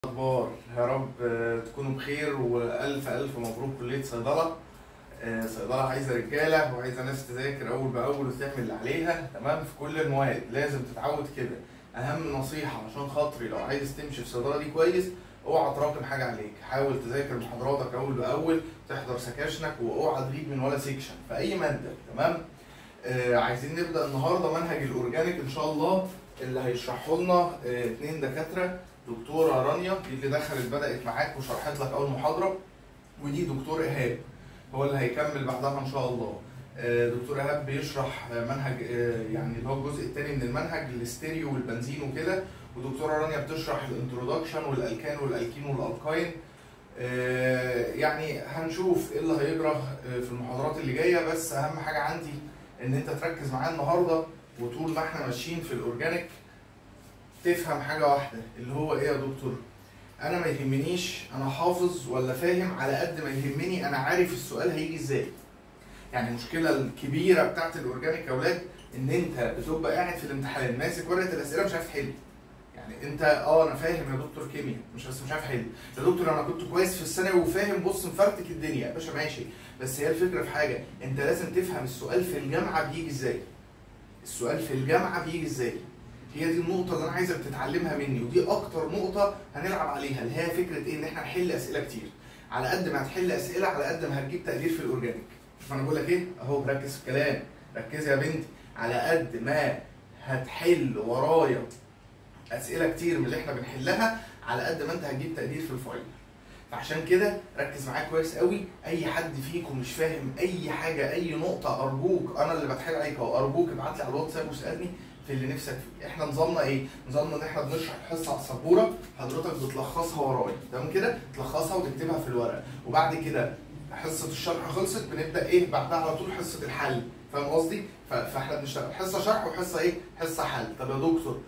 الاخبار يا رب آه، تكونوا بخير والف الف مبروك كليه صيدله آه، صيدله عايزه رجاله وعايزه ناس تذاكر اول باول وتعمل اللي عليها تمام في كل المواد لازم تتعود كده اهم نصيحه عشان خاطري لو عايز تمشي في صيدله دي كويس اوعى تراكم حاجه عليك حاول تذاكر محاضراتك اول باول تحضر سكاشنك واوعى تغيب من ولا سيكشن في اي ماده تمام آه عايزين نبدا النهارده منهج الاورجانيك ان شاء الله اللي هيشرحه لنا آه، اتنين دكاتره دكتوره رانيا دي اللي دخلت بدات معاك وشرحت لك اول محاضره ودي دكتور ايهاب هو اللي هيكمل بعدها ان شاء الله آه، دكتور ايهاب بيشرح آه، منهج آه، يعني اللي هو الجزء الثاني من المنهج الاستيريو والبنزين وكده ودكتوره رانيا بتشرح الانترودكشن والالكان والالكين والالقاين آه، يعني هنشوف ايه اللي هيجرى آه، في المحاضرات اللي جايه بس اهم حاجه عندي ان انت تركز معايا النهارده وطول ما احنا ماشيين في الاورجانيك تفهم حاجه واحده اللي هو ايه يا دكتور انا ما يهمنيش انا حافظ ولا فاهم على قد ما يهمني انا عارف السؤال هيجي ازاي يعني المشكله الكبيره بتاعت الاورجانيك يا اولاد ان انت بتبقى قاعد في الامتحان ماسك ورقه الاسئله مش عارف تحل يعني انت اه انا فاهم يا دكتور كيمياء مش بس مش عارف احل يا دكتور انا كنت كويس في الثانوي وفاهم بص مفرتك الدنيا يا باشا ماشي بس هي الفكره في حاجه انت لازم تفهم السؤال في الجامعه بيجي ازاي السؤال في الجامعه بيجي ازاي هي دي النقطة اللي أنا عايزك تتعلمها مني ودي أكتر نقطة هنلعب عليها اللي هي فكرة إيه إن إحنا نحل أسئلة كتير. على قد ما هتحل أسئلة على قد ما هتجيب تقدير في الأورجانيك. شوف أنا بقول لك إيه؟ أهو ركز في الكلام، ركزي يا بنتي، على قد ما هتحل ورايا أسئلة كتير من اللي إحنا بنحلها على قد ما أنت هتجيب تقدير في الفاينل. فعشان كده ركز معايا كويس قوي اي حد فيكم مش فاهم اي حاجه اي نقطه ارجوك انا اللي بتحايل عليك اهو ارجوك ابعت لي على الواتساب واسالني في اللي نفسك فيه احنا نظامنا ايه نظامنا ان احنا بنشرح الحصه على السبوره حضرتك بتلخصها ورايا تمام كده تلخصها وتكتبها في الورق وبعد كده حصه الشرح خلصت بنبدا ايه بعدها على طول حصه الحل فاهم قصدي ف- فاحنا بنشتغل حصه شرح وحصه ايه حصه حل طب يا دكتور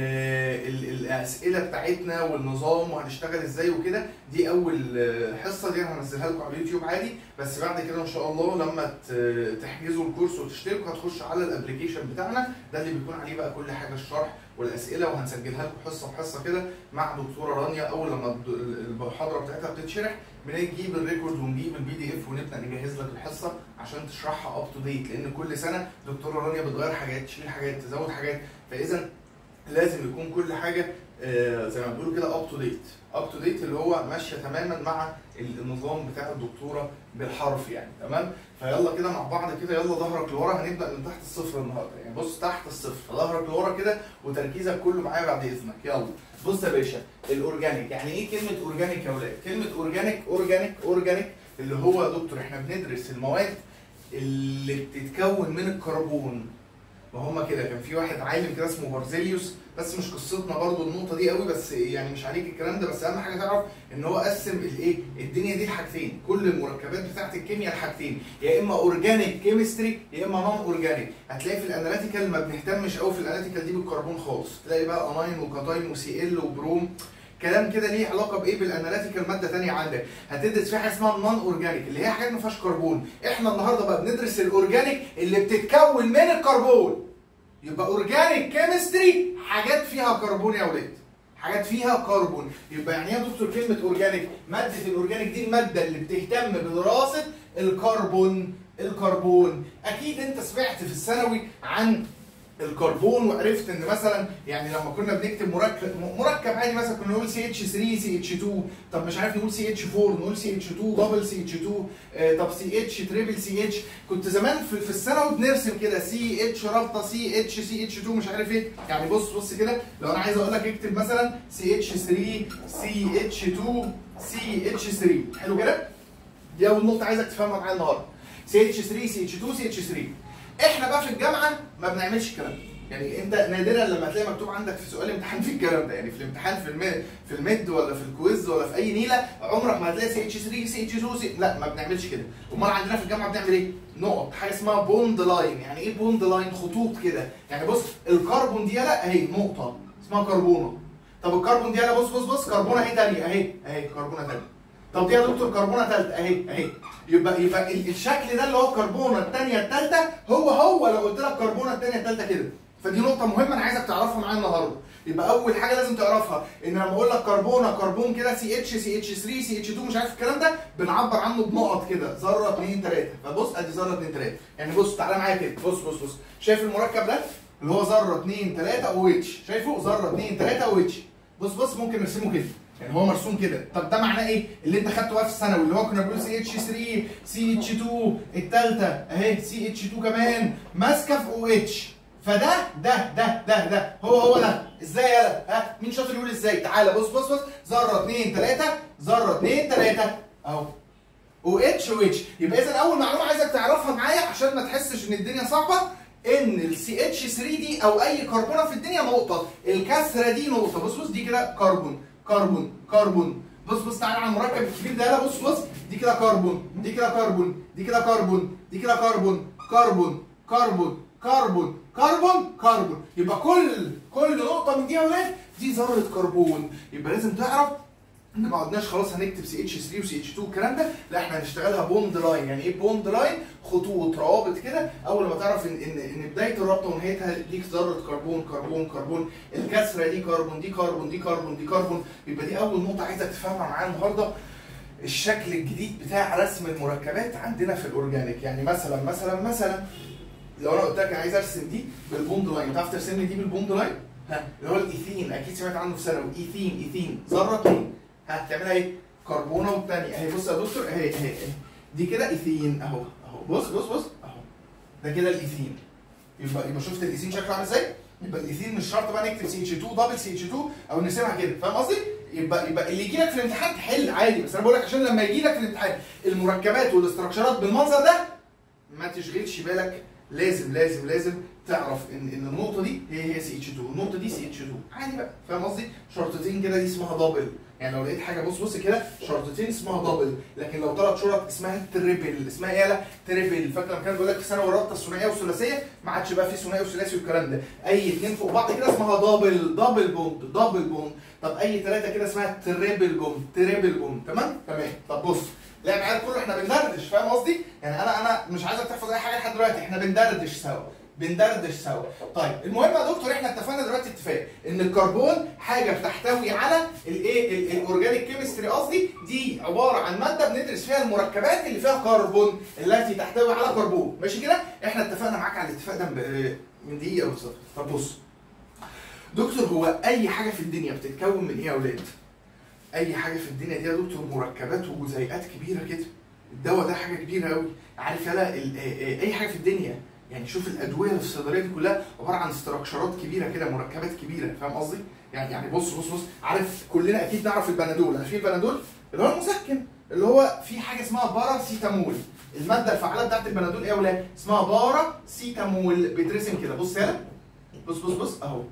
آه ال- الاسئله بتاعتنا والنظام وهنشتغل ازاي وكده دي اول آه، حصه دي انا هنزلها لكم على اليوتيوب عادي بس بعد كده ان شاء الله لما ت- تحجزوا الكورس وتشتركوا هتخش على الابلكيشن بتاعنا ده اللي بيكون عليه بقى كل حاجه الشرح والاسئله وهنسجلها لكم حصه بحصه كده مع دكتوره رانيا اول لما الد- المحاضره بتاعتها بتتشرح بنجيب الريكورد ونجيب البي دي اف ونبدا نجهز لك الحصه عشان تشرحها اب تو ديت لان كل سنه دكتوره رانيا بتغير حاجات تشيل حاجات تزود حاجات فاذا لازم يكون كل حاجه آه، زي ما بيقولوا كده اب تو ديت اب تو ديت اللي هو ماشيه تماما مع النظام بتاع الدكتوره بالحرف يعني تمام فيلا كده مع بعض كده يلا ظهرك لورا هنبدا من تحت الصفر النهارده يعني بص تحت الصفر ظهرك لورا كده وتركيزك كله معايا بعد اذنك يلا بص يا باشا الاورجانيك يعني ايه كلمه اورجانيك يا اولاد كلمه اورجانيك اورجانيك اورجانيك اللي هو يا دكتور احنا بندرس المواد اللي بتتكون من الكربون ما هما كده كان في واحد عالم كده اسمه بارزيليوس بس مش قصتنا برضو النقطه دي قوي بس يعني مش عليك الكلام ده بس اهم حاجه تعرف ان هو قسم الايه الدنيا دي لحاجتين كل المركبات بتاعت الكيمياء لحاجتين يا اما اورجانيك كيمستري يا اما نون اورجانيك هتلاقي في الاناليتيكال ما بنهتمش قوي في الاناليتيكال دي بالكربون خالص تلاقي بقى اناين وكاتاين وسي ال وبروم كلام كده ليه علاقه بايه بالاناليتيكال ماده ثانيه عندك هتدرس فيها حاجه اسمها النون اورجانيك اللي هي حاجات ما فيهاش كربون احنا النهارده بقى بندرس الاورجانيك اللي بتتكون من الكربون يبقى اورجانيك كيمستري حاجات فيها كربون يا ولاد حاجات فيها كربون يبقى يعني ايه يا دكتور كلمه اورجانيك ماده الاورجانيك دي الماده اللي بتهتم بدراسه الكربون الكربون اكيد انت سمعت في الثانوي عن الكربون وعرفت ان مثلا يعني لما كنا بنكتب مركب مركب عادي مثلا كنا نقول سي اتش 3 سي اتش 2 طب مش عارف نقول سي اتش 4 نقول سي اتش 2 دبل سي اتش 2 آه، طب سي اتش تريبل سي اتش كنت زمان في, في الثانوي بنرسم كده سي اتش رابطه سي اتش سي اتش 2 مش عارف ايه يعني بص بص كده لو انا عايز اقول لك اكتب مثلا سي اتش 3 سي اتش 2 سي اتش 3 حلو كده دي اول نقطه عايزك تفهمها معايا النهارده سي اتش 3 سي اتش 2 سي اتش 3 احنا بقى في الجامعه ما بنعملش الكلام ده يعني انت نادرا لما هتلاقي مكتوب عندك في سؤال امتحان في الكلام ده يعني في الامتحان في الميد في الميد ولا في الكويز ولا في اي نيله عمرك ما هتلاقي سي اتش 3 سي اتش 2 سي لا ما بنعملش كده امال عندنا في الجامعه بنعمل ايه نقط حاجه اسمها بوند لاين يعني ايه بوند لاين خطوط كده يعني بص الكربون دي لا اهي نقطه اسمها كربونه طب الكربون دي لا بص بص بص كربونه اهي تانية اهي اهي كربونه تانية طب دي يا دكتور كربونه ثالثه اهي اهي يبقى يبقى ال- الشكل ده اللي هو الكربونه الثانيه الثالثه هو هو لو قلت لك كربونه الثانيه الثالثه كده فدي نقطه مهمه انا عايزك تعرفها معايا النهارده يبقى اول حاجه لازم تعرفها ان لما اقول لك كربونه كربون كده سي اتش سي اتش 3 سي اتش 2 مش عارف الكلام ده بنعبر عنه بنقط كده ذره 2 3 فبص ادي ذره 2 3 يعني بص تعالى معايا كده بص بص بص شايف المركب ده اللي هو ذره 2 3 او اتش شايفه ذره 2 3 او اتش بص بص ممكن نرسمه كده يعني هو مرسوم كده طب ده معناه ايه اللي انت خدته بقى في الثانوي اللي هو كنا بنقول سي اتش 3 سي اتش 2 الثالثه اهي سي اتش 2 كمان ماسكه في او اتش فده ده ده ده ده هو هو ده ازاي يلا ها مين شاطر يقول ازاي تعالى بص بص بص ذره 2 3 ذره 2 3 اهو او اتش او اتش يبقى اذا اول معلومه عايزك تعرفها معايا عشان ما تحسش ان الدنيا صعبه ان السي اتش 3 دي او اي كربونه في الدنيا نقطه الكسره دي نقطه بص بص دي كده كربون كربون كربون بص بص تعالى على المركب الكبير ده يلا بص بص دي كده كربون دي كده كربون دي كده كربون دي كده كربون كربون كربون كربون كربون كربون يبقى كل كل نقطه من دي يا ولاد دي ذره كربون يبقى لازم تعرف ان ما عدناش خلاص هنكتب سي اتش 3 وسي اتش 2 الكلام ده لا احنا هنشتغلها بوند لاين يعني ايه بوند لاين خطوط روابط كده اول ما تعرف ان ان ان بدايه الرابطه ونهايتها ليك ذره كربون كربون كربون الكسره دي كربون دي كربون دي كربون دي كربون يبقى دي اول نقطه عايزك تفهمها معايا النهارده الشكل الجديد بتاع رسم المركبات عندنا في الاورجانيك يعني مثلا مثلا مثلا لو انا قلت لك عايز ارسم دي بالبوند لاين تعرف ترسم لي دي بالبوند لاين؟ ها اللي هو الايثين اكيد سمعت عنه في ثانوي ايثين ايثين ذره اتنين هتعملها ايه؟ كربونه والثانيه اهي بص يا دكتور اهي اهي اهي دي كده ايثين اهو اهو بص بص بص اهو ده كده الايثين يبقى يبقى شفت الايثين شكله عامل ازاي؟ يبقى الايثين مش شرط بقى نكتب سي اتش 2 دبل سي اتش 2 او نرسمها كده فاهم قصدي؟ يبقى يبقى اللي يجي لك في الامتحان تحل عادي بس انا بقول لك عشان لما يجي لك في الامتحان المركبات والاستراكشرات بالمنظر ده ما تشغلش بالك لازم لازم لازم تعرف ان ان النقطه دي هي هي سي اتش 2 النقطه دي سي اتش 2 عادي بقى فاهم قصدي شرطتين كده دي اسمها دبل يعني لو لقيت حاجه بص بص كده شرطتين اسمها دبل لكن لو ثلاث شرط اسمها تريبل اسمها ايه لا تريبل فاكر لما كان بيقول لك في ثانوي الرابطه الثنائيه والثلاثيه ما عادش بقى في ثنائي وثلاثي والكلام ده اي اثنين فوق بعض كده اسمها دبل دبل بوند دبل بوند طب اي ثلاثه كده اسمها تريبل بوند تريبل بوند تمام تمام طب بص لا العيال كله احنا بندردش فاهم قصدي؟ يعني انا انا مش عايزك تحفظ اي حاجه لحد دلوقتي احنا بندردش سوا بندردش سوا طيب المهم يا دكتور احنا اتفقنا دلوقتي اتفاق ان الكربون حاجه بتحتوي على الايه الاورجانيك كيمستري قصدي دي عباره عن ماده بندرس فيها المركبات اللي فيها كربون التي تحتوي على كربون ماشي كده احنا اتفقنا معاك على الاتفاق ده من دقيقه بالظبط طب بص دكتور هو اي حاجه في الدنيا بتتكون من ايه يا اولاد اي حاجه في الدنيا دي يا دكتور مركبات وجزيئات كبيره كده الدواء ده حاجه كبيره قوي عارف يلا اي حاجه في الدنيا يعني شوف الادويه اللي في الصيدليه دي كلها عباره عن استراكشرات كبيره كده مركبات كبيره فاهم قصدي؟ يعني يعني بص بص بص عارف كلنا اكيد نعرف البنادول عارفين البنادول؟ اللي هو المسكن اللي هو في حاجه اسمها باراسيتامول الماده الفعاله بتاعت البنادول ايه يا ولاد؟ اسمها باراسيتامول بيترسم كده بص يلا بص بص بص اهو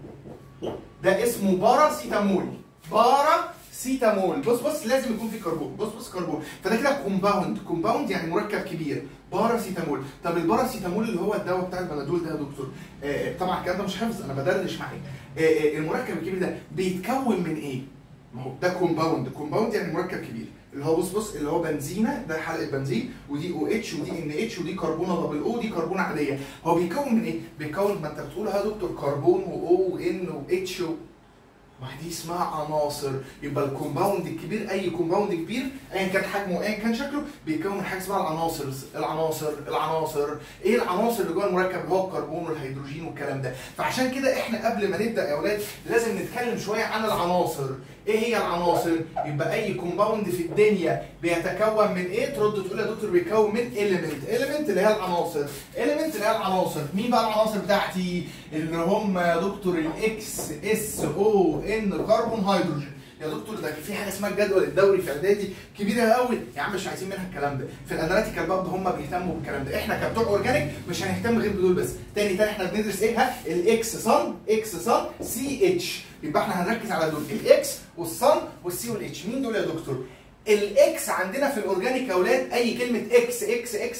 ده اسمه باراسيتامول بارا سيتامول بص بص لازم يكون في كربون بص بص كربون فده كده كومباوند كومباوند يعني مركب كبير باراسيتامول طب الباراسيتامول اللي هو الدواء بتاع البنادول ده يا دكتور آه طبعا الكلام ده مش حفظ انا بدردش معاك آه آه المركب الكبير ده بيتكون من ايه؟ ما هو ده كومباوند كومباوند يعني مركب كبير اللي هو بص بص اللي هو بنزينه ده حلقه بنزين ودي او اتش ودي ان اتش ودي كربونه دبل او دي كربونه عاديه هو بيكون من ايه؟ بيكون ما انت بتقول يا دكتور كربون واو وان واتش ما دي اسمها عناصر يبقى الكومباوند الكبير اي كومباوند كبير ايا كان حجمه ايا كان شكله بيتكون من حاجه اسمها العناصر العناصر العناصر ايه العناصر اللي جوه المركب اللي هو الكربون والهيدروجين والكلام ده فعشان كده احنا قبل ما نبدا يا اولاد لازم نتكلم شويه عن العناصر ايه هي العناصر يبقى اي كومباوند في الدنيا بيتكون من ايه ترد تقول يا دكتور بيتكون من اليمنت اليمنت اللي هي العناصر اليمنت اللي هي العناصر مين بقى العناصر بتاعتي اللي هم يا دكتور الاكس اس او ان كربون هيدروجين يا دكتور ده في حاجه اسمها الجدول الدوري في اعدادي كبيره قوي يا عم مش عايزين منها الكلام ده في الاناليتيكال برضه هم بيهتموا بالكلام ده احنا كبتوع اورجانيك مش هنهتم غير بدول بس تاني تاني احنا بندرس ايه ها الاكس صن اكس صن سي اتش يبقى احنا هنركز على دول الاكس والصن والسي والاتش مين دول يا دكتور الاكس عندنا في الاورجانيك يا اولاد اي كلمه اكس اكس اكس كده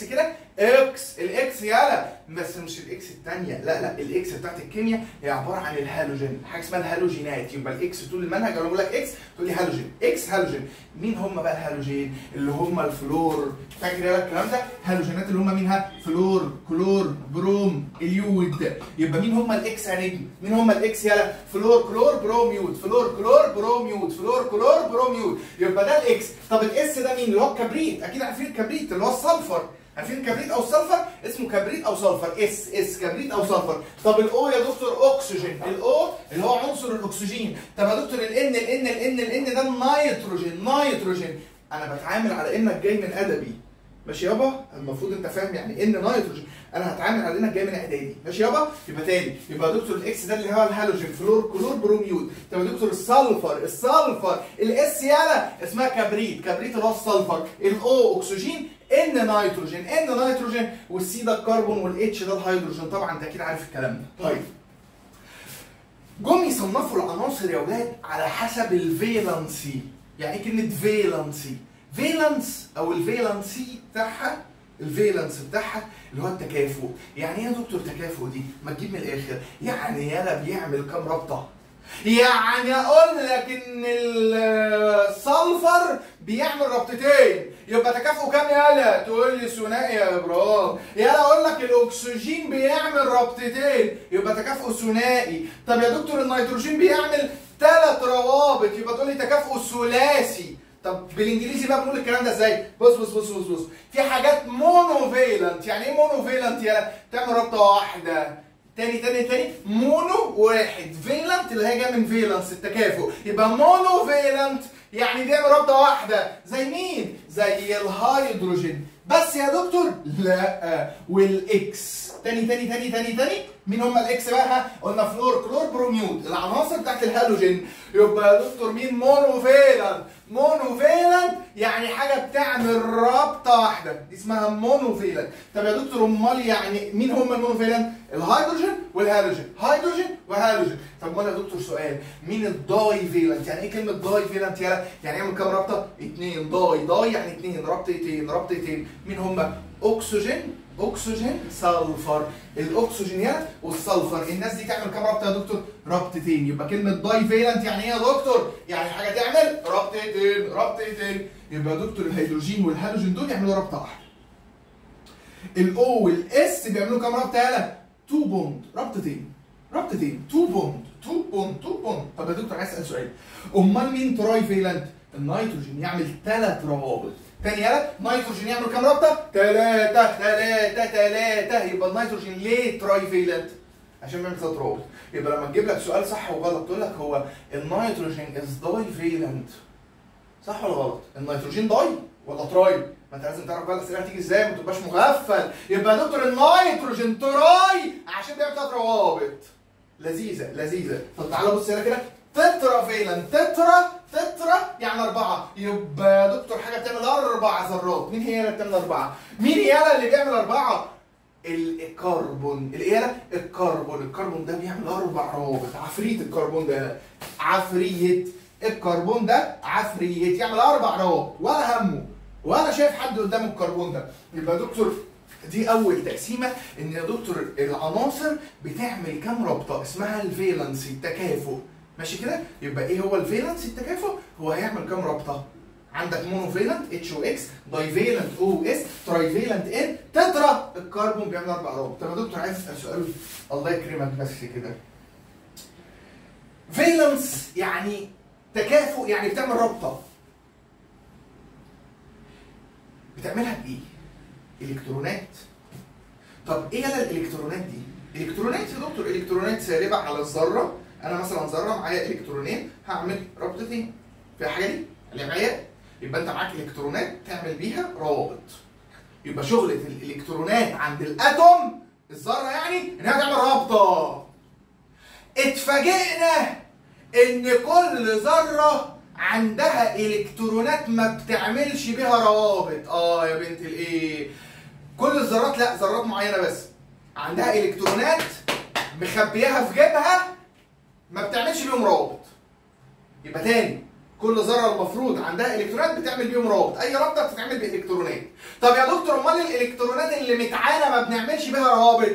اكس الاكس يالا بس مش الاكس الثانيه لا لا الاكس بتاعت الكيمياء هي عباره عن الهالوجين حاجه اسمها الهالوجينات يبقى الاكس طول المنهج انا بقول لك اكس تقول لي هالوجين اكس هالوجين مين هم بقى الهالوجين اللي هم الفلور فاكر يالا الكلام ده هالوجينات اللي هم مينها فلور كلور بروم اليود يبقى مين هم الاكس يا نجم مين هم الاكس يالا فلور كلور بروم يود فلور كلور بروم يود فلور كلور بروم يود يبقى ده الاكس طب الاس ده مين اللي هو الكبريت اكيد عارفين الكبريت اللي هو السلفر عارفين الكبريت او السلفر اسمه كبريت او سلفر اس اس كبريت او سلفر طب الاو يا دكتور اكسجين الاو اللي هو عنصر الاكسجين طب يا دكتور الان الان الان الان ده النيتروجين نيتروجين انا بتعامل على انك جاي من ادبي ماشي يابا المفروض انت فاهم يعني ان نيتروجين انا هتعامل على انك جاي من اعدادي ماشي يابا يبقى تاني يبقى يا دكتور الاكس ده اللي هو الهالوجين فلور كلور بروميود طب يا دكتور السلفر السلفر الاس يالا اسمها كبريت كبريت اللي هو السلفر الاو اكسجين ان نيتروجين ان نيتروجين والسي ده الكربون والاتش ده الهيدروجين طبعا انت اكيد عارف الكلام ده طيب جم يصنفوا العناصر يا اولاد على حسب الفالنسي يعني ايه كلمه فالنسي فالنس او الفالنسي بتاعها الفالنس بتاعها اللي هو التكافؤ يعني ايه يا دكتور تكافؤ دي ما تجيب من الاخر يعني يالا بيعمل كام رابطه يعني اقول لك ان السلفر بيعمل رابطتين يبقى تكافؤ كام يالا تقول لي ثنائي يا ابراهيم يالا اقول لك الاكسجين بيعمل رابطتين يبقى تكافؤ ثنائي طب يا دكتور النيتروجين بيعمل ثلاث روابط يبقى تقول لي تكافؤ ثلاثي طب بالانجليزي بقى بنقول الكلام ده ازاي؟ بص بص بص بص بص في حاجات مونوفيلنت يعني ايه مونوفيلنت يالا؟ تعمل رابطه واحده تاني تاني تاني مونو واحد فيلنت اللي هي جايه من فيلنس التكافؤ يبقى مونو فيلنت يعني بيعمل رابطه واحده زي مين؟ زي الهيدروجين بس يا دكتور لا والاكس تاني تاني تاني تاني تاني مين هم الاكس بقى؟ قلنا فلور كلور بروميود العناصر بتاعت الهالوجين يبقى يا دكتور مين مونوفيلنت مونوفيلنت يعني حاجه بتعمل رابطه واحده دي اسمها مونوفيلنت طب يا دكتور امال يعني مين هم المونوفيلنت؟ الهيدروجين والهالوجين هيدروجين وهالوجين طب امال يا دكتور سؤال مين الداي فيلنت يعني ايه كلمه داي فيلنت يالا يعني يعمل كام رابطه؟ اثنين داي داي يعني اثنين رابطتين رابطتين مين هم؟ اكسجين اكسجين سلفر الاكسجين يالا والسلفر الناس دي تعمل كام رابطه يا دكتور رابطتين يبقى كلمه داي فيلنت يعني ايه يا دكتور يعني حاجه تعمل رابطتين رابطتين يبقى يا دكتور الهيدروجين والهالوجين دول يعملوا رابطه واحده الاو والاس بيعملوا كام رابطه يالا 2 بوند رابطتين رابطتين 2 بوند 2 بوند 2 بوند طب يا دكتور عايز اسال سؤال امال مين تراي فيلنت النيتروجين يعمل ثلاث روابط تاني يلا نيتروجين يعمل كام رابطه؟ ثلاثة ثلاثة ثلاثة يبقى النيتروجين ليه تراي فيلنت؟ عشان بيعمل ثلاث روابط يبقى لما تجيب لك سؤال صح وغلط تقول لك هو النيتروجين از داي فيلنت صح ولا غلط؟ النيتروجين داي ولا تراي؟ ما انت لازم تعرف بقى الاسئله هتيجي ازاي ما تبقاش مغفل يبقى يا دكتور النيتروجين تراي عشان بيعمل ثلاث روابط لذيذه لذيذه طب تعالى بص هنا كده تترا فيلن تترا تترا يعني أربعة يبقى يا دكتور حاجة بتعمل أربع ذرات مين هي اللي بتعمل أربعة؟ مين هي اللي بيعمل أربعة؟ الكربون الايه الكربون الكربون ده بيعمل اربع روابط عفريت الكربون ده عفريت الكربون ده عفريت يعمل اربع روابط ولا همه ولا شايف حد قدامه الكربون ده يبقى يا دكتور دي اول تقسيمه ان يا دكتور العناصر بتعمل كام رابطه اسمها الفالنسي التكافؤ ماشي كده يبقى ايه هو الفالنس التكافؤ هو هيعمل كام رابطه عندك مونوفيلنت اتش او اكس دايفيلنت او اس ترايفيلنت ان تترا الكربون بيعمل اربع روابط طب يا دكتور عايز اسال سؤال الله يكرمك بس كده فالنس يعني تكافؤ يعني بتعمل رابطه بتعملها بايه؟ الكترونات طب ايه يلا الالكترونات دي؟ الكترونات يا دكتور الكترونات سالبه على الذره انا مثلا ذره معايا الكترونين هعمل رابطتين في الحاجه دي اللي معايا يبقى انت معاك الكترونات تعمل بيها روابط يبقى شغله الالكترونات عند الاتوم الذره يعني انها تعمل رابطه اتفاجئنا ان كل ذره عندها الكترونات ما بتعملش بيها روابط اه يا بنت الايه كل الذرات لا ذرات معينه بس عندها الكترونات مخبياها في جيبها ما بتعملش بيهم روابط يبقى تاني كل ذره المفروض عندها الكترونات بتعمل بيهم رابط اي رابطه بتتعمل بالالكترونات طب يا دكتور امال الالكترونات اللي متعانه ما بنعملش بيها روابط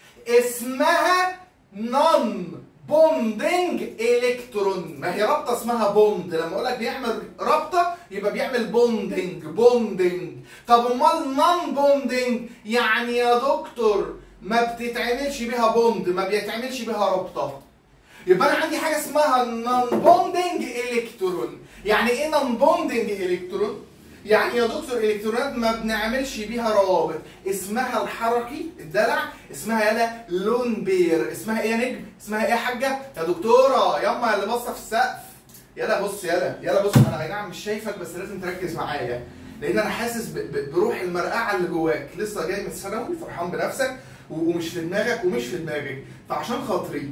اسمها نون بوندنج الكترون ما هي رابطه اسمها بوند لما اقول لك بيعمل رابطه يبقى بيعمل بوندنج بوندنج طب امال نون بوندنج يعني يا دكتور ما بتتعملش بيها بوند ما بيتعملش بيها رابطه يبقى انا عندي حاجه اسمها نون بوندنج الكترون يعني ايه نون بوندنج الكترون يعني يا دكتور الكترونات ما بنعملش بيها روابط اسمها الحركي الدلع اسمها يالا لون بير اسمها ايه يا نجم اسمها ايه يا حاجه يا دكتوره ياما اللي باصه في السقف يلا بص يلا يلا بص انا اي نعم مش شايفك بس لازم تركز معايا لان انا حاسس ب- ب- بروح المرقعه اللي جواك لسه جاي من الثانوي فرحان بنفسك و- ومش في دماغك ومش في دماغك فعشان خاطري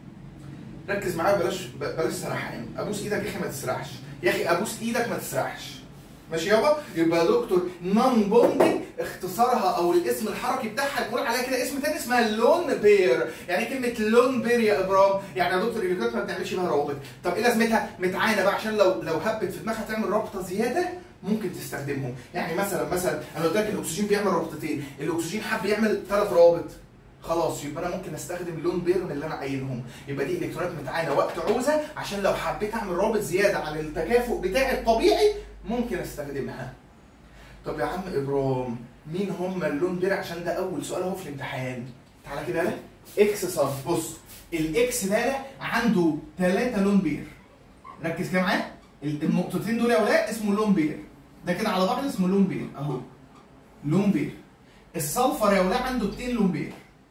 ركز معايا بلاش ب- بلاش سرحان ابوس ايدك يا اخي ما تسرحش يا اخي ابوس ايدك ما تسرحش ماشي يابا يبقى يا دكتور نون بوندنج اختصارها او الاسم الحركي بتاعها نقول عليها كده اسم تاني اسمها لون بير يعني إيه كلمه لون بير يا ابرام يعني يا دكتور الالكترونات ما بتعملش بيها روابط طب ايه لازمتها متعانه بقى عشان لو لو هبت في دماغها تعمل رابطه زياده ممكن تستخدمهم يعني مثلا مثلا انا قلت لك الاكسجين بيعمل رابطتين الاكسجين حب يعمل ثلاث روابط خلاص يبقى انا ممكن استخدم لون بير من اللي انا عاينهم يبقى دي الكترونات متعانه وقت عوزه عشان لو حبيت اعمل رابط زياده عن التكافؤ بتاعي الطبيعي ممكن استخدمها طب يا عم ابرام مين هم اللون بير عشان ده اول سؤال اهو في الامتحان تعالى كده يالا اكس صف بص الاكس ده يالا عنده ثلاثة لون بير ركز كده معايا ال- النقطتين دول يا ولاد اسمه لون بير ده كده على بعض اسمه لون بير اهو لون بير السلفر يا ولاد عنده اتنين لون بير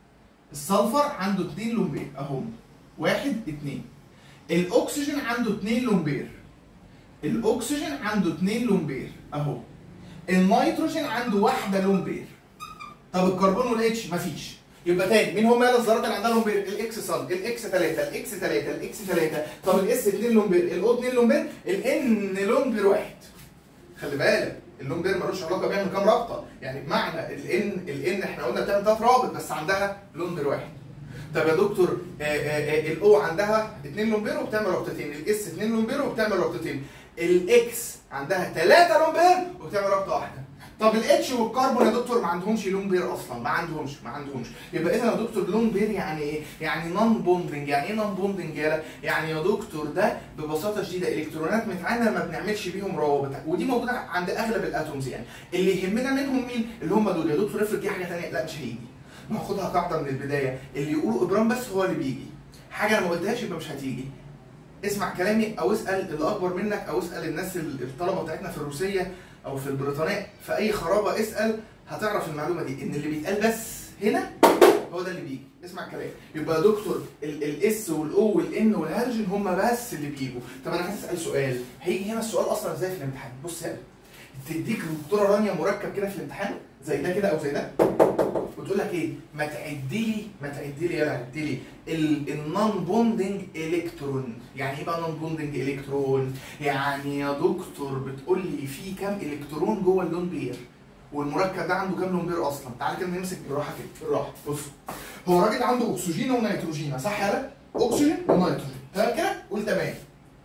السلفر عنده اتنين لون بير اهو واحد اتنين الاكسجين عنده اتنين لون بير الاكسجين عنده اتنين لون بير اهو النيتروجين عنده واحده لون بير طب الكربون والاتش مفيش يبقى تاني مين هم يلا الذرات اللي عندها لون بير الاكس صن الاكس 3 الاكس 3 الاكس 3 طب الاس 2 لون بير الاو 2 لون بير الان لون بير واحد خلي بالك اللون بير ملوش علاقه بيعمل كام رابطه يعني بمعنى الان الان احنا قلنا بتعمل ثلاث روابط بس عندها لون بير واحد طب يا دكتور الاو عندها اثنين لون بير وبتعمل رابطتين الاس اثنين لون بير وبتعمل رابطتين الاكس عندها ثلاثه لون بير وبتعمل رابطه واحده طب الاتش والكربون يا دكتور ما عندهمش لون بير اصلا ما عندهمش ما عندهمش يبقى اذا يا دكتور لون بير يعني ايه يعني نون بوندنج يعني ايه نون بوندنج يالا يعني يا دكتور ده ببساطه شديده الكترونات متعانه ما بنعملش بيهم روابط ودي موجوده عند اغلب الاتومز يعني اللي يهمنا منهم مين اللي هم دول يا دكتور افرض دي حاجه ثانيه لا مش هيجي ناخدها قاعده من البدايه اللي يقولوا ابرام بس هو اللي بيجي حاجه انا ما قلتهاش يبقى مش هتيجي اسمع كلامي او اسال اللي اكبر منك او اسال الناس ال- الطلبه بتاعتنا في الروسيه او في البريطانيه في اي خرابه اسال هتعرف المعلومه دي ان اللي بيتقال بس هنا هو ده اللي بيجي اسمع كلامي يبقى يا دكتور الاس والاو والان والهيدروجين هم بس اللي بيجوا طب انا عايز اسال سؤال هيجي هنا السؤال اصلا ازاي في الامتحان بص يا تديك الدكتوره رانيا مركب كده في الامتحان زي ده كده او زي ده وتقول لك ايه ما تعدي لي ما تعدي لي يلا عدي لي النون بوندنج الكترون يعني ايه بقى نون بوندنج الكترون يعني يا دكتور بتقول لي في كام الكترون جوه اللون بير والمركب ده عنده كام لون بير اصلا تعال كده نمسك بالراحه كده بالراحه بص هو الراجل عنده اكسجين ونيتروجين صح يا لا اكسجين ونيتروجين تمام كده قول تمام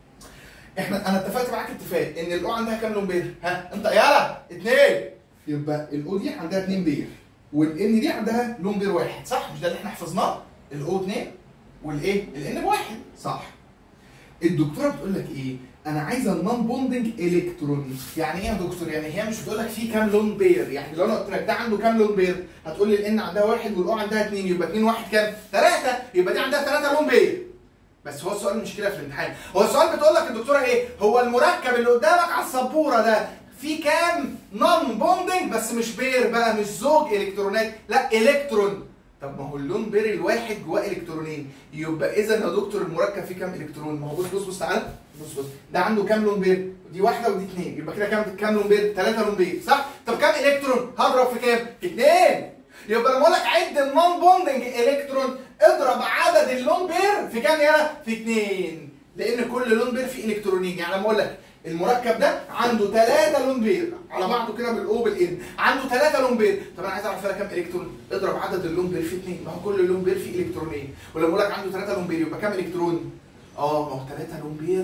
احنا انا اتفقت معاك اتفاق ان الاو عندها كام لون بير ها انت يلا اتنين يبقى الاو دي عندها اتنين بير والان دي عندها لون بير واحد صح مش ده اللي احنا حفظناه الاو اتنين والايه الان بواحد صح الدكتوره بتقول لك ايه انا عايزه النون بوندنج الكترون يعني ايه يا دكتور يعني هي مش بتقول لك في كام لون بير يعني لو انا قلت لك ده عنده كام لون بير هتقول لي الان عندها واحد والاو عندها اثنين يبقى اثنين واحد كام ثلاثه يبقى دي عندها ثلاثه لون بير بس هو السؤال مش كده في الامتحان هو السؤال بتقول لك الدكتوره ايه هو المركب اللي قدامك على السبوره ده في كام نون بوندنج بس مش بير بقى مش زوج الكترونات لا الكترون طب ما هو اللون بير الواحد جواه الكترونين يبقى اذا يا دكتور المركب فيه كام الكترون ما هو بص بص بص تعالى بص بص ده عنده كام لون بير دي واحده ودي اثنين يبقى كده كام كام لون بير ثلاثه لون بير صح طب كام الكترون هضرب في كام في اثنين يبقى لما اقول لك عد النون بوندنج الكترون اضرب عدد اللون بير في كام يلا في اثنين لان كل لون بير فيه الكترونين يعني لما اقول لك المركب ده عنده ثلاثة لون بير على بعضه كده بالاو بالان عنده ثلاثة لون بير طب انا عايز اعرف فيها كام الكترون اضرب عدد اللون بير في اثنين ما هو كل لون بير فيه الكترونين ولما اقول لك عنده ثلاثة لون بير يبقى كام الكترون اه ما هو ثلاثة لون بير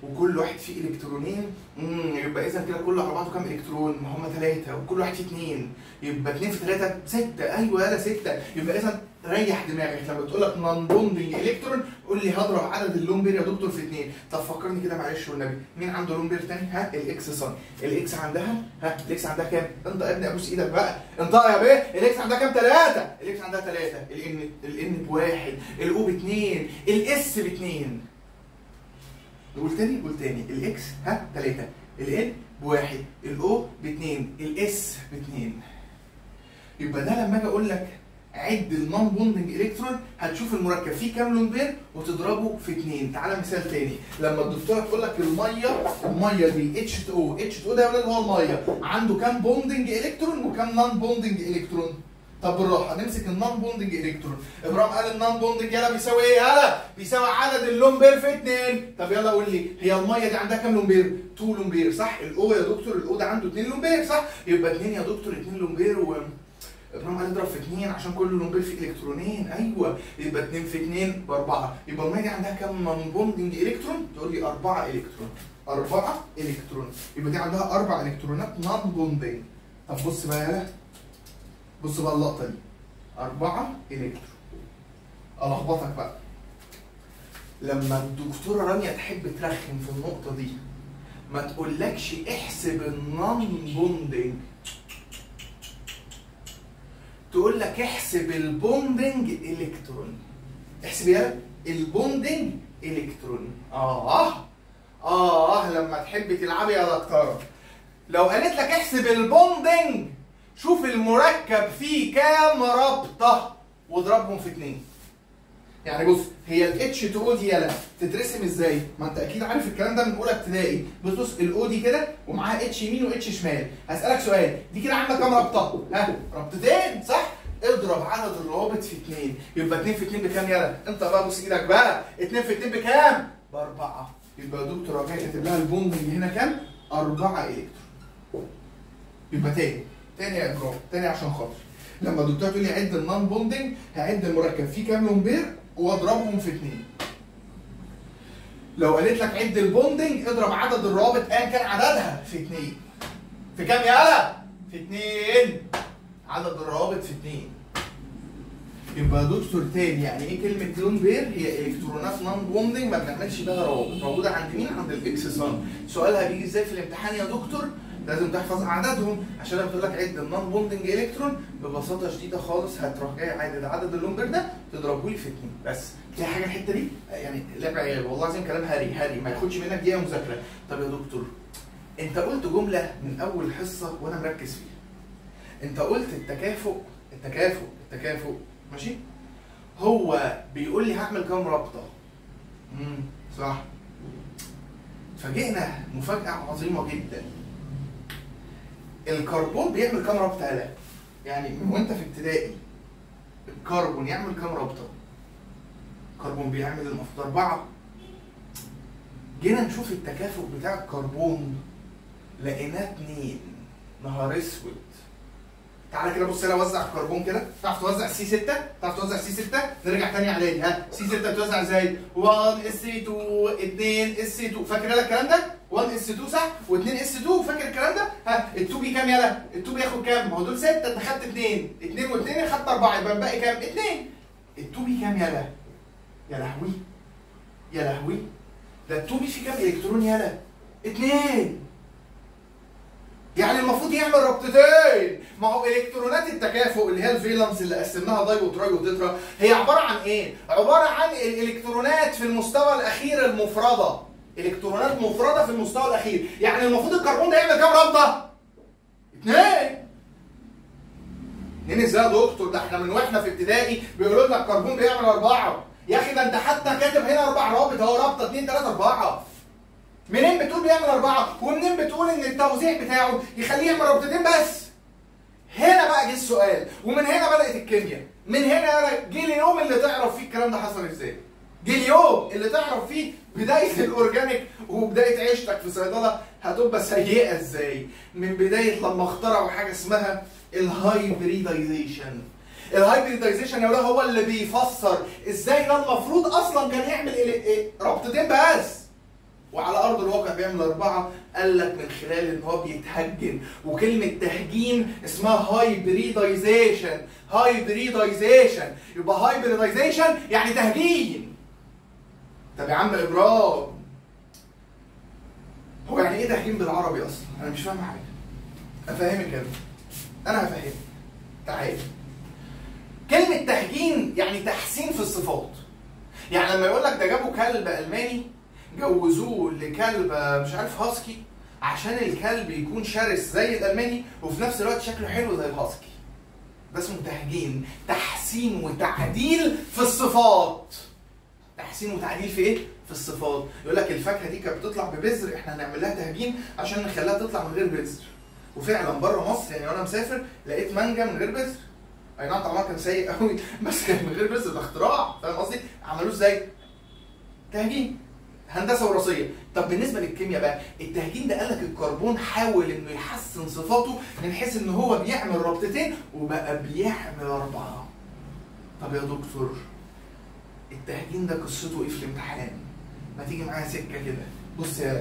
وكل واحد فيه الكترونين امم يبقى اذا كده كله على بعضه كام الكترون؟ ما هم ثلاثه وكل واحد فيه اثنين يبقى اثنين في ثلاثه سته ايوه يلا سته يبقى اذا ريح دماغك لما بتقول لك نون بوندنج الكترون قول لي هضرب عدد اللون بير يا دكتور في اثنين طب فكرني كده معلش والنبي مين عنده لون بير تاني؟ ها الاكس صن الاكس عندها ها الاكس عندها كام؟ انت يا ابني ابوس ايدك بقى انت يا بيه الاكس عندها كام؟ ثلاثه الاكس عندها ثلاثه الان الان بواحد الاو باثنين الاس باثنين نقول تاني قول تاني الاكس ها 3 الان بواحد الاو باثنين الاس باثنين يبقى ده لما اجي اقول لك عد النون بوندنج الكترون هتشوف المركب فيه كام لون بير وتضربه في اثنين تعالى مثال تاني لما الدكتوره تقول لك الميه الميه دي اتش 2 او اتش 2 ده يا ولاد هو الميه عنده كام بوندنج الكترون وكام نون بوندنج الكترون طب بالراحه نمسك النون بوندنج الكترون ابراهيم قال النون بوندنج يلا بيساوي ايه يلا بيساوي عدد اللون بير في اثنين طب يلا قول لي هي الميه دي عندها كام لون بير 2 لون بير صح الاو يا دكتور الاو ده عنده 2 لون بير صح يبقى 2 يا دكتور 2 لون بير و ابراهيم قال اضرب في 2 عشان كل لون بير فيه الكترونين ايوه يبقى 2 في 2 باربعه يبقى الميه دي عندها كام نون بوندنج الكترون تقول لي 4 الكترون 4 الكترون يبقى دي عندها اربع الكترونات نون بوندنج طب بص بقى يلا بص بقى اللقطه دي أربعة إلكترون ألخبطك بقى لما الدكتورة رانيا تحب ترخم في النقطة دي ما تقولكش احسب النون بوندنج تقول لك احسب البوندنج الكترون احسب يا البوندنج الكترون اه اه لما تحب تلعبي يا دكتوره لو قالت لك احسب البوندنج شوف المركب فيه كام رابطه واضربهم في اتنين يعني بص هي الاتش 2 او دي يلا تترسم ازاي؟ ما انت اكيد عارف الكلام ده من اولى ابتدائي بص بص الاو دي كده ومعاها اتش يمين واتش شمال هسالك سؤال دي كده عامله كام رابطه؟ ها رابطتين صح؟ اضرب عدد الروابط في اثنين يبقى 2 في 2 بكام يلا؟ انت بقى بص ايدك بقى 2 في 2 بكام؟ باربعه يبقى يا دكتور جاي كاتب لها البوندنج هنا كام؟ 4 الكترون يبقى تاني تاني يا ابراهيم تاني عشان خاطر لما الدكتور تقول لي عد النون بوندنج هعد المركب فيه كام لون بير واضربهم في اثنين لو قالت لك عد البوندنج اضرب عدد الروابط ايا كان عددها في اثنين في كام يالا؟ في اثنين عدد الروابط في اثنين يبقى يا دكتور تاني يعني ايه كلمة لون بير؟ هي الكترونات نون بوندنج ما بنعملش بيها روابط موجودة عند مين؟ عند الاكس صن سؤالها بيجي ازاي في الامتحان يا دكتور؟ لازم تحفظ عددهم عشان لما تقول لك عد النون بوندنج الكترون ببساطه شديده خالص هتروح جاي عدد عدد اللون بير ده تضربه لي في اثنين بس تلاقي حاجه الحته دي يعني لعب عيال والله العظيم كلام هري هري ما ياخدش منك دقيقه مذاكره طب يا دكتور انت قلت جمله من اول حصه وانا مركز فيها انت قلت التكافؤ التكافؤ التكافؤ ماشي هو بيقول لي هعمل كام رابطه امم صح فاجئنا مفاجاه عظيمه جدا الكربون بيعمل كام رابطه قلق يعني من وانت في ابتدائي الكربون يعمل كام رابطه الكربون بيعمل المفروض اربعه جينا نشوف التكافؤ بتاع الكربون لقيناه اتنين نهار اسود تعالى كده بص هنا وزع الكربون كده تعرف توزع سي 6 تعرف توزع سي 6 نرجع تاني اعدادي ها سي 6 بتوزع ازاي 1 اس 2 2 اس 2 فاكر يلا الكلام ده 1 اس 2 صح و2 اس 2 فاكر الكلام ده ها ال2 بي كام يلا ال2 بياخد كام ما هو دول 6 انت خدت 2 2 و2 خدت 4 يبقى الباقي كام 2 ال2 بي كام يلا يا لهوي يا لهوي ده ال2 بي فيه كام الكترون يلا 2 يعني المفروض يعمل ربطتين ما هو الكترونات التكافؤ اللي هي الفالنس اللي قسمناها داي وتراي وتترا هي عباره عن ايه؟ عباره عن الالكترونات في المستوى الاخير المفرده الكترونات مفرده في المستوى الاخير يعني المفروض الكربون ده يعمل كام رابطه؟ اثنين اثنين ازاي يا دكتور ده احنا من واحنا في ابتدائي بيقولوا لنا الكربون بيعمل اربعه يا اخي ده انت حتى كاتب هنا اربع روابط اهو رابطه اثنين ثلاثه اربعه منين بتقول بيعمل أربعة؟ ومنين بتقول إن التوزيع بتاعه يخليه يعمل رابطتين بس؟ هنا بقى جه السؤال، ومن هنا بدأت الكيمياء، من هنا جه اليوم اللي تعرف فيه الكلام ده حصل إزاي. جه اليوم اللي تعرف فيه بداية الأورجانيك وبداية عيشتك في صيدلة هتبقى سيئة إزاي؟ من بداية لما اخترعوا حاجة اسمها الهايبريدايزيشن. الهايبريدايزيشن يا ولاد هو اللي بيفسر ازاي ده المفروض اصلا كان يعمل رابطتين بس وعلى ارض الواقع بيعمل اربعه قال لك من خلال ان هو بيتهجن وكلمه تهجين اسمها هايبريدايزيشن هايبريدايزيشن يبقى هايبريدايزيشن يعني تهجين طب يا عم ابراهيم هو يعني ايه تهجين بالعربي اصلا؟ انا مش فاهم حاجه افهمك انا انا هفهمك تعالى كلمة تهجين يعني تحسين في الصفات يعني لما يقول لك ده جابوا كلب ألماني جوزوه لكلب مش عارف هاسكي عشان الكلب يكون شرس زي الألماني وفي نفس الوقت شكله حلو زي الهاسكي ده اسمه تهجين تحسين وتعديل في الصفات تحسين وتعديل في ايه؟ في الصفات يقول لك الفاكهه دي كانت بتطلع ببذر احنا هنعمل لها تهجين عشان نخليها تطلع من غير بذر وفعلا بره مصر يعني وانا مسافر لقيت مانجا من غير بذر اي نعم طعمها كان سيء قوي بس كان من غير بذر ده اختراع فاهم قصدي؟ عملوه ازاي؟ تهجين هندسه وراثيه طب بالنسبه للكيمياء بقى التهجين ده قال لك الكربون حاول انه يحسن صفاته من حيث ان هو بيعمل ربطتين وبقى بيعمل اربعه طب يا دكتور التهجين ده قصته ايه في الامتحان؟ ما تيجي معايا سكه كده بص يا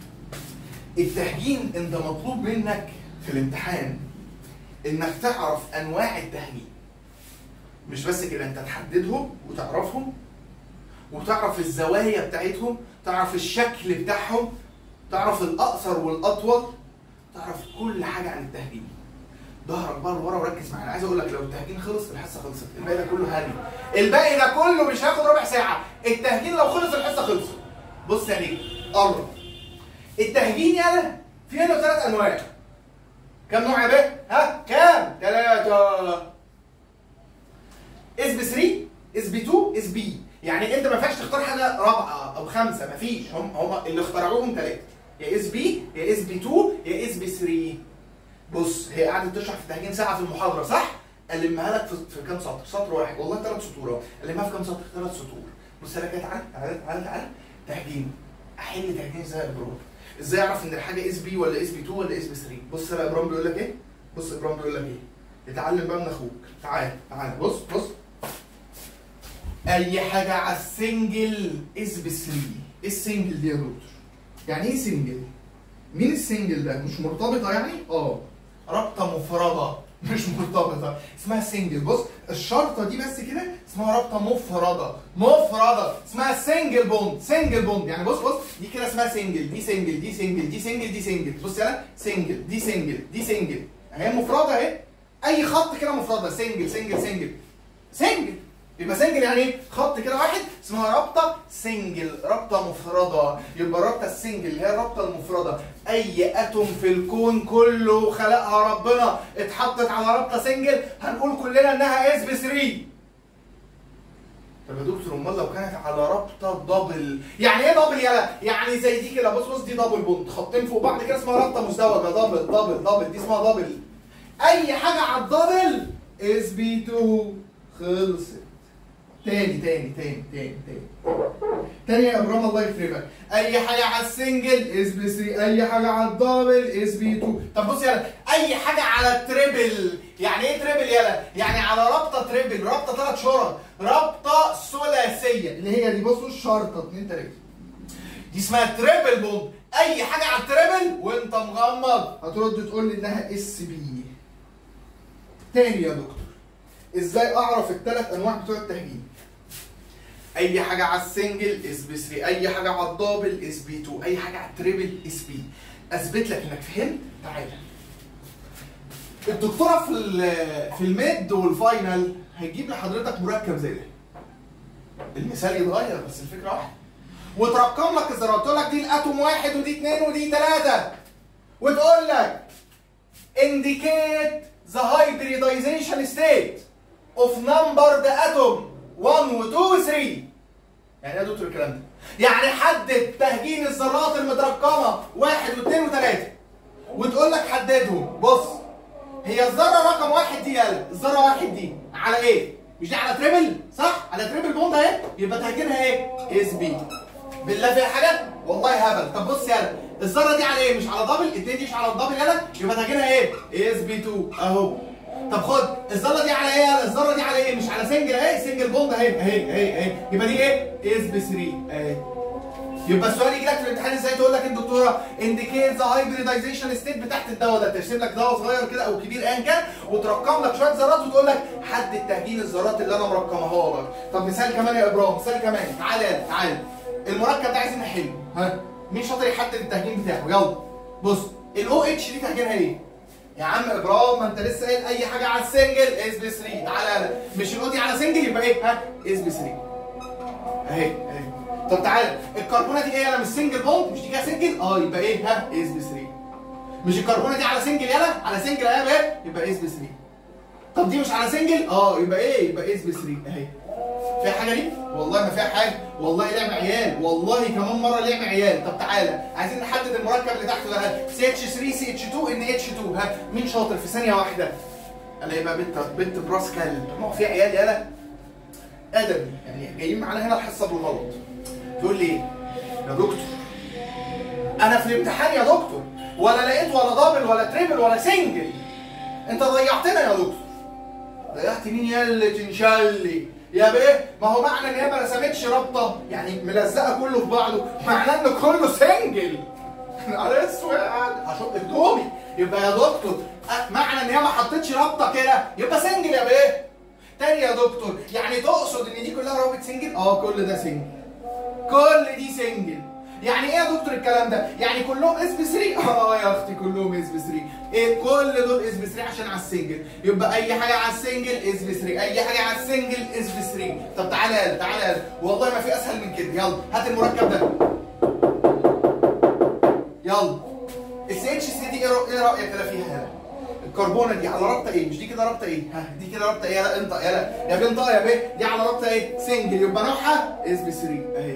التهجين انت مطلوب منك في الامتحان انك تعرف انواع التهجين مش بس كده انت تحددهم وتعرفهم وتعرف الزوايا بتاعتهم تعرف الشكل بتاعهم تعرف الاقصر والاطول تعرف كل حاجه عن التهجين ظهرك بقى لورا وركز معايا عايز اقول لك لو التهجين خلص الحصه خلصت الباقي ده كله هري الباقي ده كله مش هياخد ربع ساعه التهجين لو خلص الحصه خلصت بص يا نجم قرب التهجين يالا في منه ثلاث انواع كم نوع يا بيه؟ ها؟ كام؟ ثلاثة اس بي 3 اس بي 2 اس بي يعني انت ما ينفعش تختار حاجه رابعه او خمسه ما فيش هم هم اللي اخترعوهم ثلاثه يا اس بي يا اس بي 2 يا اس بي 3 بص هي قعدت تشرح في التهجين ساعه في المحاضره صح؟ المها لك في, في كام سطر؟ سطر واحد والله ثلاث سطور اهو المها في كام سطر؟ ثلاث سطور بص انا كده تعالى تعالى تعالى تعالى تهجين احل تهجين ازاي يا ابراهيم؟ ازاي اعرف ان الحاجه اس بي ولا اس بي 2 ولا اس بي 3 بص بقى ابراهيم بيقول لك ايه بص ابراهيم بيقول لك ايه اتعلم بقى من اخوك تعال تعال بص بص اي حاجه على السنجل اس بي 3 ايه السنجل دي يا دكتور يعني ايه سنجل مين السنجل ده مش مرتبطه يعني اه رابطه مفرده مش مرتبطه اسمها سنجل بص الشرطه دي بس كده اسمها رابطه مفرده مفرده اسمها سنجل بوند سنجل بوند يعني بص بص دي كده اسمها سنجل دي سنجل دي سنجل دي سنجل دي سنجل بص يلا سنجل دي سنجل دي سنجل اهي مفرده اهي اي خط كده مفرده سنجل سنجل سنجل سنجل يبقى سنجل يعني ايه؟ خط كده واحد اسمها رابطه سنجل رابطه مفرده يبقى الرابطه السنجل اللي هي الرابطه المفرده اي اتوم في الكون كله خلقها ربنا اتحطت على رابطه سنجل هنقول كلنا انها اس بي 3 طب يا دكتور امال لو كانت على رابطه دبل يعني ايه دبل يلا يعني زي دي كده بص بص دي دبل بوند خطين فوق بعض كده اسمها رابطه مزدوجه دبل دبل دبل دي اسمها دبل اي حاجه على الدبل اس بي 2 خلصت تاني تاني تاني تاني تاني تاني يا ابراهيم الله يكرمك اي حاجه على السنجل اس بي 3 اي حاجه على الدبل اس بي 2 طب بص يلا اي حاجه على التريبل يعني ايه تريبل يلا يعني على رابطه تريبل رابطه ثلاث شرط رابطه ثلاثيه اللي هي دي بصوا الشرطه 2 3 دي اسمها تريبل بوند اي حاجه على التريبل وانت مغمض هترد تقول لي انها اس بي تاني يا دكتور ازاي اعرف الثلاث انواع بتوع التهجين اي حاجه على السنجل اس بي 3 اي حاجه على الدبل اس بي 2 اي حاجه على التريبل اس بي اثبت لك انك فهمت تعالى الدكتوره في ال- في الميد والفاينل هيجيب لحضرتك مركب زي ده المثال يتغير بس الفكره واحده وترقم لك الذرات تقول لك دي الاتوم واحد ودي اثنين ودي ثلاثه وتقول لك indicate the hybridization state of numbered atom 1 و 2 و 3 يعني ايه يا دكتور الكلام ده؟ يعني حدد تهجين الذرات المترقمه واحد واثنين وثلاثه وتقول لك حددهم بص هي الذره رقم واحد دي يلا الذره واحد دي على ايه؟ مش دي على تريبل صح؟ على تريبل بوند اهي يبقى تهجينها ايه؟ اس بي بالله فيها حاجه؟ والله هبل طب بص يلا الذره دي على ايه؟ مش على دبل الاتنين دي مش على الدبل يلا يبقى تهجينها ايه؟ اس بي 2 اهو طب خد الذره دي على ايه يلا؟ الذره دي على ايه؟ مش على سنجل اهي سنجل بوند اهي اهي اهي اهي يبقى دي ايه؟ اس بي 3 اهي يبقى السؤال يجي لك في الامتحان ازاي تقول لك الدكتوره انديكيت ذا هايبريدايزيشن ستيت بتاعت الدواء ده ترسم لك دواء صغير كده او كبير ايا كان وترقم لك شويه ذرات وتقول لك حدد تهجين الذرات اللي انا مرقمها لك طب مثال كمان يا ابراهيم مثال كمان تعالى تعالى المركب ده عايزين نحله ها مين شاطر يحدد التهجين بتاعه يلا بص الاو اتش دي تهجينها ايه يا عم ابراهيم ما انت لسه قايل اي حاجه على السنجل اس بي 3 تعالى يلا مش الاو دي على سنجل يبقى ايه ها اس بي 3 اهي اهي طب تعالى الكربونه دي ايه انا مش سنجل بوند مش دي كده سنجل اه يبقى ايه ها اس بي 3 مش الكربونه دي على سنجل يلا على سنجل يلا ايه يبقى اس بي 3 طب دي مش على سنجل اه يبقى ايه يبقى اس بي 3 اهي فيها حاجه دي والله ما فيها حاجه والله لعب عيال والله كمان مره لعب عيال طب تعالى عايزين نحدد المركب اللي تحته ده سي اتش 3 سي اتش 2 ان اتش 2 ها مين شاطر في ثانيه واحده انا يبقى بنت بنت براس كلب ما هو في عيال يالا ادبي يعني جايين معانا هنا الحصه بالغلط تقول لي ايه يا دكتور انا في الامتحان يا دكتور ولا لقيت ولا دبل ولا تريبل ولا سنجل انت ضيعتنا يا دكتور ضيعت مين يا اللي تنشلي يا بيه ما هو معنى ان هي ما رسمتش رابطه يعني ملزقه كله في بعضه معناه ان كله سنجل على اسود هشق هدومي يبقى يا دكتور أه، معنى ان هي ما حطتش رابطه كده يبقى سنجل يا بيه تاني يا دكتور يعني تقصد ان دي كلها رابط سنجل اه كل ده سنجل كل دي سنجل يعني ايه يا دكتور الكلام ده؟ يعني كلهم اس بي 3 اه يا اختي كلهم اس بي 3 ايه كل دول اس بي 3 عشان على السنجل يبقى اي حاجه على السنجل اس بي 3 اي حاجه على السنجل اس بي 3 طب تعالى يلا تعالى يلا والله ما في اسهل من كده يلا هات المركب ده يلا الس اتش سي دي ايه رأ- إيه رايك كده فيها يلا الكربونه دي على رابطه ايه مش دي كده رابطه ايه ها دي كده رابطه ايه يلا انطق يلا يا بيه انطق يا بيه دي على رابطه ايه سنجل يبقى نوعها اس بي 3 اهي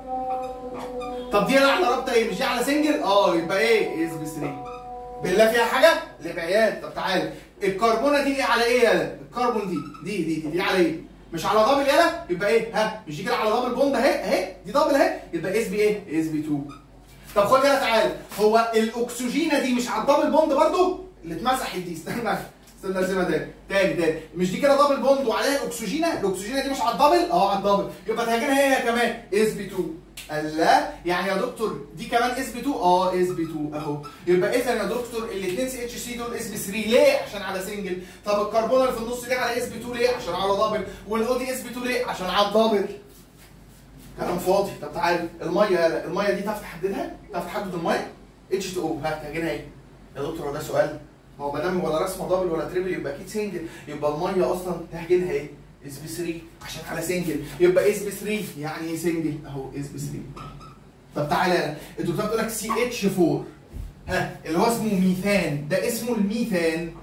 طب دي على رابطه ايه مش دي على سنجل اه يبقى ايه اس بي 3 بالله فيها حاجه لبعيات طب تعالى الكربونه دي ايه على ايه يالا الكربون دي دي دي دي, دي على ايه مش على دبل يالا يبقى ايه ها مش دي كده على دبل بوند اهي اهي دي دبل اهي يبقى اس بي ايه اس بي 2 طب خد يالا تعالى هو الاكسجينه دي مش على الدبل بوند برضو اللي اتمسحت دي استنى استنى ارسمها تاني تاني تاني مش دي كده دبل بوند وعليها الاكسجينه الاكسجينه دي مش على الدبل اه على الدبل يبقى تهاجمها هي كمان اس بي 2 قال لا يعني يا دكتور دي كمان اس بي 2 اه اس بي 2 اهو يبقى اذا يا دكتور الاثنين سي اتش سي دول اس بي 3 ليه عشان على سنجل طب الكربون اللي في النص دي على اس بي 2 ليه عشان على دبل والاو دي اس بي 2 ليه عشان على الدبل كلام فاضي طب تعالى الميه يالا الميه دي تعرف تحددها تعرف تحدد الميه اتش 2 او ها تهاجمها ايه يا دكتور هو ده سؤال ما هو ما دام ولا رسمه دبل ولا تريبل يبقى اكيد سنجل يبقى الميه اصلا تهجينها ايه؟ اس بي 3 عشان على سنجل يبقى اس بي 3 يعني ايه سنجل اهو اس بي 3 طب تعالى الدكتور بتقول لك سي اتش 4 ها اللي هو اسمه ميثان ده اسمه الميثان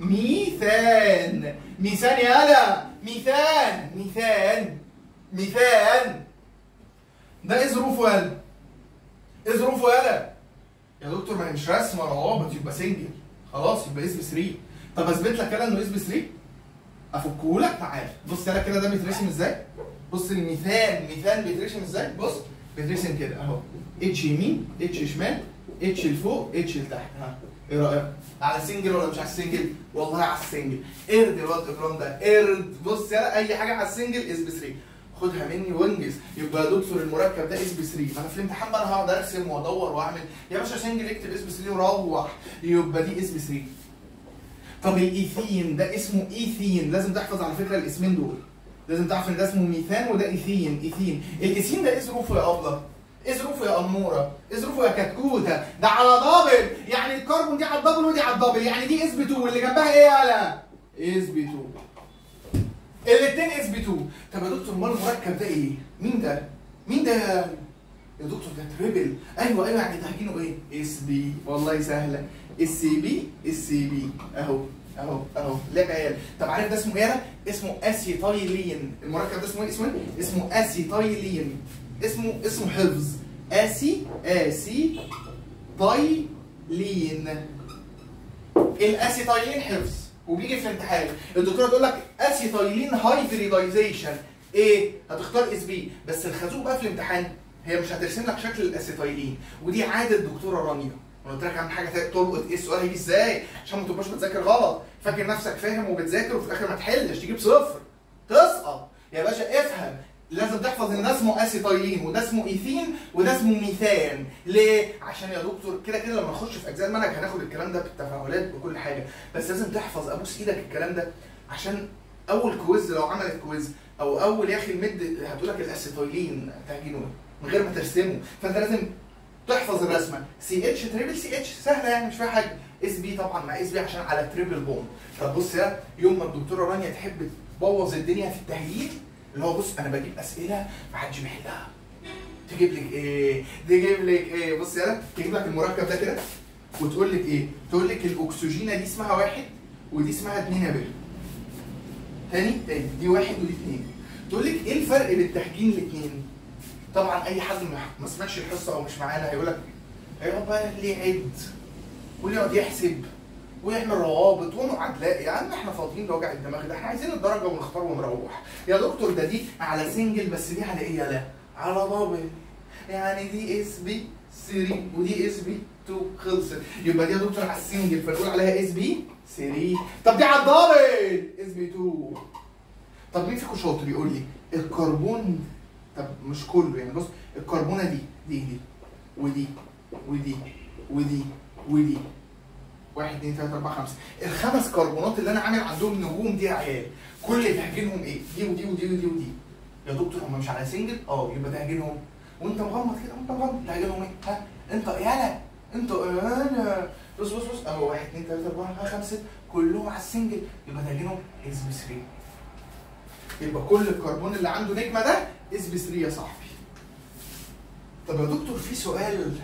ميثان ميثان يالا ميثان ميثان ميثان ده ايه ظروفه يالا؟ ايه ظروفه يالا؟ يا دكتور ما هي مش رسمه روابط يبقى سنجل خلاص يبقى اس بي 3 طب اثبت لك كده انه اس بي 3 افكه لك تعال بص يلا كده ده بيترسم ازاي بص الميثان ميثان بيترسم ازاي بص بيترسم كده اهو اتش يمين اتش شمال اتش لفوق اتش لتحت ها ايه رايك على السنجل ولا مش على السنجل والله على السنجل قرد الواد اكرام ده قرد بص يلا اي حاجه على السنجل اس بي 3 خدها مني وانجز يبقى يا دكتور المركب ده اس بي 3 انا في الامتحان بقى انا هقعد ارسم وادور واعمل يا باشا سنجل اكتب اس بي 3 وروح يبقى دي اس بي 3 طب الايثين ده اسمه ايثين لازم تحفظ على فكره الاسمين دول لازم تعرف ان ده اسمه ميثان وده ايثين ايثين الايثين ده ايه ظروفه يا ابله ايه ظروفه يا اموره ايه ظروفه يا كتكوته ده على دبل يعني الكربون دي على الدبل ودي على الدبل يعني دي اس بي 2 واللي جنبها ايه يالا اس بي 2 الاثنين اس بي 2 طب يا دكتور امال المركب ده ايه مين ده مين ده يا يا دكتور ده تريبل ايوه ايوه يعني تهجينه ايه اس بي والله سهله اس بي اس بي اهو اهو اهو لعب عيال طب عارف ده اسمه ايه ده؟ اسمه اسيتايلين المركب ده اسمه ايه اسمه ايه اسمه اسيتايلين اسمه اسمه حفظ اسي اسي تايلين الاسيتايلين حفظ وبيجي في الامتحان الدكتوره تقول لك اسيتايلين هايبريدايزيشن ايه هتختار اس بي بس الخازوق بقى في الامتحان هي مش هترسم لك شكل الاسيتايلين ودي عاده الدكتوره رانيا انا قلت لك اهم حاجه تلقط ايه السؤال هيجي ازاي عشان ما تبقاش بتذاكر غلط فاكر نفسك فاهم وبتذاكر وفي الاخر ما تحلش تجيب صفر تسقط يا باشا افهم لازم تحفظ ان ده اسمه اسيتايلين وده اسمه ايثين وده اسمه ميثان ليه عشان يا دكتور كده كده لما نخش في اجزاء المنهج هناخد الكلام ده بالتفاعلات بكل حاجه بس لازم تحفظ ابوس ايدك الكلام ده عشان اول كويز لو عملت كويز او اول يا اخي المد هتقول لك الاسيتايلين تهجينه ايه من غير ما ترسمه فانت لازم تحفظ الرسمه سي اتش تريبل سي اتش سهله يعني مش فيها حاجه اس بي طبعا مع اس بي عشان على تريبل بوند طب بص يا يوم ما الدكتوره رانيا تحب تبوظ الدنيا في التهيئ اللي هو بص انا بجيب اسئله محدش بيحلها تجيب لك ايه تجيب لك ايه بص يلا تجيب لك المركب ده كده وتقول لك ايه تقول لك الاكسجينه دي اسمها واحد ودي اسمها اتنين يا بيه تاني تاني دي واحد ودي اتنين تقول لك ايه الفرق بين تهجين الاثنين طبعا اي حد ما- ما سمعش الحصه او مش معانا هيقول لك هيقعد بقى ليه يعد واللي يقعد يحسب ويعمل روابط ونقعد لا يا عم احنا فاضيين لوجع الدماغ ده احنا عايزين الدرجه ونختار ونروح يا دكتور ده دي على سنجل بس دي على ايه يالا على دبل يعني دي اس بي 3 ودي اس بي 2 خلصت يبقى دي يا دكتور على السنجل فنقول عليها اس بي 3 طب دي على الدبل اس بي 2 طب مين فيكم شاطر يقول لي الكربون طب مش كله يعني بص الكربونه دي دي دي ودي ودي ودي ودي واحد اتنين تلاته اربعه خمسه الخمس كربونات اللي انا عامل عندهم نجوم دي يا عيال كل تهجينهم ايه؟ دي ودي ودي ودي ودي يا دكتور هم مش على سنجل؟ اه يبقى تهجينهم وانت مغمض كده وانت مغمض تهجينهم ايه؟ ها انت يالا انت انا بص بص بص اهو واحد اتنين تلاته اربعه خمسه كلهم على السنجل يبقى تهجينهم اس بي 3 يبقى كل الكربون اللي عنده نجمه ده اس بي 3 يا صاحبي طب يا دكتور في سؤال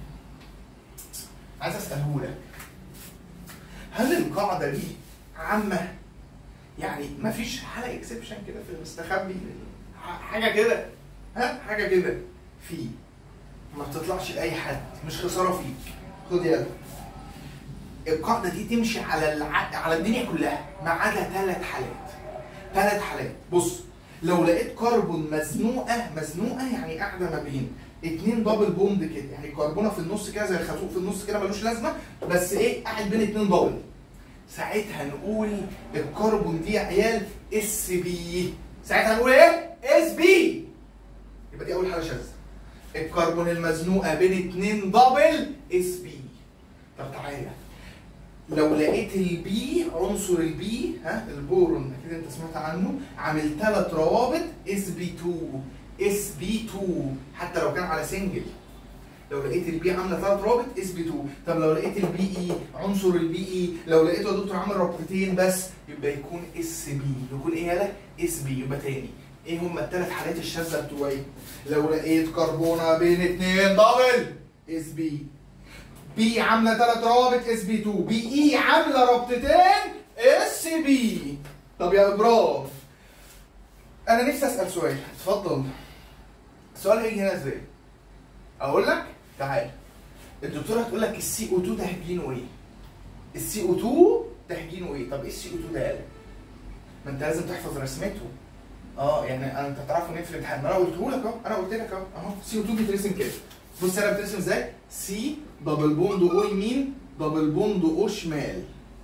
عايز اساله لك هل القاعده دي عامه يعني مفيش حاله اكسبشن كده في المستخبي ح- حاجه كده ها حاجه كده في ما بتطلعش لاي حد مش خساره فيك خد يلا القاعده دي تمشي على الع... على الدنيا كلها ما عدا ثلاث حالات ثلاث حالات بص لو لقيت كربون مزنوقه مزنوقه يعني قاعده ما بين اتنين دبل بوند كده يعني كربونه في النص كده زي الخازوق في النص كده ملوش لازمه بس ايه قاعد بين اتنين دبل ساعتها نقول الكربون دي يا عيال اس بي ساعتها نقول ايه اس بي يبقى دي اول حاله شاذه الكربون المزنوقه بين اتنين دبل اس بي طب تعالى لو لقيت البي عنصر البي ها البورون اكيد انت سمعت عنه عامل ثلاث روابط اس بي 2 اس بي 2 حتى لو كان على سنجل لو لقيت البي عامله ثلاث روابط اس بي 2 طب لو لقيت البي اي عنصر البي اي لو لقيته يا دكتور عامل رابطتين بس يبقى يكون اس بي يكون ايه يالا اس بي يبقى تاني ايه هما الثلاث حالات الشاذه بتوعي لو لقيت كربونه بين اتنين دبل اس بي بي عامله ثلاث روابط اس بي 2 بي اي عامله رابطتين اس بي طب يا ابراهيم انا نفسي اسال سؤال اتفضل السؤال هيجي هنا ازاي اقول لك تعال الدكتوره هتقول لك السي او 2 تهجينه ايه السي او 2 تهجينه ايه طب ايه السي او 2 ده قال ما انت لازم تحفظ رسمته اه يعني انت هتعرفوا نفرد حد ما انا قلته لك اهو انا قلت لك اهو اهو سي او 2 بيترسم كده بص انا بترسم ازاي سي دبل بوند او يمين دبل بوند او شمال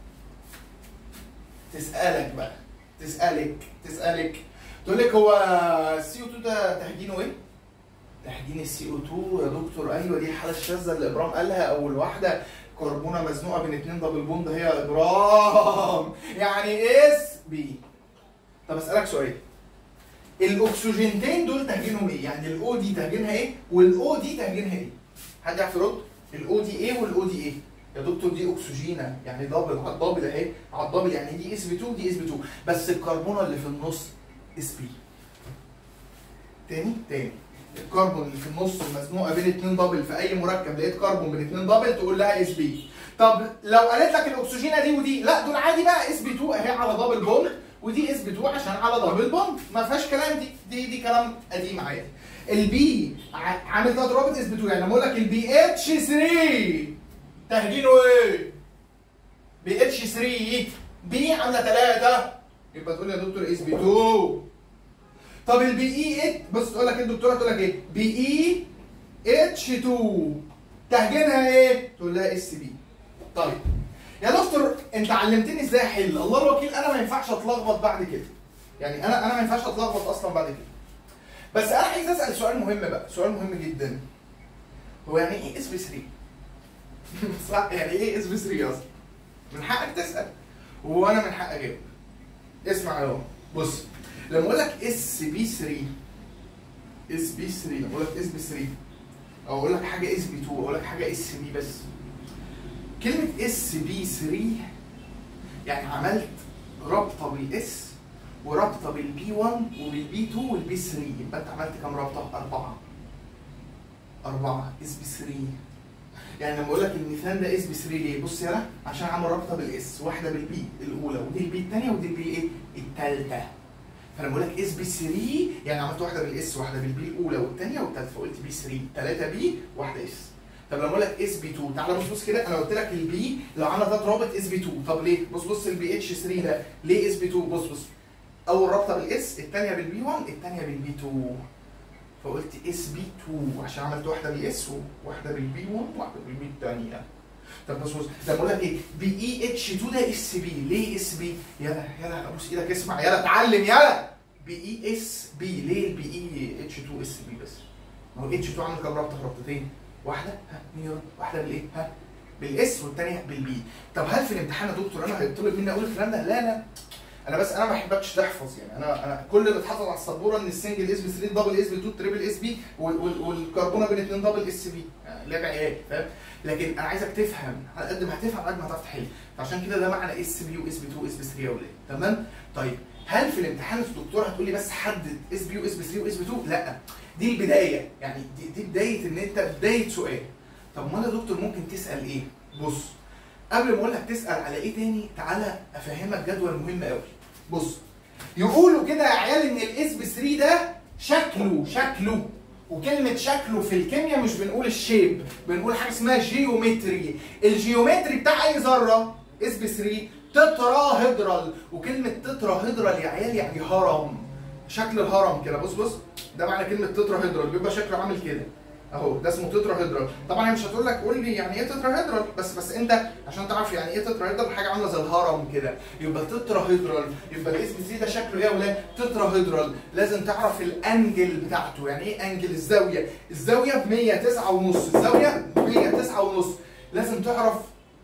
تسالك بقى تسالك تسالك تقول لك هو السي او 2 ده تهجينه ايه تهجين السي او 2 يا دكتور ايوه دي الحاله الشاذه اللي ابرام قالها اول واحده كربونه مزنوقه بين اتنين دبل بوند هي يا ابرام يعني اس بي طب اسالك سؤال الاكسجينتين دول تهجينهم ايه؟ يعني الاو دي تهجينها ايه؟ والاو دي تهجينها ايه؟ حد يعرف يرد؟ الاو دي ايه والاو دي ايه؟ يا دكتور دي اكسجينه يعني دبل على الدبل اهي على الدبل يعني دي اس بي 2 دي اس بي 2 بس الكربونه اللي في النص اس بي تاني تاني الكربون اللي في النص المزنوقه بين اتنين دبل في اي مركب لقيت كربون بين اتنين دبل تقول لها اس بي طب لو قالت لك الاكسجينه دي ودي لا دول عادي بقى اس بي 2 اهي على دبل بوند ودي اس بي 2 عشان على دبل بوند ما فيهاش كلام دي دي دي كلام قديم عادي البي ع- عامل ثلاث رابط اس بي 2 يعني لما اقول لك البي اتش 3 تهجينه ايه؟ بي اتش 3 بي عامله 3 يبقى تقول لي يا دكتور اس بي 2 طب البي اي ات بص تقول لك ايه الدكتوره تقول لك ايه؟ بي اي اتش 2 تهجينها ايه؟ تقول لها اس بي طيب يا دكتور انت علمتني ازاي احل الله الوكيل انا ما ينفعش اتلخبط بعد كده يعني انا انا ما ينفعش اتلخبط اصلا بعد كده بس انا عايز اسال سؤال مهم بقى سؤال مهم جدا هو يعني ايه اس بي 3 صح يعني ايه اس بي 3 اصلا من حقك تسال وانا من حقي اجاوب اسمع اهو بص لما اقول لك اس بي 3 اس بي 3 لما اقول لك اس بي 3 او اقول لك حاجه اس بي 2 اقول لك حاجه اس بي بس كلمه اس بي 3 يعني عملت رابطه بالاس ورابطه بالبي 1 وبالبي 2 والبي 3 يبقى انت عملت كام رابطه؟ اربعه اربعه اس بي 3 يعني لما اقول لك الميثان ده اس بي 3 ليه؟ بص يلا عشان عامل رابطه بالاس واحده بالبي الاولى ودي البي الثانيه ودي البي ايه؟ الثالثه فلما اقول لك اس بي 3 يعني عملت واحده بالاس واحده بالبي الاولى والثانيه والثالثه فقلت بي 3 ثلاثه بي واحده اس طب لما اقول لك اس بي 2 تعالى بص بص كده انا قلت لك البي لو عمل ده رابط اس بي 2 طب ليه؟ بص بص البي اتش 3 ده ليه اس بي 2 بص بص اول رابطه بالاس الثانيه بالبي 1 الثانيه بالبي 2 فقلت اس بي 2 عشان عملت واحده بالاس وواحده بالبي 1 وواحده بالبي الثانيه طب بص بص لما اقول لك ايه بي اي اتش 2 ده اس بي ليه اس بي يلا يلا ابوس ايدك اسمع يلا اتعلم يلا بي اي اس بي ليه البي اي اتش 2 اس بي بس ما هو اتش 2 عامل كام رابطه رابطتين واحده ها مين يرد واحده بالايه ها بالاس والثانيه بالبي طب هل في الامتحان يا دكتور انا هيطلب مني اقول الكلام ده لا لا انا بس انا ما بحبكش تحفظ يعني انا انا كل اللي اتحفظ على السبوره ان السنجل اس بي 3 دبل اس بي 2 تريبل اس بي والكربونه بين اثنين دبل اس بي لعب عيال فاهم لكن انا عايزك تفهم على قد ما هتفهم على قد ما هتعرف تحل فعشان كده ده معنى اس بي واس بي 2 واس بي 3 يا ولاد تمام طيب هل في الامتحان الدكتور هتقول لي بس حدد اس بي واس بي 3 واس بي 2 لا دي البدايه يعني دي, دي بدايه ان انت بدايه سؤال طب امال يا دكتور ممكن تسال ايه بص قبل ما اقول لك تسال على ايه تاني تعالى افهمك جدول مهم قوي بص يقولوا كده يا عيال ان الاس بي 3 ده شكله شكله وكلمة شكله في الكيمياء مش بنقول الشيب بنقول حاجة اسمها جيومتري الجيومتري بتاع أي ذرة اس بي 3 تتراهيدرال وكلمة تتراهيدرال يا عيال يعني هرم شكل الهرم كده بص بص ده معنى كلمة تتراهيدرال بيبقى شكله عامل كده اهو ده اسمه تتراهيدرال طبعا هي مش هتقول لك قول لي يعني ايه تتراهيدرال بس بس انت عشان تعرف يعني ايه تتراهيدرال حاجه عامله زي الهرم كده يبقى تتراهيدرال يبقى الاس بي سي ده شكله ايه يا ولاد تتراهيدرال لازم تعرف الانجل بتاعته يعني ايه انجل الزاويه الزاويه ب 109 ونص الزاويه ب 109 ونص لازم تعرف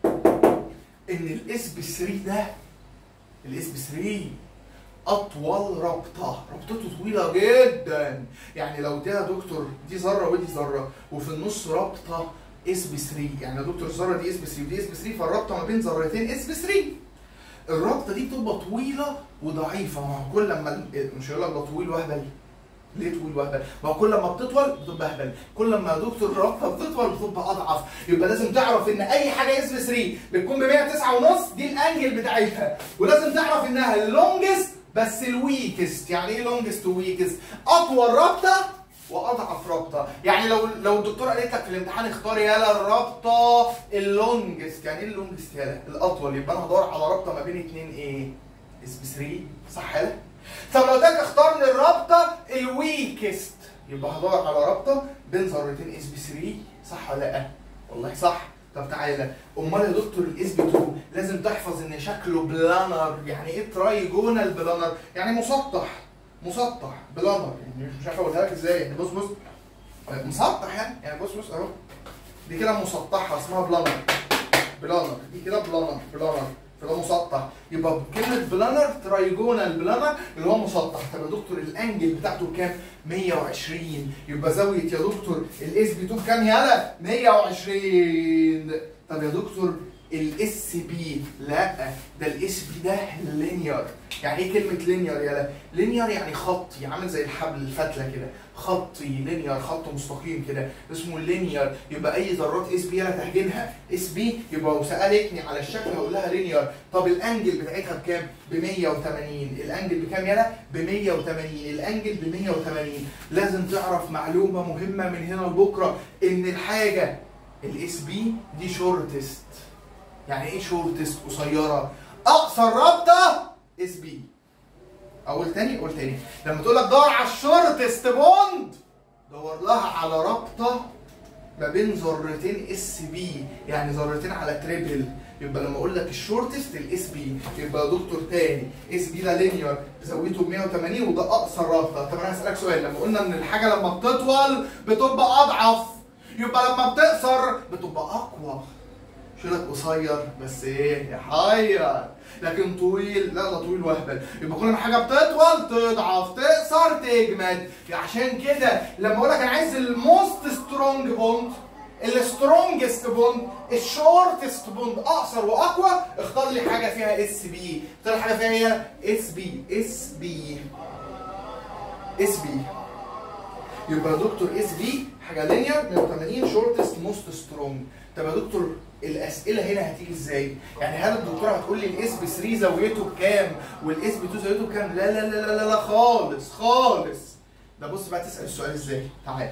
ان الاس بي 3 ده الاس بي 3 اطول رابطه رابطته طويله جدا يعني لو دي يا دكتور دي ذره ودي ذره وفي النص رابطه اس بي 3 يعني يا دكتور الذره دي اس بي 3 ودي اس بي 3 فالرابطه ما بين ذرتين اس بي 3 الرابطه دي بتبقى طويله وضعيفه ما هو كل لما مش هيقول لك ده طويل وهبل ليه طويل وهبل؟ ما هو كل ما بتطول بتبقى اهبل، كل ما يا دكتور الرابطه بتطول بتبقى اضعف، يبقى لازم تعرف ان اي حاجه اس بي 3 بتكون ب 109 ونص دي الانجل بتاعتها، ولازم تعرف انها اللونجست بس الويكست يعني ايه لونجست وويكست اطول رابطه واضعف رابطه يعني لو لو الدكتوره قالت لك في الامتحان اختار يالا الرابطه اللونجست يعني ايه اللونجست يالا الاطول يبقى انا هدور على رابطه ما بين اتنين ايه اس بي 3 صح يالا طب لو اداك اختار لي الرابطه الويكست يبقى هدور على رابطه بين ذرتين اس بي 3 صح ولا لا والله صح طب تعالى امال يا دكتور الاس بي 2 لازم تحفظ ان شكله بلانر يعني ايه ترايجونال بلانر يعني مسطح مسطح بلانر يعني مش عارف اقولها لك ازاي يعني بص بص مسطح يعني يعني بص بص اهو دي كده مسطحه اسمها بلانر بلانر دي كده بلانر بلانر فده مسطح يبقى كلمة بلانر ترايجونال بلانر اللي هو مسطح طب يا دكتور الانجل بتاعته كام؟ 120 يبقى زاوية يا دكتور الاس بي 2 كام يالا؟ 120 طب يا دكتور الاس بي لا ده الاس بي ده لينير يعني ايه كلمة لينير يالا؟ لينير يعني خطي عامل زي الحبل الفتلة كده خطي لينير خط مستقيم كده اسمه لينير يبقى اي ذرات اس بي يالا تهجنها اس بي يبقى لو سالتني على الشكل هقول لها لينير طب الانجل بتاعتها بكام؟ ب 180 الانجل بكام يالا؟ ب 180 الانجل ب 180 لازم تعرف معلومه مهمه من هنا لبكره ان الحاجه الاس بي دي شورتست يعني ايه شورتست قصيره اقصر رابطه اس بي اقول تاني قول تاني لما تقول لك دور على الشورتست بوند دور لها على رابطه ما بين ذرتين اس بي يعني ذرتين على تريبل يبقى لما اقول لك الشورتست الاس بي يبقى يا دكتور تاني اس بي ده لينير زاويته ب 180 وده اقصر رابطه طب انا هسالك سؤال لما قلنا ان الحاجه لما بتطول بتبقى اضعف يبقى لما بتقصر بتبقى اقوى شو لك قصير بس ايه يحير لكن طويل لا ده طويل وهبل يبقى كل ما حاجه بتطول تضعف تقصر تجمد عشان كده لما اقول لك انا عايز الموست سترونج بوند السترونجست بوند الشورتست بوند اقصر واقوى اختار لي حاجه فيها اس بي اختار لي حاجه فيها هي اس بي اس بي اس بي يبقى يا دكتور اس بي حاجه لينير 180 شورتست موست سترونج طب يا دكتور الاسئله هنا هتيجي ازاي؟ يعني هل الدكتوره هتقول لي الاس بي 3 زاويته بكام والاس بي 2 زاويته بكام؟ لا لا لا لا لا خالص خالص ده بص بقى تسال السؤال ازاي؟ تعالى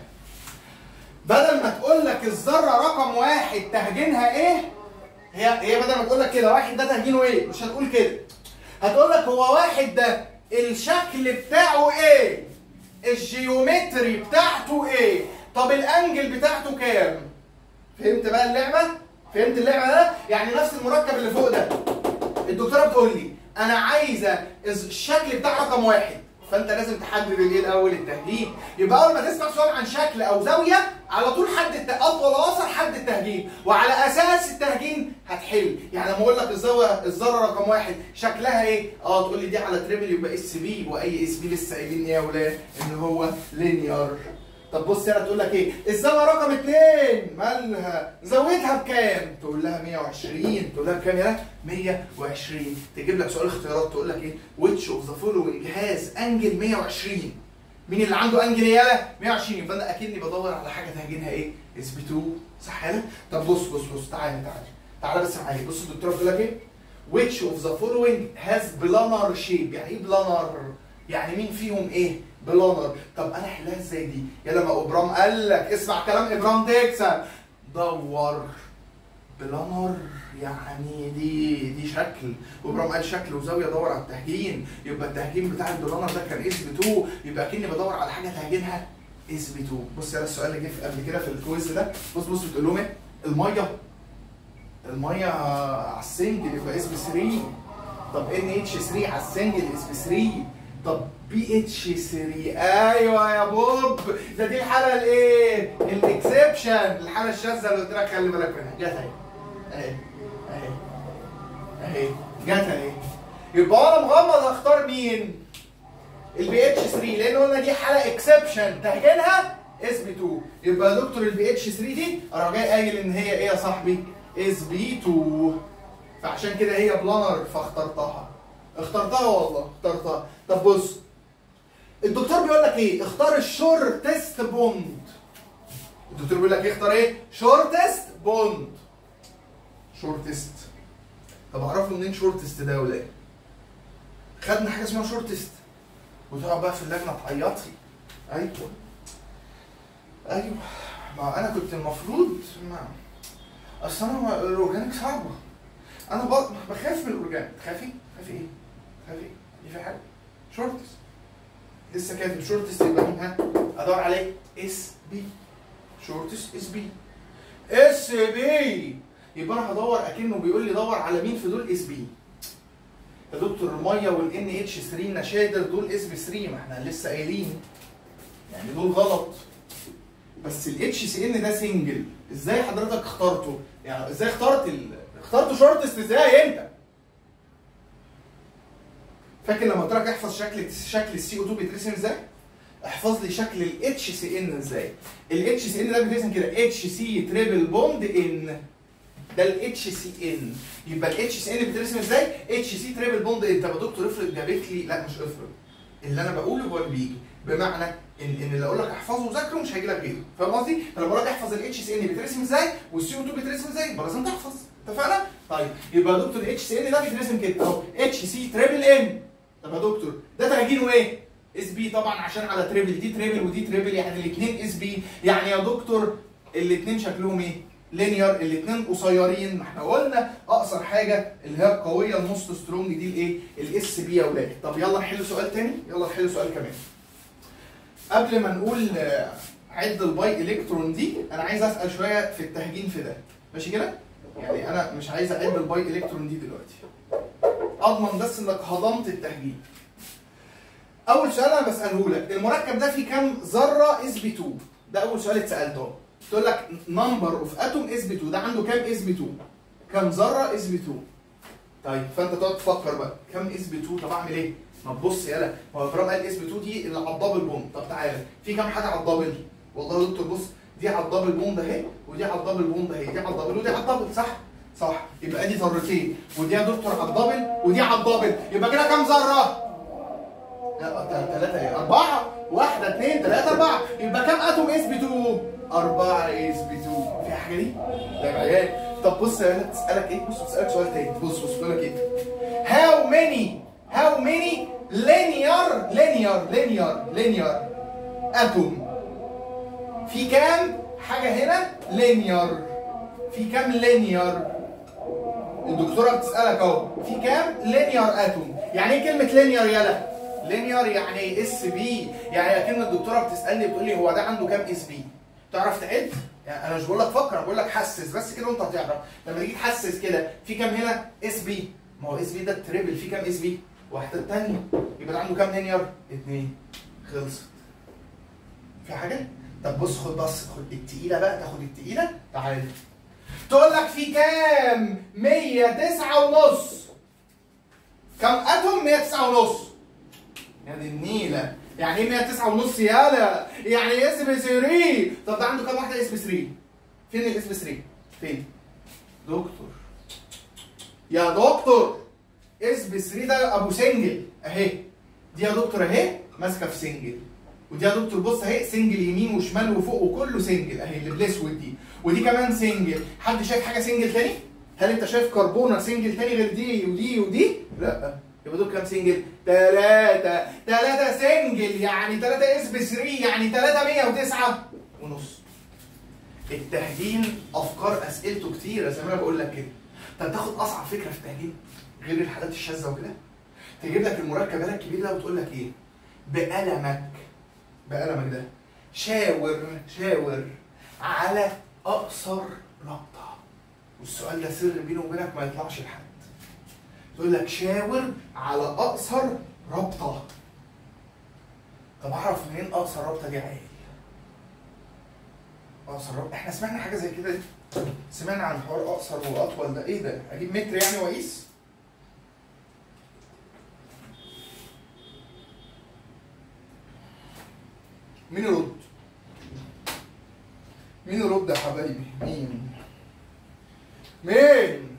بدل ما تقول لك الذره رقم واحد تهجينها ايه؟ هي هي بدل ما تقول لك كده واحد ده تهجينه ايه؟ مش هتقول كده هتقول لك هو واحد ده الشكل بتاعه ايه؟ الجيومتري بتاعته ايه؟ طب الانجل بتاعته كام؟ فهمت بقى اللعبه؟ فهمت اللعبه ده؟ يعني نفس المركب اللي فوق ده الدكتوره بتقول لي انا عايزه الشكل بتاع رقم واحد فانت لازم تحدد الايه الاول التهجين يبقى اول ما تسمع سؤال عن شكل او زاويه على طول حد الت... اطول واقصر حد التهجين وعلى اساس التهجين هتحل يعني لما اقول لك الزاويه الذره رقم واحد شكلها ايه اه تقول لي دي على تريبل يبقى اس بي واي اس بي لسه قايلين ايه يا ولاد ان هو لينير طب بص هنا تقول لك ايه الزاويه رقم اثنين مالها زاويتها بكام تقول لها 120 تقول لها بكام يا 120 تجيب لك سؤال اختيارات تقول لك ايه which of the following has angle 120 مين اللي عنده انجل يالا 120 يبقى انا اكني بدور على حاجه تهجينها ايه اس بي 2 صح يالا طب بص بص بص تعالى تعالى تعالى بس معايا بص الدكتوره بتقول لك ايه which of the following has planar shape يعني ايه planar يعني مين فيهم ايه بلانر طب انا احلها ازاي دي يا لما ابرام قال لك اسمع كلام ابرام تكسب دور بلانر يعني دي دي شكل وابرام قال شكل وزاويه دور على التهجين يبقى التهجين بتاع البلانر ده كان اس بي 2 يبقى اكني بدور على حاجه تهجينها اس بي 2 بص يا السؤال اللي جه في- قبل كده في الكويز ده بص بص بتقول لهم ايه الميه الميه على السنجل يبقى اس بي 3 طب ان اتش 3 على السنجل اس بي 3 طب بي اتش 3 ايوه يا بوب ده دي الحاله الايه؟ الاكسبشن الحاله الشاذه اللي قلت لك خلي بالك منها جت اهي اهي اهي اهي جت اهي يبقى انا مغمض هختار مين؟ البي اتش 3 لان قلنا دي حاله اكسبشن تهجينها اس بي 2 يبقى يا دكتور البي اتش 3 دي اروح جاي قايل ان هي ايه يا صاحبي؟ اس بي 2 فعشان كده هي بلانر فاخترتها اخترتها والله اخترتها طب بص الدكتور بيقول لك ايه اختار الشورتست بوند الدكتور بيقول لك ايه اختار ايه شورتست بوند شورتست طب اعرفه منين شورتست ده ولا ايه خدنا حاجه اسمها شورتست وتقعد بقى في اللجنه تعيطي ايوه ايوه ما انا كنت المفروض ما اصل انا الاورجانيك صعبه انا ب- بخاف من الاورجانيك تخافي تخافي ايه تخافي ايه دي في حاجه شورتس لسه كاتب شورتس يبقى مين ها ادور عليه اس بي شورتس اس بي اس بي يبقى انا هدور اكنه بيقول لي دور على مين في دول اس بي يا دكتور الميه والان اتش 3 نشادر دول اس بي 3 ما احنا لسه قايلين يعني دول غلط بس الاتش سي ان ده سنجل ازاي حضرتك اخترته يعني ازاي اخترت ال... اخترته شورتست ازاي انت فاكر لما قلت لك احفظ شكل شكل السي او 2 بيترسم ازاي احفظ لي شكل الاتش سي ان ازاي الاتش سي ان ده بيترسم كده اتش سي تريبل بوند ان ده الاتش سي ان يبقى الاتش سي ان بيترسم ازاي اتش سي تريبل بوند ان طب يا دكتور افرض جابت لي لا مش افرض اللي انا بقوله هو اللي بيجي بمعنى ان ان اللي اقول لك احفظه وذاكره مش هيجي لك غيره فاهم قصدي؟ فلما بقول لك احفظ الاتش سي ان بيترسم ازاي والسي او 2 بيترسم ازاي يبقى لازم تحفظ اتفقنا؟ طيب يبقى يا دكتور الاتش سي ان ده بيترسم كده اهو اتش سي تريبل ان طب يا دكتور ده تهجينه ايه؟ اس بي طبعا عشان على تريبل دي تريبل ودي تريبل يعني الاثنين اس بي يعني يا دكتور الاثنين شكلهم ايه؟ لينير الاثنين قصيرين ما احنا قلنا اقصر حاجه اللي هي القويه الموست سترونج دي الايه؟ الاس بي يا اولاد طب يلا نحل سؤال تاني يلا نحل سؤال كمان قبل ما نقول آه، عد الباي الكترون دي انا عايز اسال شويه في التهجين في ده ماشي كده يعني انا مش عايز اعد الباي الكترون دي دلوقتي اضمن بس انك هضمت التهجين اول سؤال انا بساله لك المركب ده فيه كام ذره اس بي 2 ده اول سؤال اتسالته اهو تقول لك نمبر اوف اتوم اس بي 2 ده عنده كام اس بي 2 كام ذره اس بي 2 طيب فانت تقعد تفكر بقى كام اس بي 2 طب اعمل ايه ما تبص يالا هو ابراهيم قال اس بي 2 دي اللي على الدبل بوند طب تعالى في كام حاجه على الدبل والله يا دكتور بص دي على الدبل بوند اهي ودي على الدبل بوند اهي دي على الدبل ودي على الدبل صح صح يبقى دي ذرتين ودي يا دكتور على الدبل ودي على الدبل يبقى كده كام ذره لا ثلاثة ايه؟ أربعة واحدة اثنين ثلاثة أربعة يبقى كام أتوم اس بي 2 أربعة اس بي 2 في حاجة دي؟ لا يا عيال طب بص يا ولد تسألك إيه؟ بص بتسألك سؤال تاني بص بص بيقول لك إيه؟ How many how many linear linear linear linear atom في كام حاجة هنا linear في كام linear الدكتورة بتسألك اهو في كام linear atom يعني ايه كلمة linear يالا؟ linear يعني اس بي يعني اكن الدكتورة بتسألني بتقول لي هو ده عنده كام اس بي؟ تعرف تعد؟ يعني انا مش بقول لك فكر انا بقول لك حسس بس كده وانت هتعرف لما تيجي تحسس كده في كام هنا اس بي ما هو اس بي ده التريبل في كام اس بي؟ واحدة التانية يبقى ده عنده كام linear؟ اتنين خلصت في حاجة؟ طب بص خد بص خد التقيلة بقى تاخد التقيلة تعالى تقول لك في كام 109 ونص كام اتوم 109 ونص يا دي النيلة يعني ايه 109 ونص يالا يعني اس بي 3 طب ده عنده كام واحدة اس بي 3 فين الاس بي 3 فين دكتور يا دكتور اس بي 3 ده ابو سنجل اهي دي يا دكتور اهي ماسكه في سنجل ودي يا دكتور بص اهي سنجل يمين وشمال وفوق وكله سنجل اهي اللي بالاسود دي ودي كمان سنجل حد شايف حاجه سنجل تاني؟ هل انت شايف كربونه سنجل تاني غير دي ودي ودي؟ لا يبقى دول كام سنجل؟ ثلاثة ثلاثة سنجل يعني ثلاثة اس بي 3 يعني ثلاثة 109 ونص التهجين افكار اسئلته كتيره زي ما انا بقول لك كده طب تاخد اصعب فكره في التهجين غير الحالات الشاذه وكده تجيب لك المركب ده الكبير ده وتقول لك ايه بقلمك بقلمك ده شاور شاور على اقصر رابطه والسؤال ده سر بيني وبينك ما يطلعش لحد تقول لك شاور على اقصر رابطه طب اعرف منين اقصر رابطه دي عيل اقصر رابطه احنا سمعنا حاجه زي كده سمعنا عن حوار اقصر واطول ده ايه ده اجيب متر يعني واقيس مين يرد مين يرد يا حبايبي مين مين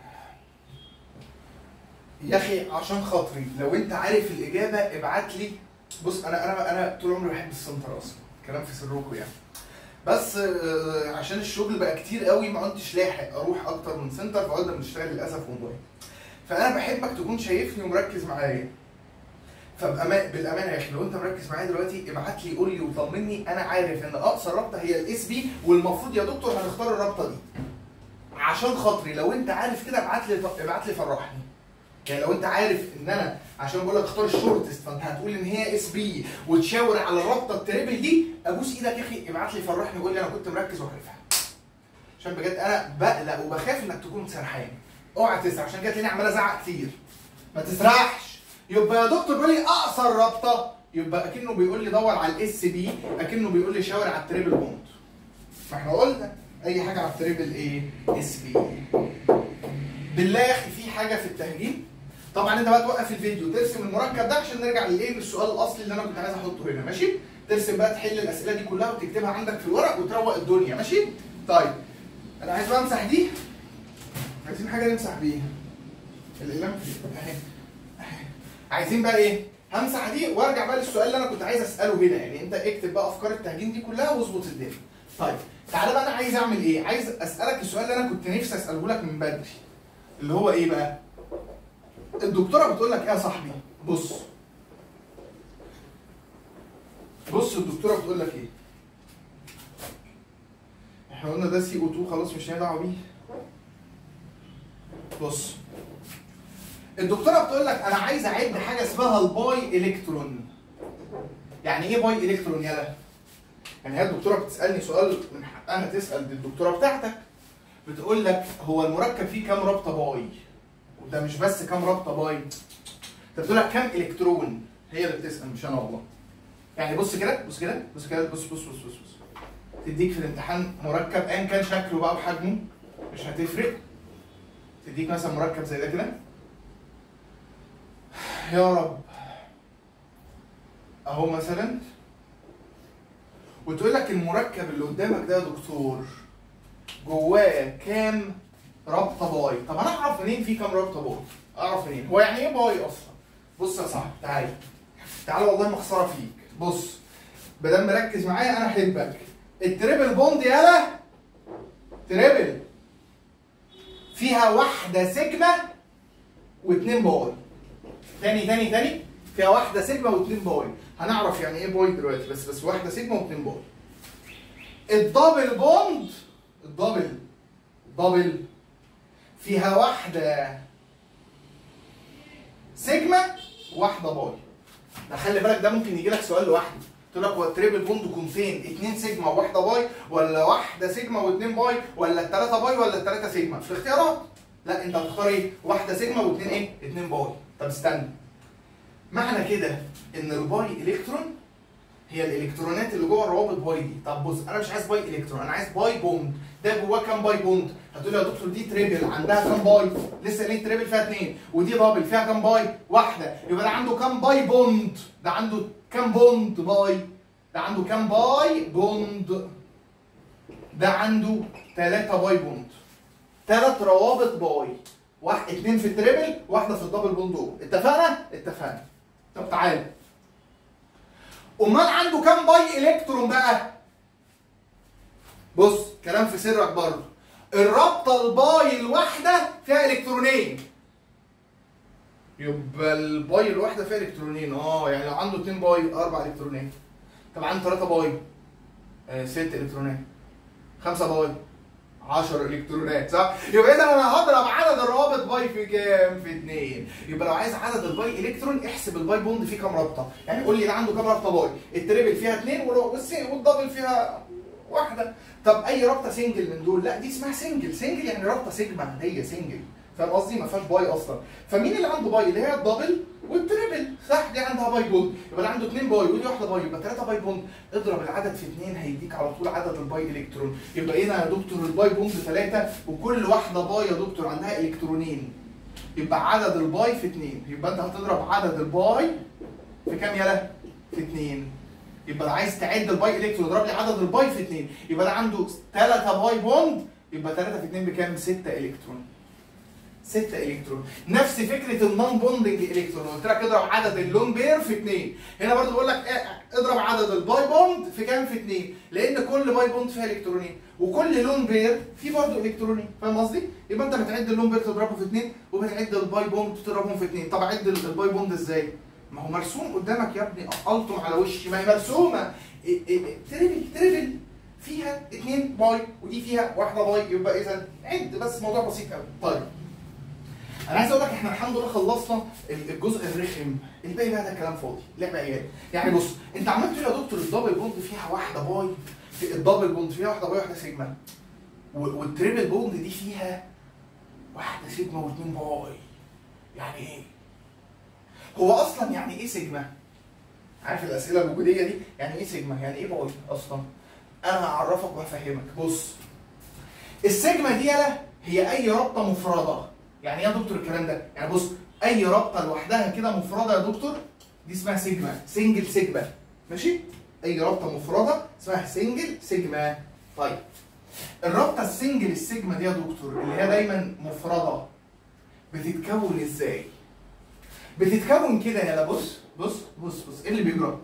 يا اخي عشان خاطري لو انت عارف الاجابه ابعت لي بص انا انا انا طول عمري بحب السنتر اصلا كلام في سركم يعني بس آه، عشان الشغل بقى كتير قوي ما كنتش لاحق اروح اكتر من سنتر فقلنا بنشتغل للاسف اونلاين فانا بحبك تكون شايفني ومركز معايا فبأمان بالامانه يا اخي لو انت مركز معايا دلوقتي ابعت لي قول لي وطمني انا عارف ان اقصر رابطه هي الاس بي والمفروض يا دكتور هنختار الرابطه دي عشان خاطري لو انت عارف كده ابعت لي ابعت لي فرحني يعني لو انت عارف ان انا عشان بقول لك اختار الشورتست فانت هتقول ان هي اس بي وتشاور على الرابطه التريبل دي ابوس ايدك يا اخي ابعت لي فرحني وقول لي انا كنت مركز وعارفها عشان بجد انا بقلق وبخاف انك تكون سرحان اوعى تسرح عشان كده تلاقيني عمال ازعق كتير ما تسرحش يبقى يا دكتور بيقول لي اقصر رابطه يبقى اكنه بيقول لي دور على الاس بي اكنه بيقول لي شاور على التريبل بوند ما احنا قلنا اي حاجه على التريبل ايه اس بي بالله يا اخي في حاجه في التهجين طبعا انت بقى توقف الفيديو ترسم المركب ده عشان نرجع للايه للسؤال الاصلي اللي انا كنت عايز احطه هنا ماشي ترسم بقى تحل الاسئله دي كلها وتكتبها عندك في الورق وتروق الدنيا ماشي طيب انا عايز بقى امسح دي عايزين حاجه نمسح بيها الاقلام اهي اهي عايزين بقى ايه همسح دي وارجع بقى للسؤال اللي انا كنت عايز اساله هنا يعني انت اكتب بقى افكار التهجين دي كلها واظبط الدنيا طيب تعالى بقى انا عايز اعمل ايه عايز اسالك السؤال اللي انا كنت نفسي اساله لك من بدري اللي هو ايه بقى الدكتوره بتقول لك ايه يا صاحبي بص بص الدكتوره بتقول لك ايه احنا قلنا ده سي او 2 خلاص مش هندعوا دعوه بيه بص الدكتوره بتقول لك انا عايز اعد حاجه اسمها الباي الكترون يعني ايه باي الكترون يالا يعني هي الدكتوره بتسالني سؤال من حقها تسال دي الدكتوره بتاعتك بتقول لك هو المركب فيه كام رابطه باي وده مش بس كام رابطه باي ده بتقول لك كام الكترون هي اللي بتسال مش انا والله يعني بص كده بص كده بص كده بص بص بص بص بص تديك في الامتحان مركب ايا كان شكله بقى وحجمه مش هتفرق تديك مثلا مركب زي ده كده يا رب اهو مثلا وتقول لك المركب اللي قدامك ده يا دكتور جواه كام رابطه باي طب انا اعرف منين في كام رابطه باي اعرف منين هو يعني ايه باي اصلا بص يا صاحبي تعالى تعالى والله ما خساره فيك بص بدل مركز معايا انا احبك التريبل بوند يالا تريبل فيها واحده سيجما واتنين باي تاني تاني تاني فيها واحده سيجما واتنين باي هنعرف يعني ايه باي دلوقتي بس بس واحده سيجما واتنين باي الدبل بوند الدبل دبل فيها واحده سيجما وواحده باي ده خلي بالك ده ممكن يجي لك سؤال لوحده قلت لك هو التريبل بوند كونتين اتنين سيجما وواحده باي ولا واحده سيجما واتنين باي ولا التلاته باي ولا التلاته سيجما في الاختيارات لا انت هتختار ايه واحده سيجما واتنين ايه اتنين باي طب استنى معنى كده ان الباي الكترون هي الالكترونات اللي جوه الروابط باي دي طب بص انا مش عايز باي الكترون انا عايز باي بوند ده جواه كام باي بوند هتقول لي يا دكتور دي تريبل عندها كام باي لسه ليه تريبل فيها اثنين ودي دبل فيها كام باي واحده يبقى ده عنده كام باي بوند ده عنده كام بوند باي ده عنده كام باي بوند ده عنده ثلاثة باي بوند ثلاث روابط باي واحد اتنين في التريبل واحده في الدبل بوند او اتفقنا اتفقنا طب تعالى امال عنده كام باي الكترون بقى بص كلام في سرك برضه الرابطه الباي الواحده فيها الكترونين يبقى الباي الواحده فيها الكترونين اه يعني لو عنده 2 باي اربع الكترونات طب عنده 3 باي آه ست الكترونات 5 باي 10 الكترونات صح؟ يبقى اذا انا هضرب عدد الروابط باي في كام؟ في 2 يبقى لو عايز عدد الباي الكترون احسب الباي بوند فيه كام رابطه؟ يعني قول لي ده عنده كام رابطه باي؟ التريبل فيها 2 والدبل فيها واحده طب اي رابطه سنجل من دول؟ لا دي اسمها سنجل، سنجل يعني رابطه سيجما عاديه سنجل فاهم قصدي؟ ما فيهاش باي اصلا فمين اللي عنده باي؟ اللي هي الدبل والتريبل صح دي عندها باي بوند يبقى ده عنده 2 باي ودي واحده باي يبقى 3 باي بوند اضرب العدد في 2 هيديك على طول عدد الباي الكترون يبقى هنا يا دكتور الباي بوند 3 وكل واحده باي يا دكتور عندها الكترونين يبقى عدد الباي في 2 يبقى انت هتضرب عدد الباي في كام يالا؟ في 2 يبقى عايز تعد الباي الكترون اضرب لي عدد الباي في 2 يبقى ده عنده 3 باي بوند يبقى 3 في 2 بكام؟ 6 الكترون 6 الكترون نفس فكره النون بوندنج الكترون قلت لك اضرب عدد اللون بير في 2 هنا برضو بقول لك إيه، اضرب عدد الباي بوند في كام في 2 لان كل باي بوند فيها الكترونين وكل لون بير فيه برضو الكترونين فاهم قصدي يبقى انت بتعد اللون بير تضربه في 2 وبتعد الباي بوند تضربهم في 2 طب عد الباي بوند ازاي ما هو مرسوم قدامك يا ابني التم على وشي ما هي مرسومه إيه إيه إيه، تريبل تريبل فيها 2 باي ودي فيها واحده باي يبقى اذا عد بس موضوع بسيط قوي طيب انا عايز اقول لك احنا الحمد لله خلصنا الجزء الرخم الباقي بقى ده كلام فاضي لعبه عيال يعني بص انت عمال تقول يا دكتور الدبل بوند فيها واحده باي في الدبل بوند فيها واحده باي واحده سيجما و- والتريبل بوند دي فيها واحده سيجما واثنين باي يعني ايه هو اصلا يعني ايه سيجما عارف الاسئله الوجوديه دي يعني ايه سيجما يعني ايه باي اصلا انا هعرفك وهفهمك بص السيجما دي يالا هي اي رابطه مفرده يعني ايه يا دكتور الكلام ده يعني بص اي رابطه لوحدها كده مفرده يا دكتور دي اسمها سيجما سنجل سيجما ماشي اي رابطه مفرده اسمها سنجل سيجما طيب الرابطه السنجل السيجما دي يا دكتور اللي هي دايما مفرده بتتكون ازاي بتتكون كده يلا بص بص بص بص ايه اللي بيجرى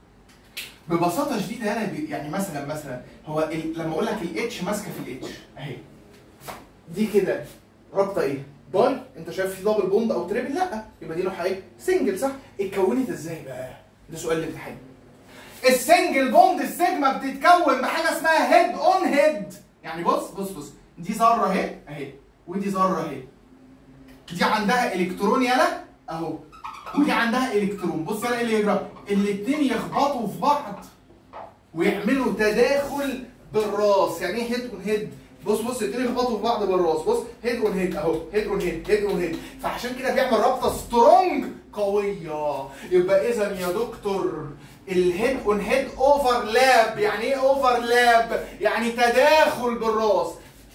ببساطه شديده انا بي يعني مثلا مثلا هو ال... لما اقول لك الاتش ماسكه في الاتش اهي دي كده رابطه ايه باي انت شايف في دبل بوند او تريبل لا يبقى دي لوحه ايه سنجل صح اتكونت ازاي بقى ده سؤال الامتحان السنجل بوند السيجما بتتكون بحاجه اسمها هيد اون هيد يعني بص بص بص دي ذره اهي اهي ودي ذره اهي دي عندها الكترون يالا اهو ودي عندها الكترون بص يلا ايه اللي يجرى الاثنين يخبطوا في بعض ويعملوا تداخل بالراس يعني ايه هيد اون هيد بص بص الاثنين يخبطوا في بعض بالراس بص هيد اون هيد اهو هيد اون هيد هيد اون هيد فعشان كده بيعمل رابطه سترونج قويه يبقى اذا يا دكتور الهيد اون هيد اوفرلاب يعني ايه اوفرلاب يعني تداخل بالراس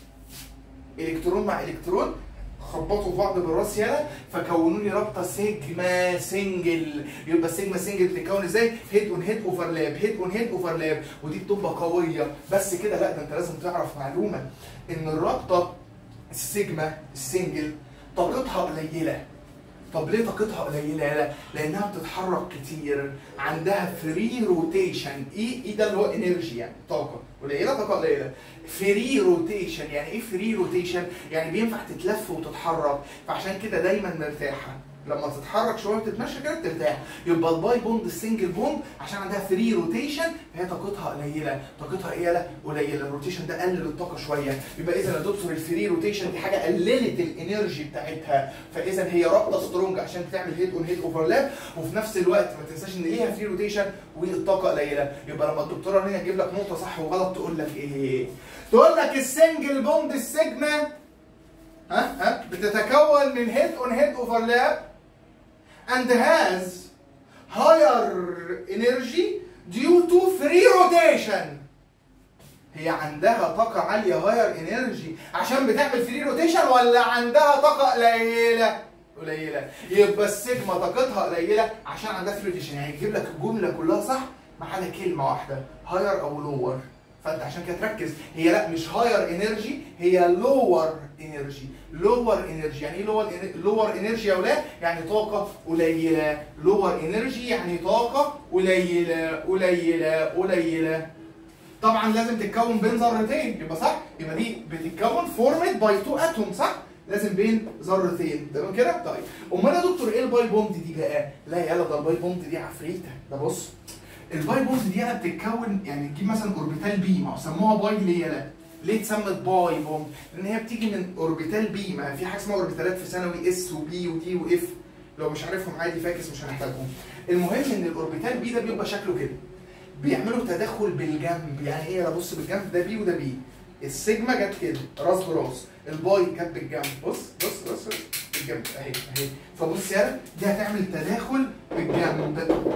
الكترون مع الكترون خبطوا في بعض بالراس يالا فكونوا لي رابطه سيجما سنجل يبقى السيجما سنجل بتتكون ازاي؟ هيد اون هيد اوفرلاب هيد اون هيد اوفرلاب ودي بتبقى قويه بس كده لا ده انت لازم تعرف معلومه ان الرابطه السيجما السنجل طاقتها قليله طب ليه طاقتها قليله يالا؟ لانها بتتحرك كتير عندها فري روتيشن ايه ايه ده اللي هو انرجي يعني طاقه قليله طاقه قليله فري روتيشن يعني ايه فري روتيشن يعني بينفع تتلف وتتحرك فعشان كده دايما مرتاحه لما تتحرك شويه وتتمشى كده بترتاح يبقى الباي بوند السنجل بوند عشان عندها فري روتيشن فهي طاقتها قليله طاقتها ايه لا قليله الروتيشن ده قلل الطاقه شويه يبقى اذا يا دكتور الفري روتيشن دي حاجه قللت الانرجي بتاعتها فاذا هي رابطه سترونج عشان تعمل هيد اون هيد اوفرلاب وفي نفس الوقت ما تنساش ان ليها فري روتيشن والطاقه قليله يبقى لما الدكتوره هنا تجيب لك نقطه صح وغلط تقول لك ايه تقول لك السنجل بوند السيجما ها ها بتتكون من هيد اون هيد اوفرلاب and has higher energy due to free rotation هي عندها طاقة عالية هاير انرجي عشان بتعمل فري روتيشن ولا عندها طاقة قليلة؟ قليلة يبقى السيجما طاقتها قليلة عشان عندها فري روتيشن يعني يجيب لك الجملة كلها صح ما عدا كلمة واحدة هاير أو لور فانت عشان كده تركز هي لا مش هاير انرجي هي لور انرجي لور انرجي يعني ايه لور لور انرجي يا اولاد يعني طاقه قليله لور انرجي يعني طاقه قليله قليله قليله طبعا لازم تتكون بين ذرتين يبقى صح يبقى دي بتتكون فورمد باي تو اتوم صح لازم بين ذرتين تمام كده طيب امال يا دكتور ايه الباي بوند دي بقى لا يلا ده الباي بوند دي عفريته ده بص الباي بوند دي انا بتتكون يعني تجيب مثلا اوربيتال بي ما هو سموها باي ليه لا ليه اتسمت باي بوند؟ لان هي بتيجي من اوربيتال بي ما في حاجه اسمها اوربيتالات في ثانوي اس وبي ودي واف لو مش عارفهم عادي فاكس مش هنحتاجهم المهم ان الاوربيتال بي ده بيبقى شكله كده بيعملوا تداخل بالجنب يعني ايه انا بص بالجنب ده بي وده بي السيجما جت كده راس براس الباي جت بالجنب بص بص بص بالجنب اهي اهي فبص يالا دي هتعمل تداخل بالجنب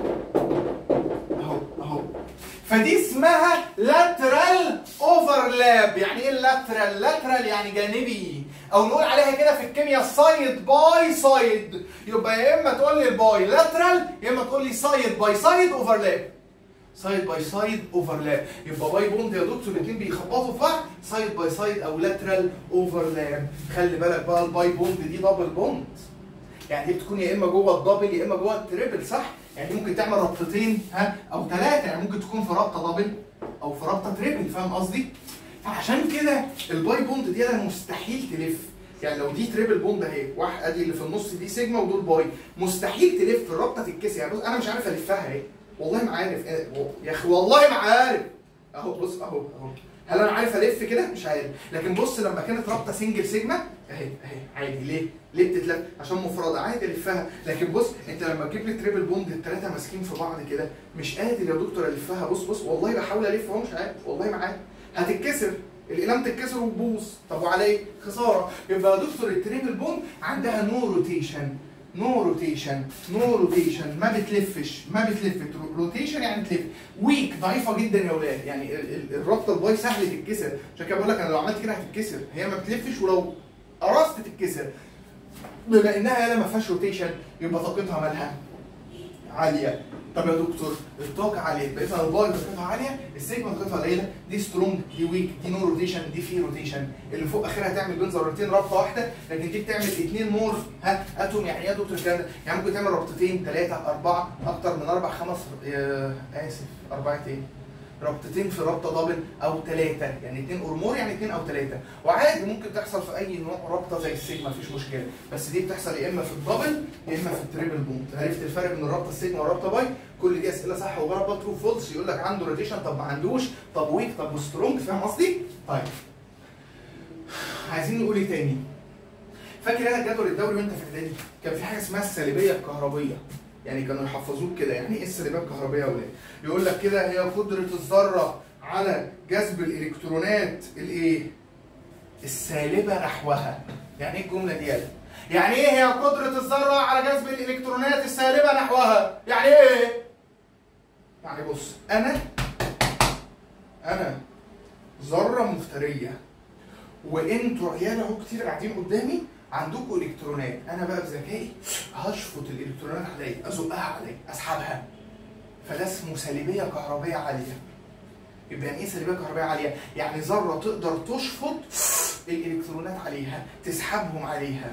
اهو اهو فدي اسمها لاترال اوفرلاب يعني ايه اللاترال لاترال يعني جانبي او نقول عليها كده في الكيمياء سايد باي سايد يبقى يا اما تقول لي الباي لاترال يا اما تقول لي سايد باي سايد اوفرلاب سايد باي سايد اوفرلاب يبقى باي بوند يا دكتور الاثنين بيخبطوا في بعض سايد باي سايد او لاترال اوفرلاب خلي بالك بقى الباي بوند دي دبل بوند يعني دي بتكون يا اما جوه الدبل يا اما جوه التريبل صح يعني ممكن تعمل ربطتين ها او ثلاثه يعني ممكن تكون في رابطه دبل او في رابطه تريبل فاهم قصدي فعشان كده الباي بوند دي انا مستحيل تلف يعني لو دي تريبل بوند اهي واحد ادي اللي في النص دي سيجما ودول باي مستحيل تلف الرابطه تتكسر يعني بص انا مش عارف الفها اهي والله ما عارف يا اخي والله ما عارف اهو بص اهو اهو هل انا عارف الف كده مش عارف لكن بص لما كانت رابطه سنجل سيجما اهي اهي عادي ليه ليه بتتلف عشان مفرده عادي الفها لكن بص انت لما تجيب لي تريبل بوند الثلاثه ماسكين في بعض كده مش قادر يا دكتور الفها بص بص والله بحاول الف اهو مش عارف والله ما عارف هتتكسر الاقلام تتكسر وتبوظ طب وعليه خساره يبقى يا دكتور التريبل بوند عندها نو روتيشن نو روتيشن نو روتيشن ما بتلفش ما بتلف روتيشن يعني تلف ويك ضعيفه جدا يا اولاد يعني ال- ال- الرابطه الباي سهل تتكسر عشان كده بقول لك انا لو عملت كده هتتكسر هي ما بتلفش ولو قرصت تتكسر بما انها يالا ما فيهاش روتيشن يبقى طاقتها مالها عاليه طب يا دكتور الطاقه عاليه يبقى اذا الباي طاقتها عاليه السيجما طاقتها قليله دي سترونج دي ويك دي نو روتيشن دي في روتيشن اللي فوق اخرها هتعمل بين ذرتين رابطه واحده لكن دي بتعمل اثنين مور ها اتوم يعني ايه يا دكتور الكلام ده؟ يعني ممكن تعمل رابطتين ثلاثه اربعه اكتر من اربع خمس آه اسف اربعه ايه؟ رابطتين في رابطه دبل او ثلاثه يعني اثنين اورمور يعني اثنين او ثلاثه وعادي ممكن تحصل في اي نوع رابطه زي السيجما مفيش مشكله بس دي بتحصل يا اما في الدبل يا اما في التريبل بوند عرفت الفرق بين الرابطه السيجما والرابطه باي كل دي اسئله صح وغلط ترو فولس يقول لك عنده راديشن طب ما عندوش طب ويك طب سترونج فاهم قصدي؟ طيب عايزين نقول ايه تاني؟ فاكر انا الجدول الدوري وانت في اعدادي كان في حاجه اسمها السالبيه الكهربيه يعني كانوا يحفظوك كده يعني ايه السالبيه الكهربيه يا ولاد؟ يقول لك كده هي قدره الذره على جذب الالكترونات الايه؟ السالبه نحوها يعني ايه الجمله دي يلا يعني ايه هي قدره الذره على جذب الالكترونات السالبه نحوها يعني ايه يعني بص انا انا ذره مفتريه وانتوا عيال اهو كتير قاعدين قدامي عندكم الكترونات انا بقى بذكائي هشفط الالكترونات عليا ازقها عليا اسحبها فده اسمه سالبيه كهربيه عاليه يبقى يعني ايه سالبيه كهربائيه عاليه؟ يعني ذره تقدر تشفط الالكترونات عليها، تسحبهم عليها.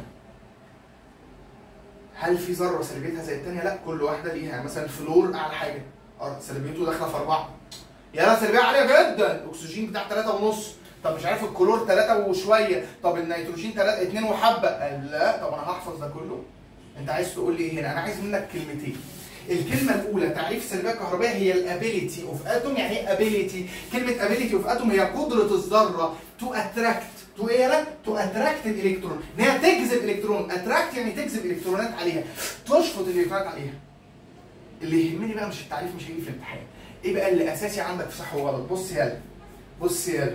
هل في ذره سلبيتها زي الثانيه؟ لا كل واحده ليها يعني مثلا الفلور اعلى حاجه اه سلبيته داخله في اربعه. يا لا سلبيه عاليه جدا، الاكسجين بتاع ثلاثه ونص، طب مش عارف الكلور ثلاثه وشويه، طب النيتروجين ثلاثه اثنين وحبه، قال لا طب انا هحفظ ده كله. انت عايز تقول لي ايه هنا؟ انا عايز منك كلمتين. الكلمة الأولى تعريف السلبية الكهربائية هي الابيليتي اوف اتوم يعني ايه ابيليتي؟ كلمة ابيليتي اوف اتوم هي قدرة الذرة تو اتراكت تو ايه لا؟ تو اتراكت الالكترون ان هي تجذب الكترون اتراكت يعني تجذب الكترونات عليها تشفط الالكترونات عليها اللي يهمني بقى مش التعريف مش هيجي في الامتحان ايه بقى اللي اساسي عندك في صح وغلط بص يلا بص يلا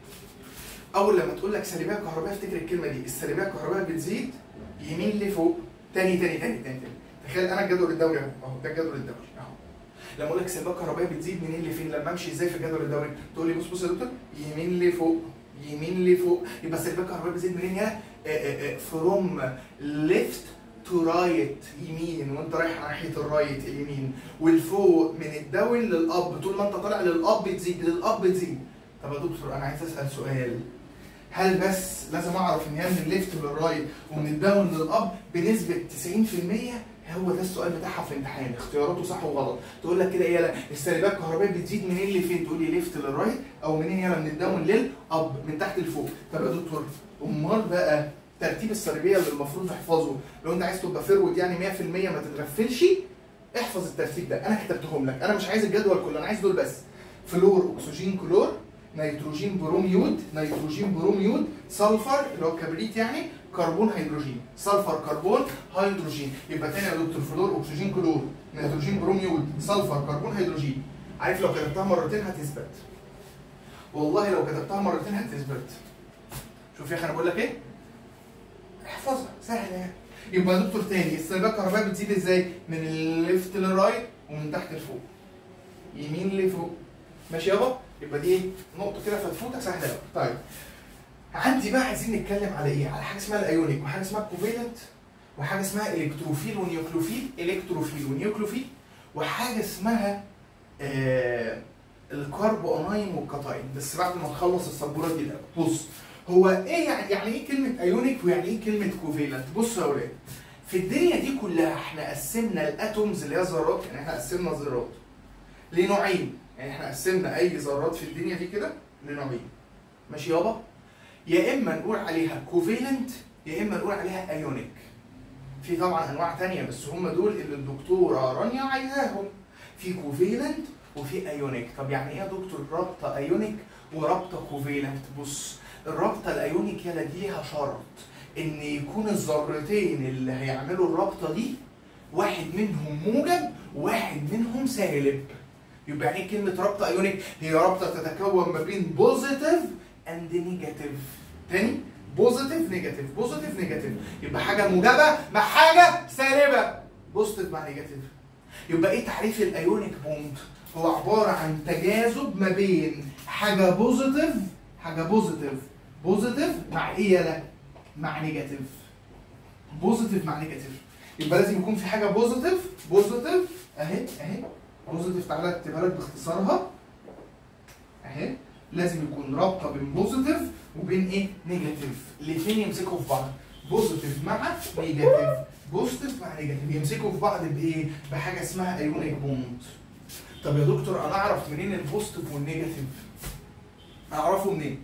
اول لما تقول لك سلبيه كهربائيه افتكر الكلمه دي السلبيه الكهربائيه بتزيد يمين لفوق تاني تاني تاني تاني, تاني. تخيل انا الجدول الدوري اهو اهو ده الجدول الدوري اهو لما اقول لك السلبيه الكهربائيه بتزيد منين لفين لما امشي ازاي في الجدول الدوري تقول لي بص بص يا دكتور يمين لفوق يمين لفوق يبقى السلبيه الكهربائيه بتزيد منين يا فروم ليفت تو رايت يمين وانت رايح ناحيه الرايت اليمين والفوق من الداون للاب طول ما انت طالع للاب تزيد للاب تزيد طب يا دكتور انا عايز اسال سؤال هل بس لازم اعرف ان هي من الليفت للرايت ومن الداون للاب بنسبه 90% هو ده السؤال بتاعها في الامتحان اختياراته صح وغلط تقول لك كده ايه يلا السلبيه الكهربائيه بتزيد منين لفين تقول لي ليفت للرايت او منين يلا من الداون للاب من تحت لفوق طب يا دكتور امال بقى ترتيب السلبيه اللي المفروض نحفظه لو انت عايز تبقى فيرود يعني 100% ما تتغفلش احفظ الترتيب ده انا كتبتهم لك انا مش عايز الجدول كله انا عايز دول بس فلور اكسجين كلور نيتروجين بروميود نيتروجين بروميود سلفر اللي هو كبريت يعني كربون هيدروجين سلفر كربون هيدروجين يبقى تاني يا دكتور فلور اكسجين كلور نيتروجين بروميود سلفر كربون هيدروجين عارف لو كتبتها مرتين هتثبت والله لو كتبتها مرتين هتثبت شوف يا اخي انا بقول لك ايه احفظها سهله يعني يبقى يا دكتور تاني السلبيه الكهربائيه بتزيد ازاي من الليفت للرايت ومن تحت لفوق يمين لفوق ماشي يابا يبقى دي نقطه كده فتفوتة سهله قوي طيب عندي بقى عايزين نتكلم على ايه على حاجه اسمها الايونيك وحاجه اسمها الكوفيلنت وحاجه اسمها الكتروفيل ونيوكلوفيل الكتروفيل ونيوكلوفيل وحاجه اسمها آه الكاربو انايم والكاتاين بس بعد ما نخلص السبوره دي الاول بص هو ايه يعني يعني ايه كلمه ايونيك ويعني ايه كلمه كوفيلنت بص يا ولاد في الدنيا دي كلها احنا قسمنا الاتومز اللي هي ذرات يعني احنا قسمنا ذرات لنوعين يعني احنا قسمنا اي ذرات في الدنيا دي كده لنوعين ماشي يابا يا اما نقول عليها كوفيلنت يا اما نقول عليها ايونيك في طبعا انواع تانية بس هم دول اللي الدكتوره رانيا عايزاهم في كوفيلنت وفي ايونيك طب يعني ايه يا دكتور رابطه ايونيك ورابطه كوفيلنت بص الرابطه الايونيك يلا دي ليها شرط ان يكون الذرتين اللي هيعملوا الرابطه دي واحد منهم موجب وواحد منهم سالب يبقى يعني إيه كلمه رابطه ايونيك هي رابطه تتكون ما بين بوزيتيف اند نيجاتيف تاني بوزيتيف نيجاتيف بوزيتيف نيجاتيف يبقى حاجه موجبه مع حاجه سالبه بوزيتيف مع نيجاتيف يبقى ايه تعريف الايونيك بوند هو عباره عن تجاذب ما بين حاجه بوزيتيف حاجه بوزيتيف بوزيتيف مع ايه يلا مع نيجاتيف بوزيتيف مع نيجاتيف يبقى لازم يكون في حاجه بوزيتيف بوزيتيف اهي اهي بوزيتيف تعالى اكتبها لك باختصارها اهي لازم يكون رابطه بين بوزيتيف وبين ايه نيجاتيف الاثنين يمسكوا في بعض بوزيتيف مع نيجاتيف بوزيتيف مع نيجاتيف يمسكوا في بعض بايه بحاجه اسمها ايونيك بوند طب يا دكتور انا اعرف منين البوزيتيف والنيجاتيف اعرفه منين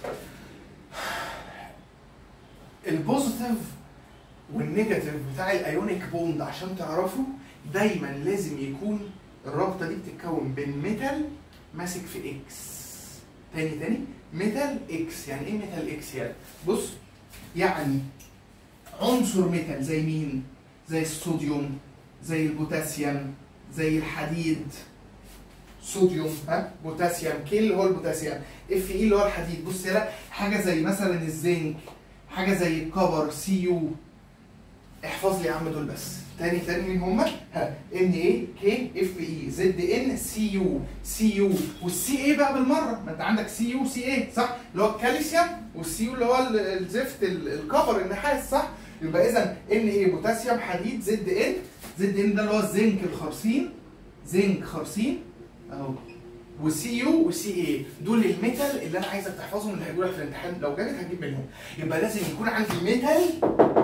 البوزيتيف والنيجاتيف بتاع الايونيك بوند عشان تعرفه دايما لازم يكون الرابطه دي بتتكون بين ميتال ماسك في اكس تاني تاني ميتال اكس يعني ايه ميتال اكس يعني بص يعني عنصر ميتال زي مين زي الصوديوم زي البوتاسيوم زي الحديد صوديوم ها بوتاسيوم كي اللي هو البوتاسيوم اف اي اللي هو الحديد بص يلا حاجه زي مثلا الزنك حاجه زي الكبر سي يو احفظ لي يا عم دول بس تاني تاني مين هما؟ ها ان اي كي اف اي زد ان سي يو سي يو والسي اي بقى بالمره ما انت عندك سي يو سي اي صح؟ اللي هو الكالسيوم والسي يو اللي هو ال- الزفت ال- الكبر النحاس صح؟ يبقى اذا ان اي بوتاسيوم حديد زد ان زد ان ده اللي هو الزنك الخرسين زنك خرسين اهو وسي يو وسي اي دول الميتال اللي انا عايزك تحفظهم اللي هيجوا لك في الامتحان لو جابت هجيب منهم يبقى لازم يكون عندي ميتال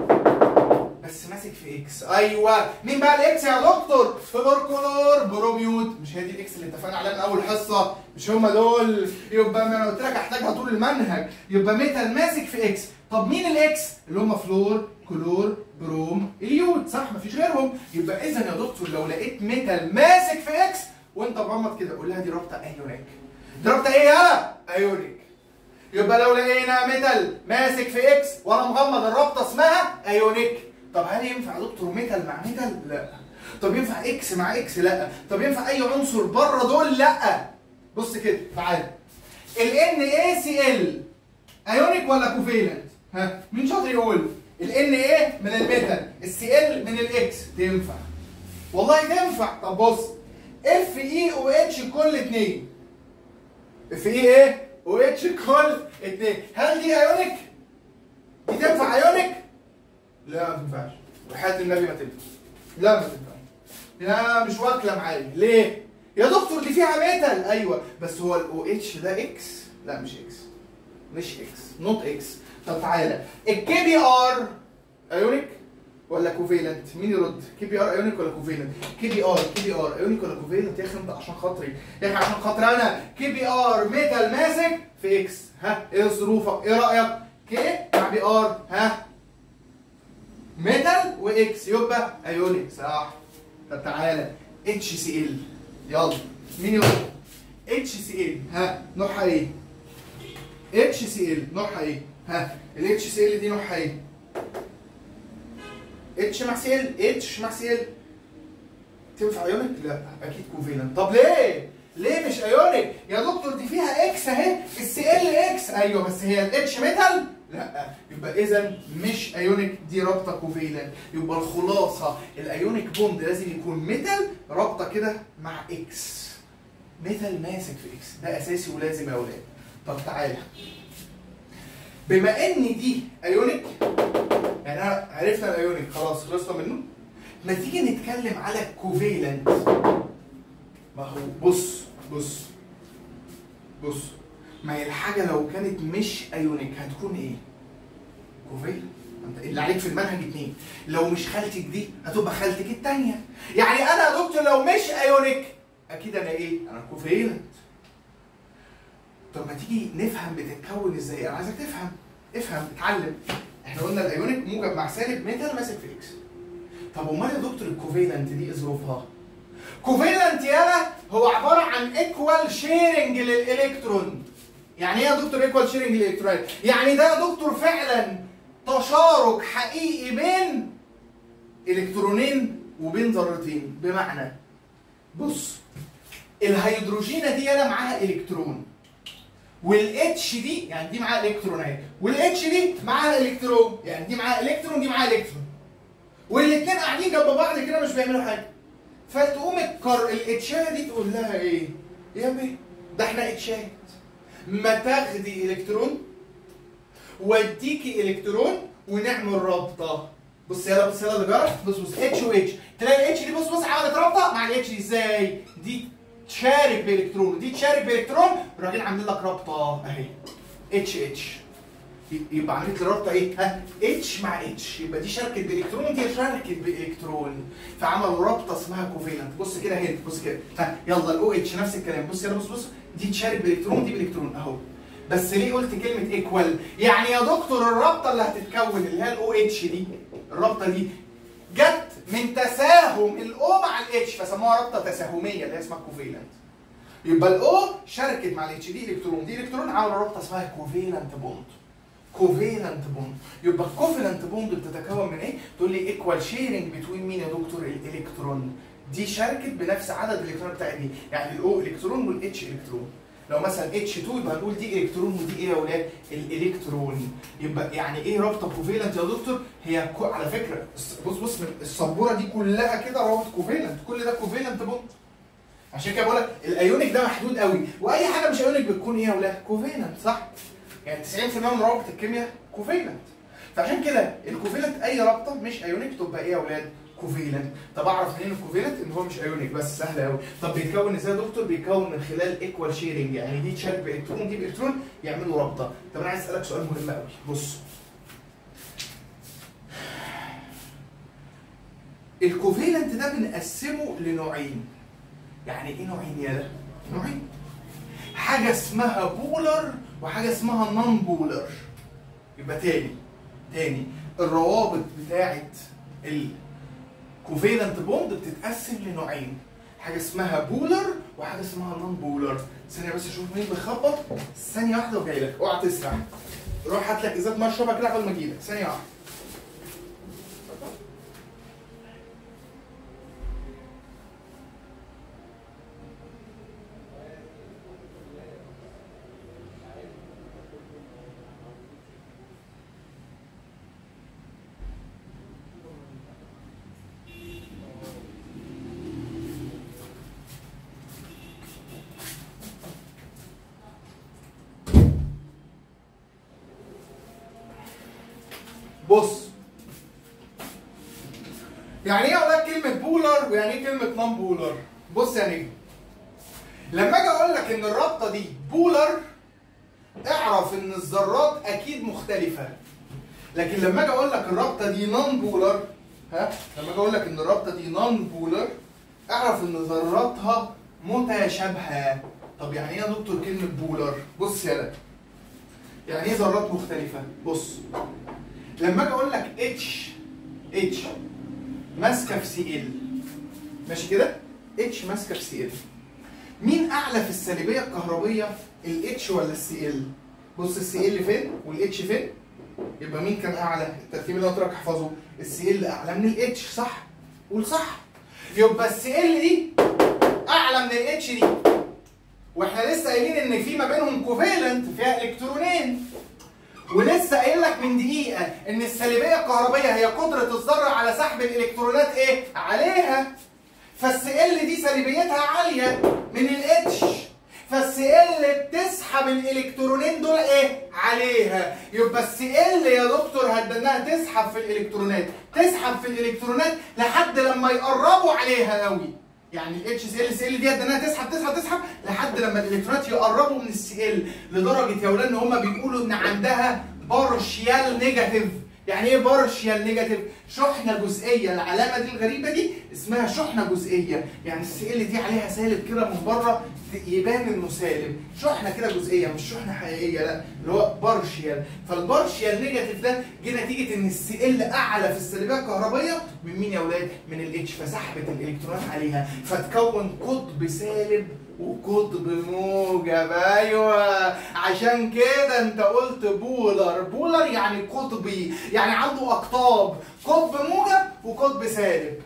بس ماسك في اكس ايوه مين بقى الاكس يا دكتور فلوركولور بروميود مش هي دي الاكس اللي اتفقنا عليها من اول حصه مش هم دول يبقى ما انا قلت لك احتاجها طول المنهج يبقى ميتال ماسك في اكس طب مين الاكس اللي هم فلور كلور بروم اليود صح مفيش غيرهم يبقى اذا يا دكتور لو لقيت ميتال ماسك في اكس وانت مغمض كده قول لها دي رابطه ايونيك دي رابطه ايه يالا ايونيك يبقى لو لقينا ميتال ماسك في اكس وانا مغمض الرابطه اسمها ايونيك طب هل ينفع يا دكتور ميتال مع ميتال لا طب ينفع اكس مع اكس لا طب ينفع اي عنصر بره دول لا بص كده تعالى ال NaCl ايونيك ولا كوفيلنت ها مين شاطر يقول ال Na من الميتال السي ال من الاكس تنفع والله تنفع طب بص اف اي او اتش كل اتنين اف اي ايه او اتش كل اتنين هل دي ايونيك دي تنفع ايونيك لا ما تنفعش وحياة النبي ما تنفع لا ما تنفع لا مش واكله معايا ليه يا دكتور دي فيها ميتال ايوه بس هو الاو اتش ده اكس لا مش اكس مش اكس نوت اكس طب تعالى الكي بي ار ايونيك ولا كوفيلنت مين يرد كي بي ار ايونيك ولا كوفيلنت كي بي ار كي بي ار ايونيك ولا كوفيلنت يا اخي انت عشان خاطري يا اخي عشان خاطري انا كي بي ار ميتال ماسك في اكس ها ايه ظروفك ايه رايك كي مع بي ار ها ميتال واكس يبقى ايونيك صح طب تعالى اتش سي ال يلا مين يقول اتش سي ال ها نوعها ايه اتش سي ال نوعها ايه ها الاتش سي ال دي نوعها ايه اتش مع سي ال اتش مع سي ال تنفع ايونيك لا اكيد كوفيلنت طب ليه ليه مش ايونيك يا دكتور دي فيها اكس اهي السي ال اكس ايوه بس هي الاتش ميتال لا يبقى اذا مش ايونيك دي رابطه كوفيلنت يبقى الخلاصه الايونيك بوند لازم يكون ميتال رابطه كده مع اكس ميتال ماسك في اكس ده اساسي ولازم يا اولاد طب تعالى بما ان دي ايونيك يعني انا عرفنا الايونيك خلاص خلصنا منه ما تيجي نتكلم على الكوفيلنت ما هو بص بص بص ما هي الحاجه لو كانت مش ايونيك هتكون ايه كوفيلنت انت اللي عليك في المنهج اتنين لو مش خالتك دي هتبقى خالتك التانية يعني انا يا دكتور لو مش ايونيك اكيد انا ايه انا كوفيلنت طب ما تيجي نفهم بتتكون ازاي انا عايزك تفهم افهم اتعلم احنا قلنا الايونيك موجب مع سالب ميتال ماسك في اكس طب امال يا دكتور الكوفيلنت دي ايه ظروفها كوفيلنت يالا هو عباره عن ايكوال شيرنج للالكترون يعني ايه يا دكتور ايكوال شيرنج للالكترون يعني ده يا دكتور فعلا تشارك حقيقي بين الكترونين وبين ذرتين بمعنى بص الهيدروجينه دي يالا معاها الكترون والاتش دي يعني دي معاها الكترون اهي والاتش دي معاها الكترون يعني دي معاها الكترون دي معاها الكترون والاثنين قاعدين جنب بعض كده مش بيعملوا حاجه فتقوم الكر الاتشايه دي تقول لها ايه؟ يا بيه ده احنا اتشات ما تاخدي الكترون واديكي الكترون ونعمل رابطه بص يلا بص يلا اللي جرت بص بص اتش واتش تلاقي الاتش دي بص بص عملت رابطه مع الاتش دي ازاي؟ دي تشارك بالكترون ودي تشارك بالكترون راجعين عاملين لك رابطه اهي اتش اتش يبقى عملت الرابطه ايه؟ ها اتش مع اتش يبقى دي شاركت بالكترون ودي شاركت بالكترون فعملوا رابطه اسمها كوفيلنت بص كده هنا بص كده ها يلا الاو اتش نفس الكلام بص يلا بص بص دي تشارك بالكترون ودي بالكترون اهو بس ليه قلت كلمه ايكوال؟ يعني يا دكتور الرابطه اللي هتتكون اللي هي الاو اتش دي الرابطه دي جت من تساهم الاو مع الاتش فسموها رابطه تساهميه اللي هي اسمها كوفيلنت يبقى الاو شاركت مع الاتش دي الكترون دي الكترون عملوا رابطه اسمها كوفيلنت بوند كوفيلنت بوند يبقى الكوفيلنت بوند بتتكون من ايه؟ تقول لي ايكوال شيرنج بتوين مين يا دكتور؟ الالكترون دي شاركت بنفس عدد الالكترونات بتاعت دي يعني الاو الكترون والاتش الكترون لو مثلا اتش 2 يبقى هنقول دي الكترون ودي ايه يا ولاد؟ الالكترون يبقى يعني ايه رابطه كوفيلنت يا دكتور؟ هي كو على فكره بص بص من السبوره دي كلها كده روابط كوفيلنت كل ده كوفيلنت بوند عشان كده بقول لك الايونيك ده محدود قوي واي حاجه مش ايونيك بتكون ايه يا ولاد؟ كوفيلنت صح؟ يعني 90% من روابط الكيمياء كوفيلنت فعشان كده الكوفيلنت اي رابطه مش ايونيك تبقى ايه يا ولاد؟ كوفيلنت طب اعرف منين الكوفيلنت ان هو مش ايونيك بس سهل قوي طب بيتكون ازاي يا دكتور بيتكون من خلال ايكوال شيرنج يعني دي تشارك بالكترون دي بالكترون يعملوا رابطه طب انا عايز اسالك سؤال مهم قوي بص الكوفيلنت ده بنقسمه لنوعين يعني ايه نوعين يا ده نوعين حاجه اسمها بولر وحاجه اسمها نون بولر يبقى تاني تاني الروابط بتاعت ال كوفيلنت بوند بتتقسم لنوعين حاجه اسمها بولر وحاجه اسمها نون بولر ثانيه بس اشوف مين بيخبط ثانيه واحده وجاي لك اوعى تسرح روح هات لك ازازه ميه اشربها كده قبل ما اجيلك ثانيه واحده بص يعني ايه اقول لك كلمه بولر ويعني ايه كلمه نون بولر بص يا نجم لما اجي اقول لك ان الرابطه دي بولر اعرف ان الذرات اكيد مختلفه لكن لما اجي اقول لك الرابطه دي نون بولر ها لما اجي اقول لك ان الرابطه دي نون بولر اعرف ان ذراتها متشابهه طب يعني ايه يا دكتور كلمه بولر بص يلا يعني ايه ذرات مختلفه بص لما اجي اقول لك اتش اتش ماسكه في سي ال ماشي كده اتش ماسكه في سي ال مين اعلى في السالبيه الكهربيه الاتش ولا السي ال بص السي ال فين والاتش فين يبقى مين كان اعلى الترتيب اللي انا قلت لك احفظه السي ال اعلى من الاتش صح قول صح يبقى السي ال دي اعلى من الاتش دي واحنا لسه قايلين ان في ما بينهم كوفيلنت فيها الكترونين ولسه قايل لك من دقيقه ان السالبيه الكهربيه هي قدره الذره على سحب الالكترونات ايه عليها فالسي ال دي سالبيتها عاليه من الاتش فالسي ال بتسحب الالكترونين دول ايه عليها يبقى السي ال يا دكتور هتدناها تسحب في الالكترونات تسحب في الالكترونات لحد لما يقربوا عليها قوي يعني الاتش سي ال سي ال دي انها تسحب تسحب تسحب لحد لما الالكترونات يقربوا من السي ال لدرجه يا ولاد ان هم بيقولوا ان عندها بارشيال نيجاتيف يعني ايه بارشيال نيجاتيف شحنه جزئيه العلامه دي الغريبه دي اسمها شحنه جزئيه يعني السي ال دي عليها سالب كده من بره يبان انه سالب شحنه كده جزئيه مش شحنه حقيقيه لا اللي هو بارشيال فالبارشيال نيجاتيف ده جه نتيجه ان السي ال اعلى في السالبيه الكهربيه من مين يا ولاد من الاتش فسحبت الالكترونات عليها فتكون قطب سالب وقطب موجب ايوه عشان كده انت قلت بولر بولر يعني قطبي يعني عنده اقطاب قطب موجب وقطب سالب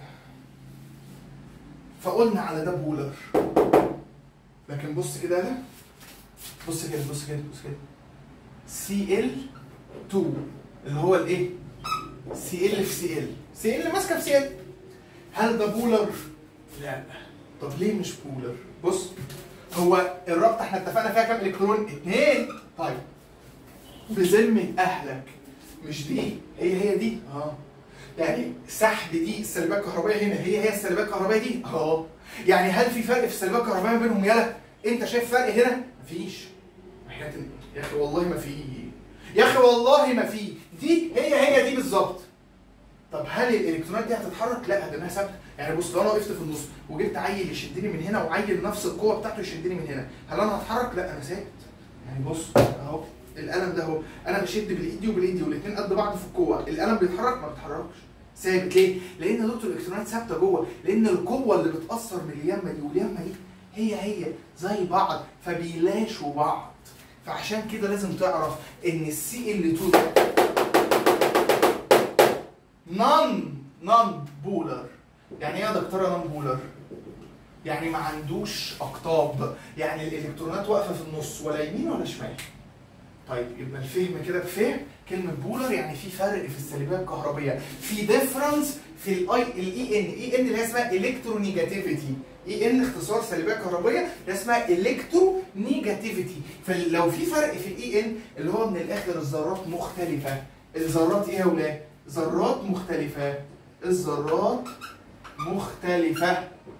فقلنا على ده بولر لكن بص كده ده بص كده بص كده بص كده سي ال 2 اللي هو الايه سي ال في سي ال سي ال ماسكه في سي ال هل ده بولر لا طب ليه مش بولر بص هو الرابطه احنا اتفقنا فيها كام الكترون اتنين طيب بذمه اهلك مش دي هي هي دي اه يعني سحب دي السلبيه الكهربائيه هنا هي هي السلبيه الكهربائيه دي اه يعني هل في فرق في السلبيه الكهربائيه بينهم يلا انت شايف فرق هنا مفيش وحياة يا اخي والله ما في يا اخي والله ما في دي هي هي دي بالظبط طب هل الالكترونات دي هتتحرك؟ لا ده انها ثابته، يعني بص لو انا وقفت في النص وجبت عيل يشدني من هنا وعيل نفس القوه بتاعته يشدني من هنا، هل انا هتحرك؟ لا انا ثابت. يعني بص اهو القلم ده اهو انا بشد بالايد دي وبالايد دي والاثنين قد بعض في القوه، القلم بيتحرك ما بيتحركش. ثابت ليه؟ لان يا دكتور الالكترونات ثابته جوه، لان القوه اللي بتاثر من اليمه دي واليمه دي هي هي زي بعض فبيلاشوا بعض. فعشان كده لازم تعرف ان السي ال 2 ده نون نون بولر يعني ايه يا دكتوره نون بولر يعني ما عندوش اقطاب يعني الالكترونات واقفه في النص ولا يمين ولا شمال طيب يبقى الفهم كده بفهم كلمه بولر يعني في فرق في السلبيه الكهربيه في ديفرنس في الاي الاي ان اي ان اللي هي اسمها الكترونيجاتيفيتي اي ان اختصار سلبيه كهربيه اللي اسمها الكترونيجاتيفيتي فلو في فرق في الاي ان اللي هو من الاخر الذرات مختلفه الذرات ايه يا ولاد؟ ذرات مختلفه الذرات مختلفه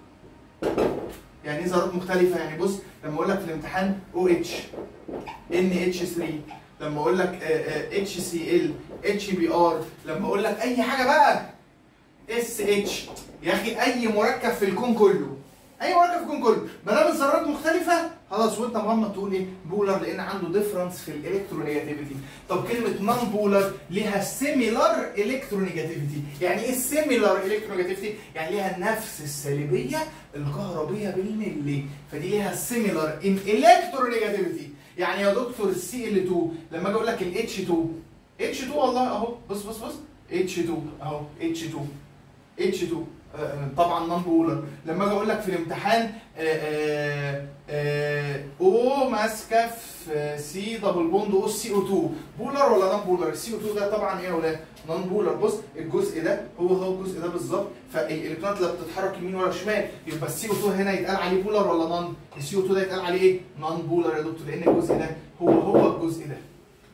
يعني ايه ذرات مختلفه يعني بص لما اقول لك في الامتحان او اتش ان اتش 3 لما اقول لك اتش سي ال اتش بي ار لما اقول لك اي حاجه بقى اس اتش يا اخي اي مركب في الكون كله اي مركب في الكون كله ما دام الذرات مختلفه خلاص وانت مغمض تقول ايه بولر لان عنده ديفرنس في الالكترونيجاتيفيتي طب كلمه نون بولر ليها سيميلار الكترونيجاتيفيتي يعني ايه سيميلار الكترونيجاتيفيتي يعني ليها نفس السالبيه الكهربيه بالملي فدي ليها سيميلار ان الكترونيجاتيفيتي يعني يا دكتور السي ال 2 لما اجي اقول لك الاتش 2 اتش 2 والله اهو بص بص بص اتش 2 اهو اتش 2 اتش 2 طبعا نون بولر لما اجي اقول لك في الامتحان آه، آه، او ماسكه في سي دبل بوند او سي او 2 بولر ولا نون بولر السي او 2 ده طبعا ايه يا ولاد نون بولر بص الجزء ده هو هو الجزء ده بالظبط فالالكترونات لا بتتحرك يمين ولا شمال يبقى السي او 2 هنا يتقال عليه بولر ولا نون السي او 2 ده يتقال عليه ايه نون بولر يا دكتور لان الجزء ده هو هو الجزء ده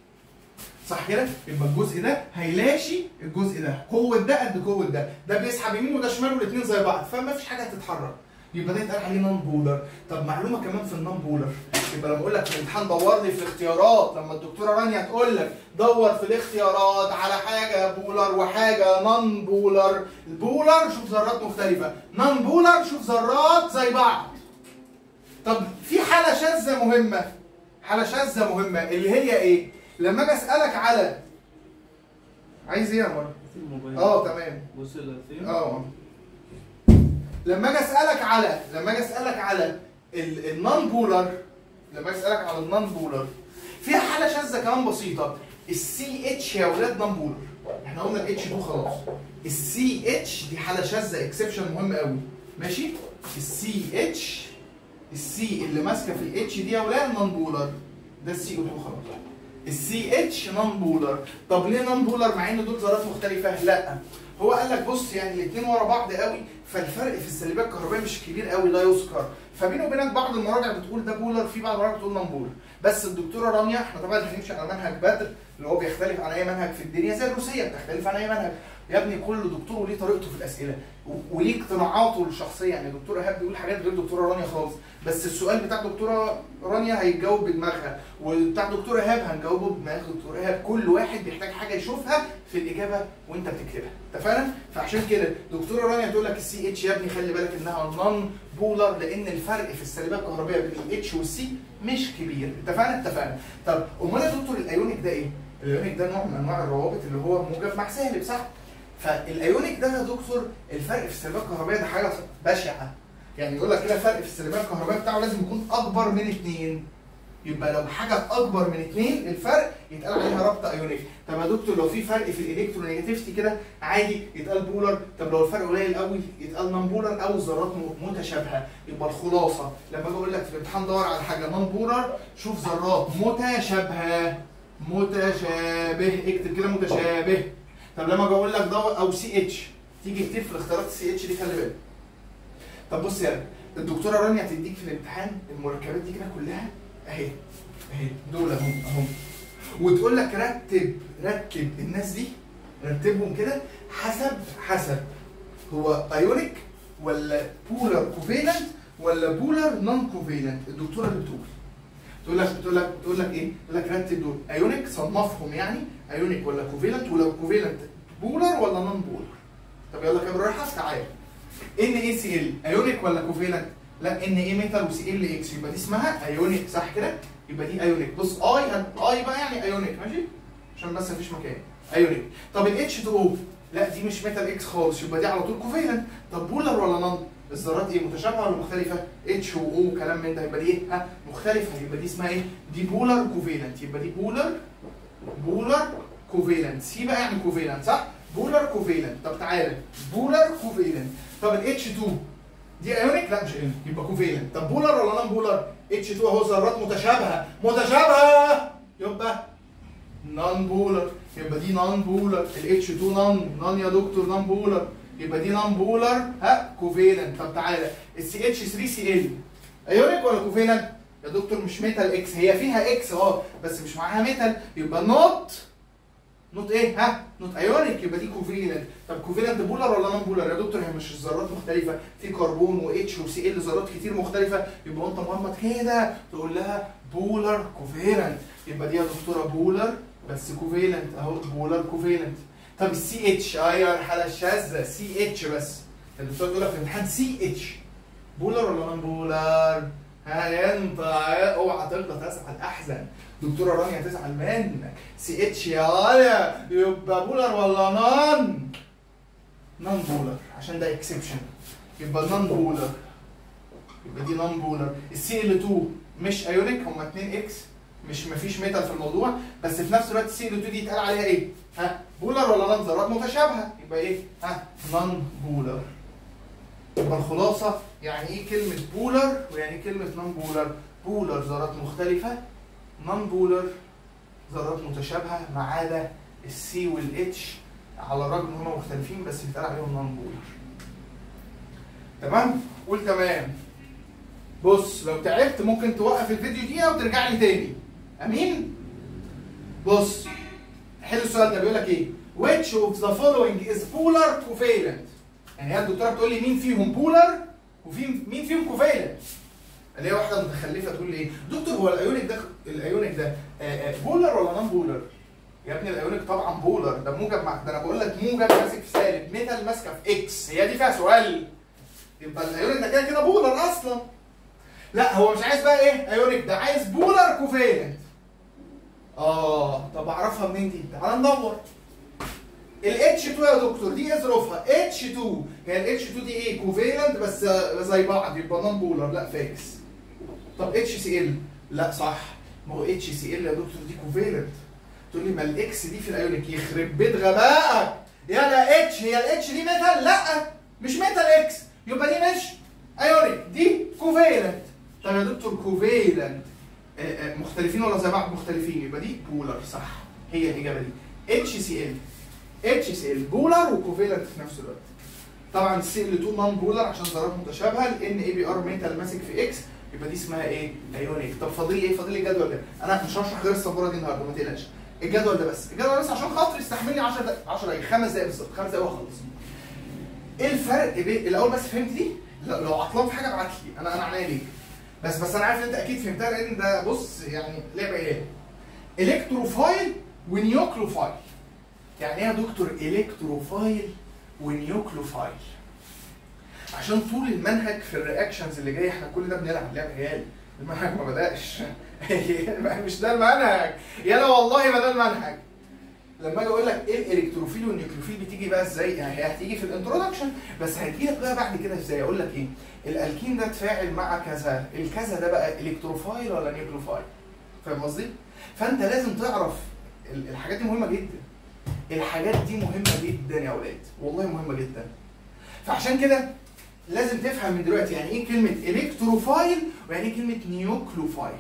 صح كده؟ يبقى الجزء ده هيلاشي الجزء ده، قوة ده قد قوة ده، ده بيسحب يمين وده شمال والاثنين زي بعض، فما فيش حاجة هتتحرك. يبقى ده يتقال عليه نون بولر، طب معلومة كمان في النون بولر، يبقى لما اقول لك في الامتحان دور لي في الاختيارات، لما الدكتورة رانيا تقول لك دور في الاختيارات على حاجة بولر وحاجة نون بولر، البولر شوف ذرات مختلفة، نون بولر شوف ذرات زي بعض. طب في حالة شاذة مهمة، حالة شاذة مهمة اللي هي ايه؟ لما اجي اسالك على عايز ايه يا مروه؟ الموبايل اه تمام وصل فين؟ اه لما اجي اسالك على لما اجي اسالك على ال- النون بولر لما اجي اسالك على النون بولر فيها حاله شاذه كمان بسيطه السي اتش يا ولاد نون بولر احنا قلنا الاتش 2 خلاص السي اتش دي حاله شاذه اكسبشن مهم قوي ماشي السي اتش السي اللي ماسكه في الاتش دي يا ولاد نون بولر ده السي او 2 خلاص السي اتش نون بولر طب ليه نون بولر مع ان دول ذرات مختلفه لا هو قال لك بص يعني الاثنين ورا بعض قوي فالفرق في السلبيه الكهربائيه مش كبير قوي لا يذكر فبينه وبينك بعض المراجع بتقول ده بولر في بعض المراجع بتقول نون بولر بس الدكتوره رانيا احنا طبعا هنمشي على منهج بدر اللي هو بيختلف عن اي منهج في الدنيا زي الروسيه بتختلف عن اي منهج يا ابني كل دكتور وليه طريقته في الاسئله و- وليه اقتناعاته الشخصيه يعني دكتور ايهاب بيقول حاجات غير دكتوره رانيا خالص بس السؤال بتاع دكتوره رانيا هيتجاوب بدماغها وبتاع دكتور ايهاب هنجاوبه بدماغ دكتور ايهاب كل واحد بيحتاج حاجه يشوفها في الاجابه وانت بتكتبها اتفقنا فعشان كده دكتوره رانيا تقول لك السي اتش يا ابني خلي بالك انها نون بولر لان الفرق في السلبيه الكهربائيه بين الاتش والسي مش كبير اتفقنا اتفقنا طب امال يا دكتور الايونيك ده ايه الايونيك ده نوع من انواع الروابط اللي هو موجب مع سالب صح فالايونيك ده يا دكتور الفرق في السلبيه الكهربائيه ده حاجه بشعه يعني يقول لك كده الفرق في السلبيه الكهربائيه بتاعه لازم يكون اكبر من اثنين يبقى لو حاجه اكبر من اثنين الفرق يتقال عليها رابطه ايونيك طب يا دكتور لو في فرق في الالكترونيجاتيفيتي كده عادي يتقال بولر طب لو الفرق قليل قوي يتقال نون بولر او ذرات م- متشابهه يبقى الخلاصه لما اجي اقول لك في الامتحان دور على حاجه نون بولر شوف ذرات متشابهه متشابه اكتب كده متشابه طب لما اجي اقول لك دور او سي اتش تيجي تكتب في الاختيارات السي اتش دي خلي بالك طب بص يا الدكتوره رانيا هتديك في الامتحان المركبات دي كده كلها اهي اهي دول اهم اهم وتقول لك رتب رتب الناس دي رتبهم كده حسب حسب هو ايونيك ولا بولر كوفيلنت ولا بولر نون كوفيلنت الدكتوره اللي بتقول تقول لك تقول لك تقول لك ايه؟ تقول لك رتب دول ايونيك صنفهم يعني ايونيك ولا كوفيلنت ولو كوفيلنت بولر ولا نون بولر طب يلا كده بالراحه تعالى ان اي سي ال ايونيك ولا كوفيلنت؟ لا ان اي ميتال وسي ال اكس يبقى دي اسمها ايونيك صح كده؟ يبقى دي ايونيك بص اي اي بقى يعني ايونيك ماشي؟ عشان بس مفيش مكان ايونيك طب الاتش 2 او لا دي مش ميتال اكس خالص يبقى دي على طول كوفيلنت طب بولر ولا نون؟ الذرات ايه متشابهه ولا مختلفه؟ اتش واو كلام من ده يبقى دي ايه؟ ها مختلفه يبقى دي اسمها ايه؟ دي بولر كوفيلنت يبقى دي بولر بولر كوفيلنت سي بقى يعني كوفيلنت صح؟ بولر كوفيلنت طب تعالى بولر كوفيلنت طب الاتش 2 دي ايونيك لا مش ايونيك يبقى كوفيلنت طب بولر ولا نون بولر اتش 2 اهو ذرات متشابهه متشابهه يبقى نون بولر يبقى دي نون بولر الاتش 2 نون نون يا دكتور نون بولر يبقى دي نون بولر ها كوفيلنت طب تعالى السي اتش 3 سي ال ايونيك ولا كوفيلنت يا دكتور مش ميتال اكس هي فيها اكس اه بس مش معاها ميتال يبقى نوت نوت ايه ها نوت ايونيك يبقى دي كوفيلنت طب كوفيلنت بولر ولا نون بولر يا دكتور هي مش الذرات مختلفه في كربون واتش وسي ال ذرات كتير مختلفه يبقى انت مغمض كده تقول لها بولر كوفيلنت يبقى دي يا دكتوره بولر بس كوفيلنت اهو بولر كوفيلنت طب السي اتش ايوه الحاله الشاذه سي اتش بس الدكتور تقول لك في الامتحان سي اتش بولر ولا نون بولر ها انت اوعى تغلط اسعد احزن دكتوره رانيا تزعل منك سي اتش يا ولا يبقى بولر ولا نون نون بولر عشان ده اكسبشن يبقى نون بولر يبقى دي نون بولر السي ال 2 مش ايونيك هما 2 اكس مش مفيش ميتال في الموضوع بس في نفس الوقت السي ال 2 دي يتقال عليها ايه؟ ها بولر ولا نون ذرات متشابهه يبقى ايه؟ ها نون بولر يبقى الخلاصه يعني ايه كلمه بولر ويعني ايه كلمه نون بولر؟ بولر ذرات مختلفه نون بولر ذرات متشابهه ما عدا السي والاتش على الرغم ان هم مختلفين بس بيتقال عليهم نون بولر تمام قول تمام بص لو تعبت ممكن توقف الفيديو دقيقه وترجع لي تاني امين بص حلو السؤال ده بيقول لك ايه which of the following is polar covalent يعني هي الدكتوره بتقول لي مين فيهم بولر وفي مين فيهم كوفالنت اللي هي واحده متخلفه تقول لي ايه دكتور هو الايونيك ده الايونيك ده آه، آه، بولر ولا نون بولر يا ابني الايونيك طبعا بولر ده موجب مع ده انا بقول لك موجب ماسك في سالب ميتال ماسكه في اكس هي دي فيها سؤال يبقى الايونيك ده كده كده بولر اصلا لا هو مش عايز بقى ايه ايونيك ده عايز بولر كوفالنت اه طب اعرفها منين دي تعال ندور الاتش 2 يا دكتور دي ايه ظروفها اتش 2 هي الاتش 2 دي ايه كوفالنت بس زي بعض يبقى نون بولر لا فاكس طب اتش سي ال لا صح ما هو اتش سي ال يا دكتور دي كوفالنت تقول لي ما الاكس دي في الايونيك يخرب بيت غبائك يلا اتش هي الاتش دي ميتال لا مش ميتال اكس يبقى دي مش ايونيك دي كوفالنت طب يا دكتور كوفالنت آه، آه، مختلفين ولا زي بعض مختلفين يبقى دي بولر صح هي الاجابه دي اتش سي ال اتش سي ال بولر وكوفالنت في نفس الوقت طبعا السي ال 2 نون بولر عشان ذرات متشابهه الان اي بي ار ميتال ماسك في اكس يبقى دي اسمها ايه؟ ايونيك طب فاضل لي ايه؟ فاضل لي الجدول ده انا مش هشرح غير السبوره دي النهارده ما تقلقش الجدول ده بس الجدول ده بس عشان خاطر يستحملني 10 دقايق 10 دقايق خمس دقايق بالظبط خمس دقايق واخلص ايه الفرق بين الاول بس فهمت دي؟ لا لو عطلان في حاجه ابعت لي انا انا عينيا ليك بس بس انا عارف ان انت اكيد فهمتها لان ده بص يعني لعبه ايه؟ الكتروفايل ونيوكلوفايل يعني ايه يا دكتور الكتروفايل ونيوكلوفايل عشان طول المنهج في الرياكشنز اللي جايه احنا كل ده بنلعب لعب عيال المنهج ما بداش مش ده المنهج يلا والله ما ده المنهج لما اجي اقول لك ايه الالكتروفيل والنيوكلوفيل بتيجي بقى ازاي يعني هي هتيجي في الانترودكشن بس هتجي لك بقى بعد كده ازاي اقول لك ايه الالكين ده تفاعل مع كذا الكذا ده بقى الكتروفايل ولا نيوكلوفايل فاهم قصدي فانت لازم تعرف ال- الحاجات دي مهمه جدا الحاجات دي مهمه جدا يا اولاد والله مهمه جدا فعشان كده لازم تفهم من دلوقتي يعني ايه كلمه الكتروفايل ويعني ايه كلمه نيوكلوفايل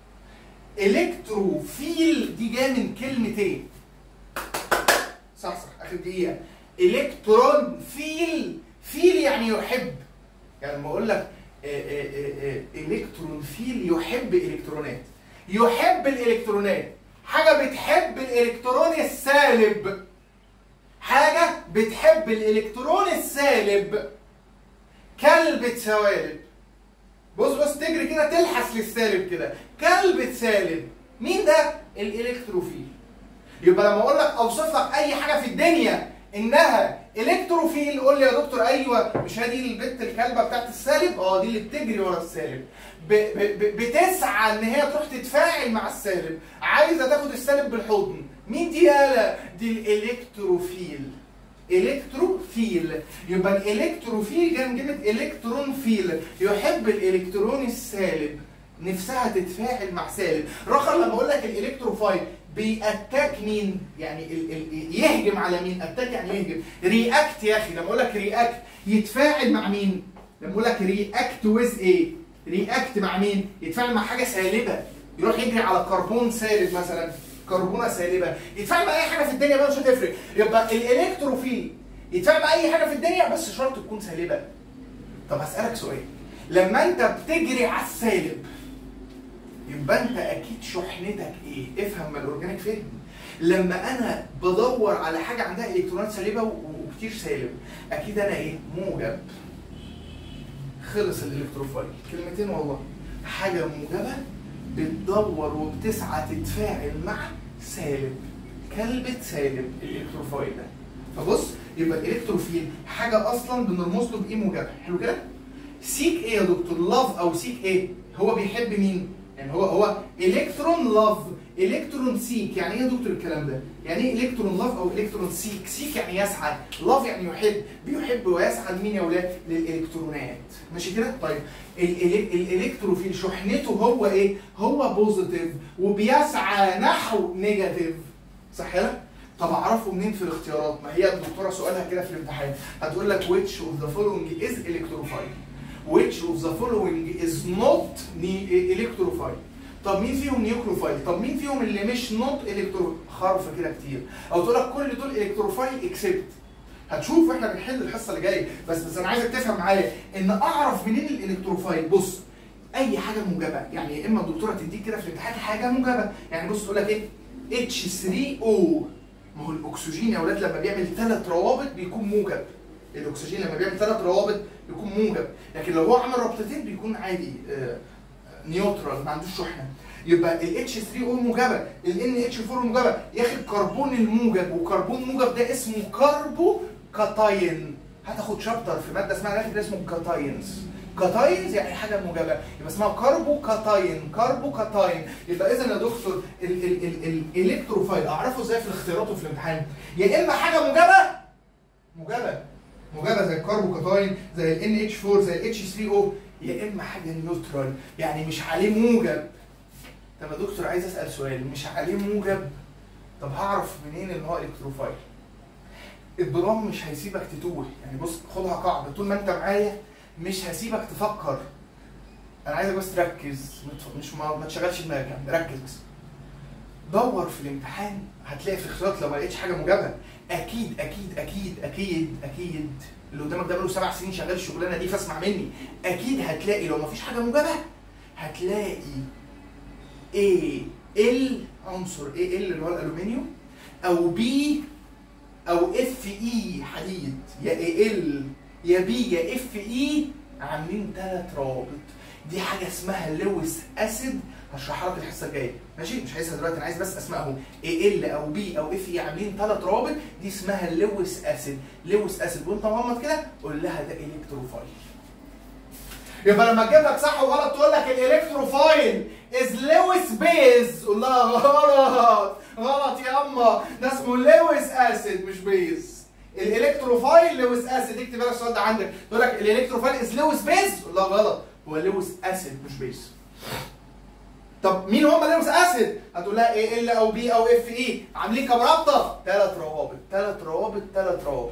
الكتروفيل دي جايه من كلمتين صح صح اخر دقيقه الكترون فيل فيل يعني يحب يعني لما اقول لك آه، آه، آه، آه، الكترون فيل يحب الكترونات يحب الالكترونات حاجه بتحب الالكترون السالب حاجه بتحب الالكترون السالب كلبة سوالب بص بص تجري كده تلحس للسالب كده كلبة سالب مين ده الالكتروفيل يبقى لما اقول لك اوصف لك اي حاجه في الدنيا انها الكتروفيل قول لي يا دكتور ايوه مش هي دي البت الكلبه بتاعت السالب اه دي اللي بتجري ورا السالب ب ب ب بتسعى ان هي تروح تتفاعل مع السالب عايزه تاخد السالب بالحضن مين دي يالا دي الالكتروفيل الكتروفيل يبقى الالكتروفيل جاي من كلمه الكترون فيل يحب الالكترون السالب نفسها تتفاعل مع سالب رخر لما اقول لك الالكتروفايل بيأتاك مين؟ يعني ال ال يهجم على مين؟ اتاك يعني يهجم رياكت يا اخي لما اقول لك رياكت يتفاعل مع مين؟ لما اقول لك رياكت ويز ايه؟ رياكت مع مين؟ يتفاعل مع حاجه سالبه يروح يجري على كربون سالب مثلا كربونه سالبه يتفاعل مع اي حاجه في الدنيا بقى مش هتفرق يبقى الالكتروفيل يتفاعل مع اي حاجه في الدنيا بس شرط تكون سالبه طب هسالك سؤال لما انت بتجري على السالب يبقى انت اكيد شحنتك ايه افهم ما الاورجانيك فهم لما انا بدور على حاجه عندها الكترونات سالبه و- وكتير سالب اكيد انا ايه موجب خلص الالكتروفايل كلمتين والله حاجه موجبه بتدور وبتسعى تتفاعل مع سالب كلبة سالب الالكتروفايل ده فبص يبقى الالكتروفيل حاجه اصلا بنرمز له بايه موجبه حلو كده سيك ايه يا دكتور لاف او سيك ايه هو بيحب مين يعني هو هو الكترون لاف الكترون سيك يعني ايه يا دكتور الكلام ده يعني ايه الكترون لاف او الكترون سيك سيك يعني يسعى لاف يعني يحب بيحب ويسعى لمين يا ولاد للالكترونات ماشي كده طيب ال- ال- الالكتروفيل شحنته هو ايه هو بوزيتيف وبيسعى نحو نيجاتيف صح كده طب اعرفه منين في الاختيارات ما هي الدكتوره سؤالها كده في الامتحان هتقول لك which of the following is electrophile which of the following is not ne- electrophile طب مين فيهم نيوكلوفايل طب مين فيهم اللي مش نوت الكترو حرف كده كتير او تقول لك كل دول الكتروفايل اكسبت هتشوف واحنا بنحل الحصه اللي جايه بس بس انا عايزك تفهم معايا ان اعرف منين الالكتروفايل بص اي حاجه موجبه يعني يا اما الدكتوره تديك كده في الامتحان حاجه موجبه يعني بص تقول لك ايه H3O ما هو الاكسجين يا اولاد لما بيعمل ثلاث روابط بيكون موجب الاكسجين لما بيعمل ثلاث روابط بيكون موجب لكن لو هو عمل رابطتين بيكون عادي آه، نيوترال ما عندوش شحنه يبقى ال H3O موجبه ال NH4 موجبه يا اخي الكربون الموجب وكربون موجب ده اسمه كاربو كاتاين هتاخد شابتر في ماده اسمها رافد اسمه كاتاينز كاتاينز يعني حاجه موجبه يبقى اسمها كاربو كاتاين كاربو كاتاين يبقى اذا يا دكتور ال- ال- ال- الالكتروفايل اعرفه ازاي في الاختيارات وفي الامتحان يا اما حاجه موجبه موجبه موجبه زي الكربوكاتاين زي ال NH4 زي ال H3O يا اما حاجه نيوترال يعني مش عليه موجب طب يا دكتور عايز اسال سؤال مش عليه موجب طب هعرف منين ان هو الكتروفايل الدرام مش هيسيبك تتوه يعني بص خدها قاعده طول ما انت معايا مش هسيبك تفكر انا عايزك بس تركز ما تف- مش ما, ما تشغلش دماغك يعني ركز بس دور في الامتحان هتلاقي في اختيارات لو ما لقيتش حاجه موجبه اكيد اكيد اكيد اكيد اكيد اللي قدامك ده بقاله سبع سنين شغال الشغلانه دي فاسمع مني اكيد هتلاقي لو ما فيش حاجه موجبه هتلاقي A ال عنصر A ال اللي هو الالومنيوم او B او اف اي حديد يا A ال يا B يا اف اي عاملين ثلاث روابط دي حاجه اسمها لويس اسيد هشرحها لك الحصه الجايه ماشي مش عايزها دلوقتي انا عايز بس اسمائهم اي ال او بي او اف اي عاملين ثلاث روابط دي اسمها لويس اسيد لويس اسيد وانت مغمض كده قول لها ده الكتروفايل يبقى لما تجيب لك صح وغلط تقول لك الالكتروفايل از لويس بيز قول لها غلط غلط يا اما ده اسمه لويس اسيد مش بيز الالكتروفايل لويس اسيد اكتب بقى السؤال ده عندك تقول لك الالكتروفايل از لويس بيز قول لها غلط هو لويس اسيد مش بيز طب مين هم لويس اسيد هتقول لها ايه ال او بي او اف اي عاملين كام رابطه ثلاث روابط ثلاث روابط ثلاث روابط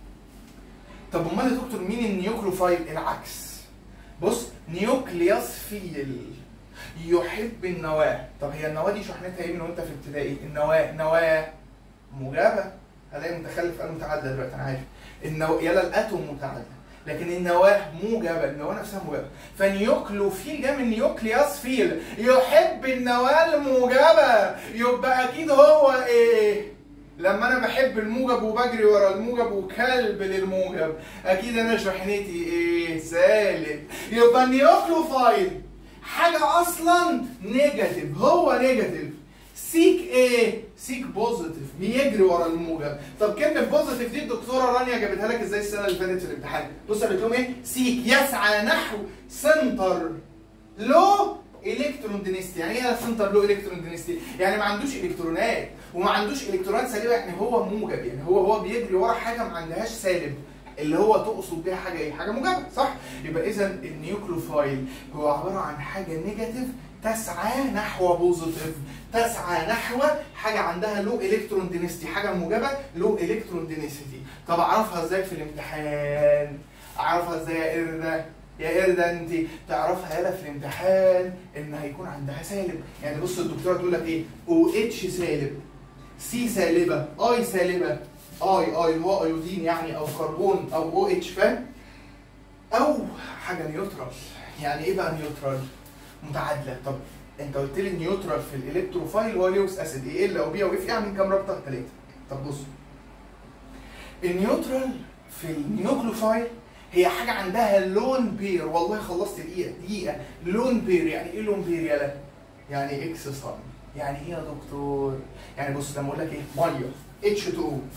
طب امال يا دكتور مين النيوكلوفايل العكس بص نيوكليوس فيل يحب النواه طب هي النواه دي شحنتها ايه من وانت في ابتدائي النواه نواه موجبه هلاقي متخلف قال متعدده دلوقتي انا عارف النو... يلا الاتوم متعدده لكن النواه موجبه النواه نفسها موجبه فنيوكلوفيل جاي من نيوكليوس فيل يحب النواه الموجبه يبقى اكيد هو ايه لما انا بحب الموجب وبجري ورا الموجب وكلب للموجب اكيد انا شحنتي ايه سالب يبقى النيوكلوفايل حاجه اصلا نيجاتيف هو نيجاتيف سيك ايه سيك بوزيتيف بيجري ورا الموجب طب كلمه بوزيتيف دي الدكتوره رانيا جابتها لك ازاي السنه اللي فاتت في الامتحان بص قالت لهم ايه سيك يسعى نحو سنتر لو الكترون دينستي يعني ايه سنتر لو الكترون دينستي يعني ما عندوش الكترونات وما عندوش الكترونات سالبه يعني هو موجب يعني هو هو بيجري ورا حاجه ما عندهاش سالب اللي هو تقصد بيها حاجه ايه؟ حاجه موجبه صح؟ يبقى اذا النيوكلوفايل هو عباره عن حاجه نيجاتيف تسعى نحو بوزيتيف تسعى نحو حاجه عندها لو الكترون دينستي حاجه موجبه لو الكترون دينستي طب اعرفها ازاي في الامتحان اعرفها ازاي يا قرده يا قرده انت تعرفها يالا في الامتحان ان هيكون عندها سالب يعني بص الدكتوره تقول لك ايه او اتش سالب سي سالبه اي سالبه اي اي هو ايودين يعني او كربون او او اتش فاهم او حاجه نيوترال يعني ايه بقى نيوترال متعادله طب انت قلت لي النيوترال في الالكتروفايل هو ليوس اسيد ايه ال او بي او اف يعني كام رابطه ثلاثه طب بص النيوترال في النيوكلوفايل هي حاجه عندها لون بير والله خلصت دقيقه دقيقه لون بير يعني ايه لون بير يالا يعني اكس صن يعني ايه يا دكتور يعني بص لما اقول لك ايه ميه اتش 2 او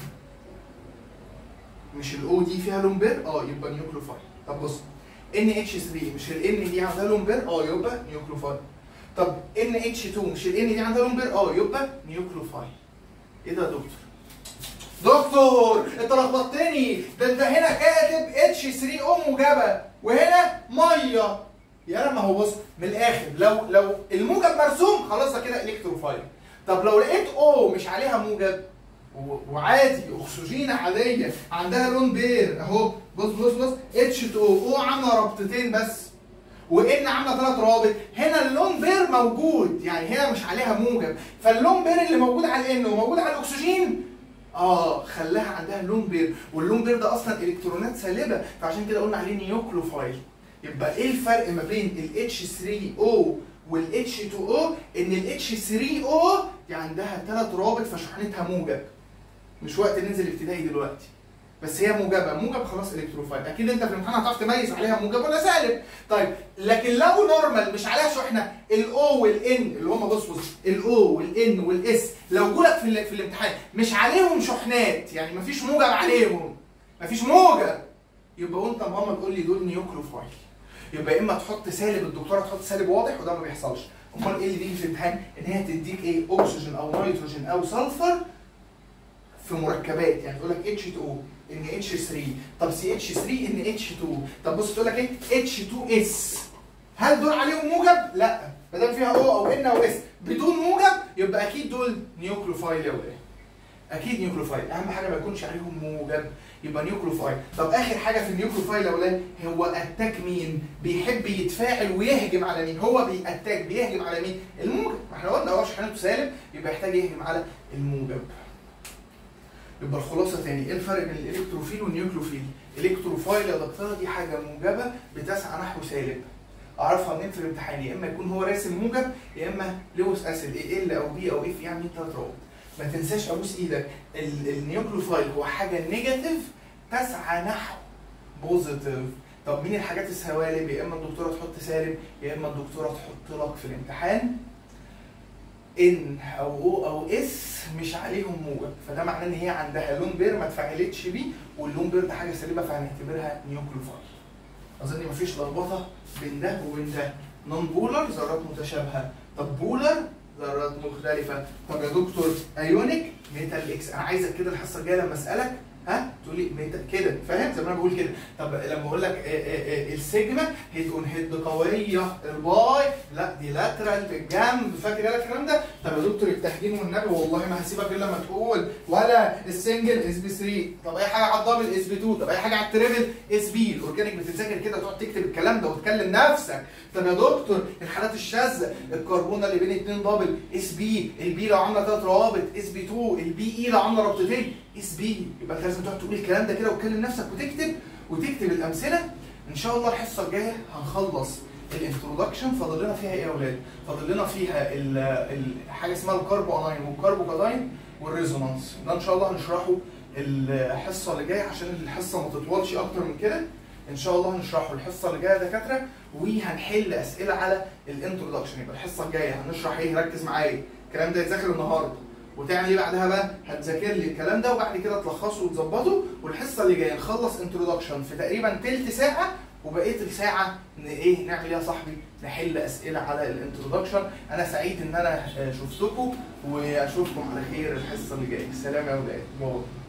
مش الاو دي فيها لون بير اه يبقى نيوكلوفايل طب بص ان اتش 3 مش ال ان دي عندها لون بير اه يبقى نيوكلوفايل طب ان اتش 2 مش ال ان دي عندها لون بير اه يبقى نيوكلوفايل ايه ده يا دكتور دكتور انت لخبطتني ده انت هنا كاتب اتش 3 او موجبه وهنا ميه يا لما هو بص من الاخر لو لو الموجب مرسوم خلاص ده كده الكتروفايل طب لو لقيت او مش عليها موجب و- وعادي اكسجين عاديه عندها لون بير اهو بص بص بص اتش 2 او عامله ربطتين بس وان عامله ثلاث روابط هنا اللون بير موجود يعني هنا مش عليها موجب فاللون بير اللي موجود على الان وموجود على الاكسجين اه خلاها عندها لون بير واللون بير ده اصلا الكترونات سالبه فعشان كده قلنا عليه نيوكلوفايل يبقى ايه الفرق ما بين ال H3O وال H2O ان ال H3O دي عندها ثلاث روابط فشحنتها موجب مش وقت ننزل ابتدائي دلوقتي بس هي موجبه موجب خلاص الكتروفايل اكيد انت في الامتحان هتعرف تميز عليها موجب ولا سالب طيب لكن لو نورمال مش عليها شحنه الاو والان اللي هم بص بص الاو والان والاس لو جولك في, ال- في الامتحان مش عليهم شحنات يعني مفيش موجب عليهم مفيش موجب يبقى وانت ماما تقول لي دول نيوكلوفايل يبقى يا اما تحط سالب الدكتوره تحط سالب واضح وده ما بيحصلش امال ايه اللي بيجي في الامتحان ان هي تديك ايه اكسجين او نيتروجين او سلفر في مركبات يعني تقول لك اتش 2 ان اتش 3 طب سي اتش 3 ان اتش 2 طب بص تقول لك ايه اتش 2 اس هل دول عليهم موجب؟ لا ما دام فيها او او ان او اس بدون موجب يبقى اكيد دول نيوكلوفايل يا ولاد اكيد نيوكلوفايل اهم حاجه ما يكونش عليهم موجب يبقى نيوكلوفايل طب اخر حاجه في النيوكلوفايل يا ولاد هو اتاك مين بيحب يتفاعل ويهجم على مين هو بيأتاك بيهجم على مين الموجب ما احنا قلنا هو شحنته سالب يبقى يحتاج يهجم على الموجب يبقى الخلاصه تاني ايه الفرق بين الالكتروفيل والنيوكلوفيل الكتروفايل يا دكتوره دي حاجه موجبه بتسعى نحو سالب اعرفها منين في الامتحان يا اما يكون هو راسم موجب يا اما لويس اسيد ايه ال او بي او اف يعني ثلاث روابط ما تنساش ابوس ايدك ال- النيوكلوفايل هو حاجه نيجاتيف تسعى نحو بوزيتيف طب مين الحاجات السوالب يا اما الدكتوره تحط سالب يا اما الدكتوره تحط لك في الامتحان ان او او او اس مش عليهم موجب فده معناه ان هي عندها لون بير ما اتفاعلتش بيه واللون بير ده حاجه سالبه فهنعتبرها نيوكلوفايل اظن مفيش لخبطه بين ده وبين ده نون بولر ذرات متشابهه طب بولر ذرات مختلفه طب يا دكتور ايونيك ميتال اكس انا عايزك كده الحصه الجايه لما اسالك ها تقول لي ميتال كده فاهم زي ما انا بقول كده طب لما اقول لك آه، آه، آه، السيجما هيد اون هيد قويه الباي لا دي لاترال في الجنب فاكر يالا الكلام ده طب يا دكتور التهجين والنبي والله ما هسيبك الا لما تقول ولا السنجل اس بي 3 طب اي حاجه على الدبل اس بي 2 طب اي حاجه على التريبل اس بي الاورجانيك بتتذاكر كده وتقعد تكتب الكلام ده وتكلم نفسك طب يا دكتور الحالات الشاذه الكربونه اللي بين اتنين دبل اس بي البي لو عامله ثلاث روابط اس بي 2 البي اي لو عامله رابطتين اس بي يبقى انت لازم تقعد تقول الكلام ده كده وتكلم نفسك وتكتب وتكتب الامثله ان شاء الله الحصه الجايه هنخلص الانترودكشن فاضل لنا فيها ايه يا اولاد؟ فاضل لنا فيها ال ال حاجه اسمها الكاربو اناين والكاربو كاداين والريزونانس ده ان شاء الله هنشرحه الحصه اللي جايه عشان الحصه ما تطولش اكتر من كده ان شاء الله هنشرحه الحصه اللي جايه يا دكاتره وهنحل اسئله على الانترودكشن يبقى الحصه الجايه هنشرح ايه ركز معايا الكلام ده يتذاكر النهارده وتعمل ايه بعدها بقى؟ هتذاكر لي الكلام ده وبعد كده تلخصه وتظبطه والحصه اللي جايه نخلص انترودكشن في تقريبا تلت ساعه وبقيه الساعه ن- ايه نعمل ايه يا صاحبي؟ نحل اسئله على الانترودكشن انا سعيد ان انا آه، شفتكم واشوفكم على خير الحصه اللي جايه سلام يا اولاد باي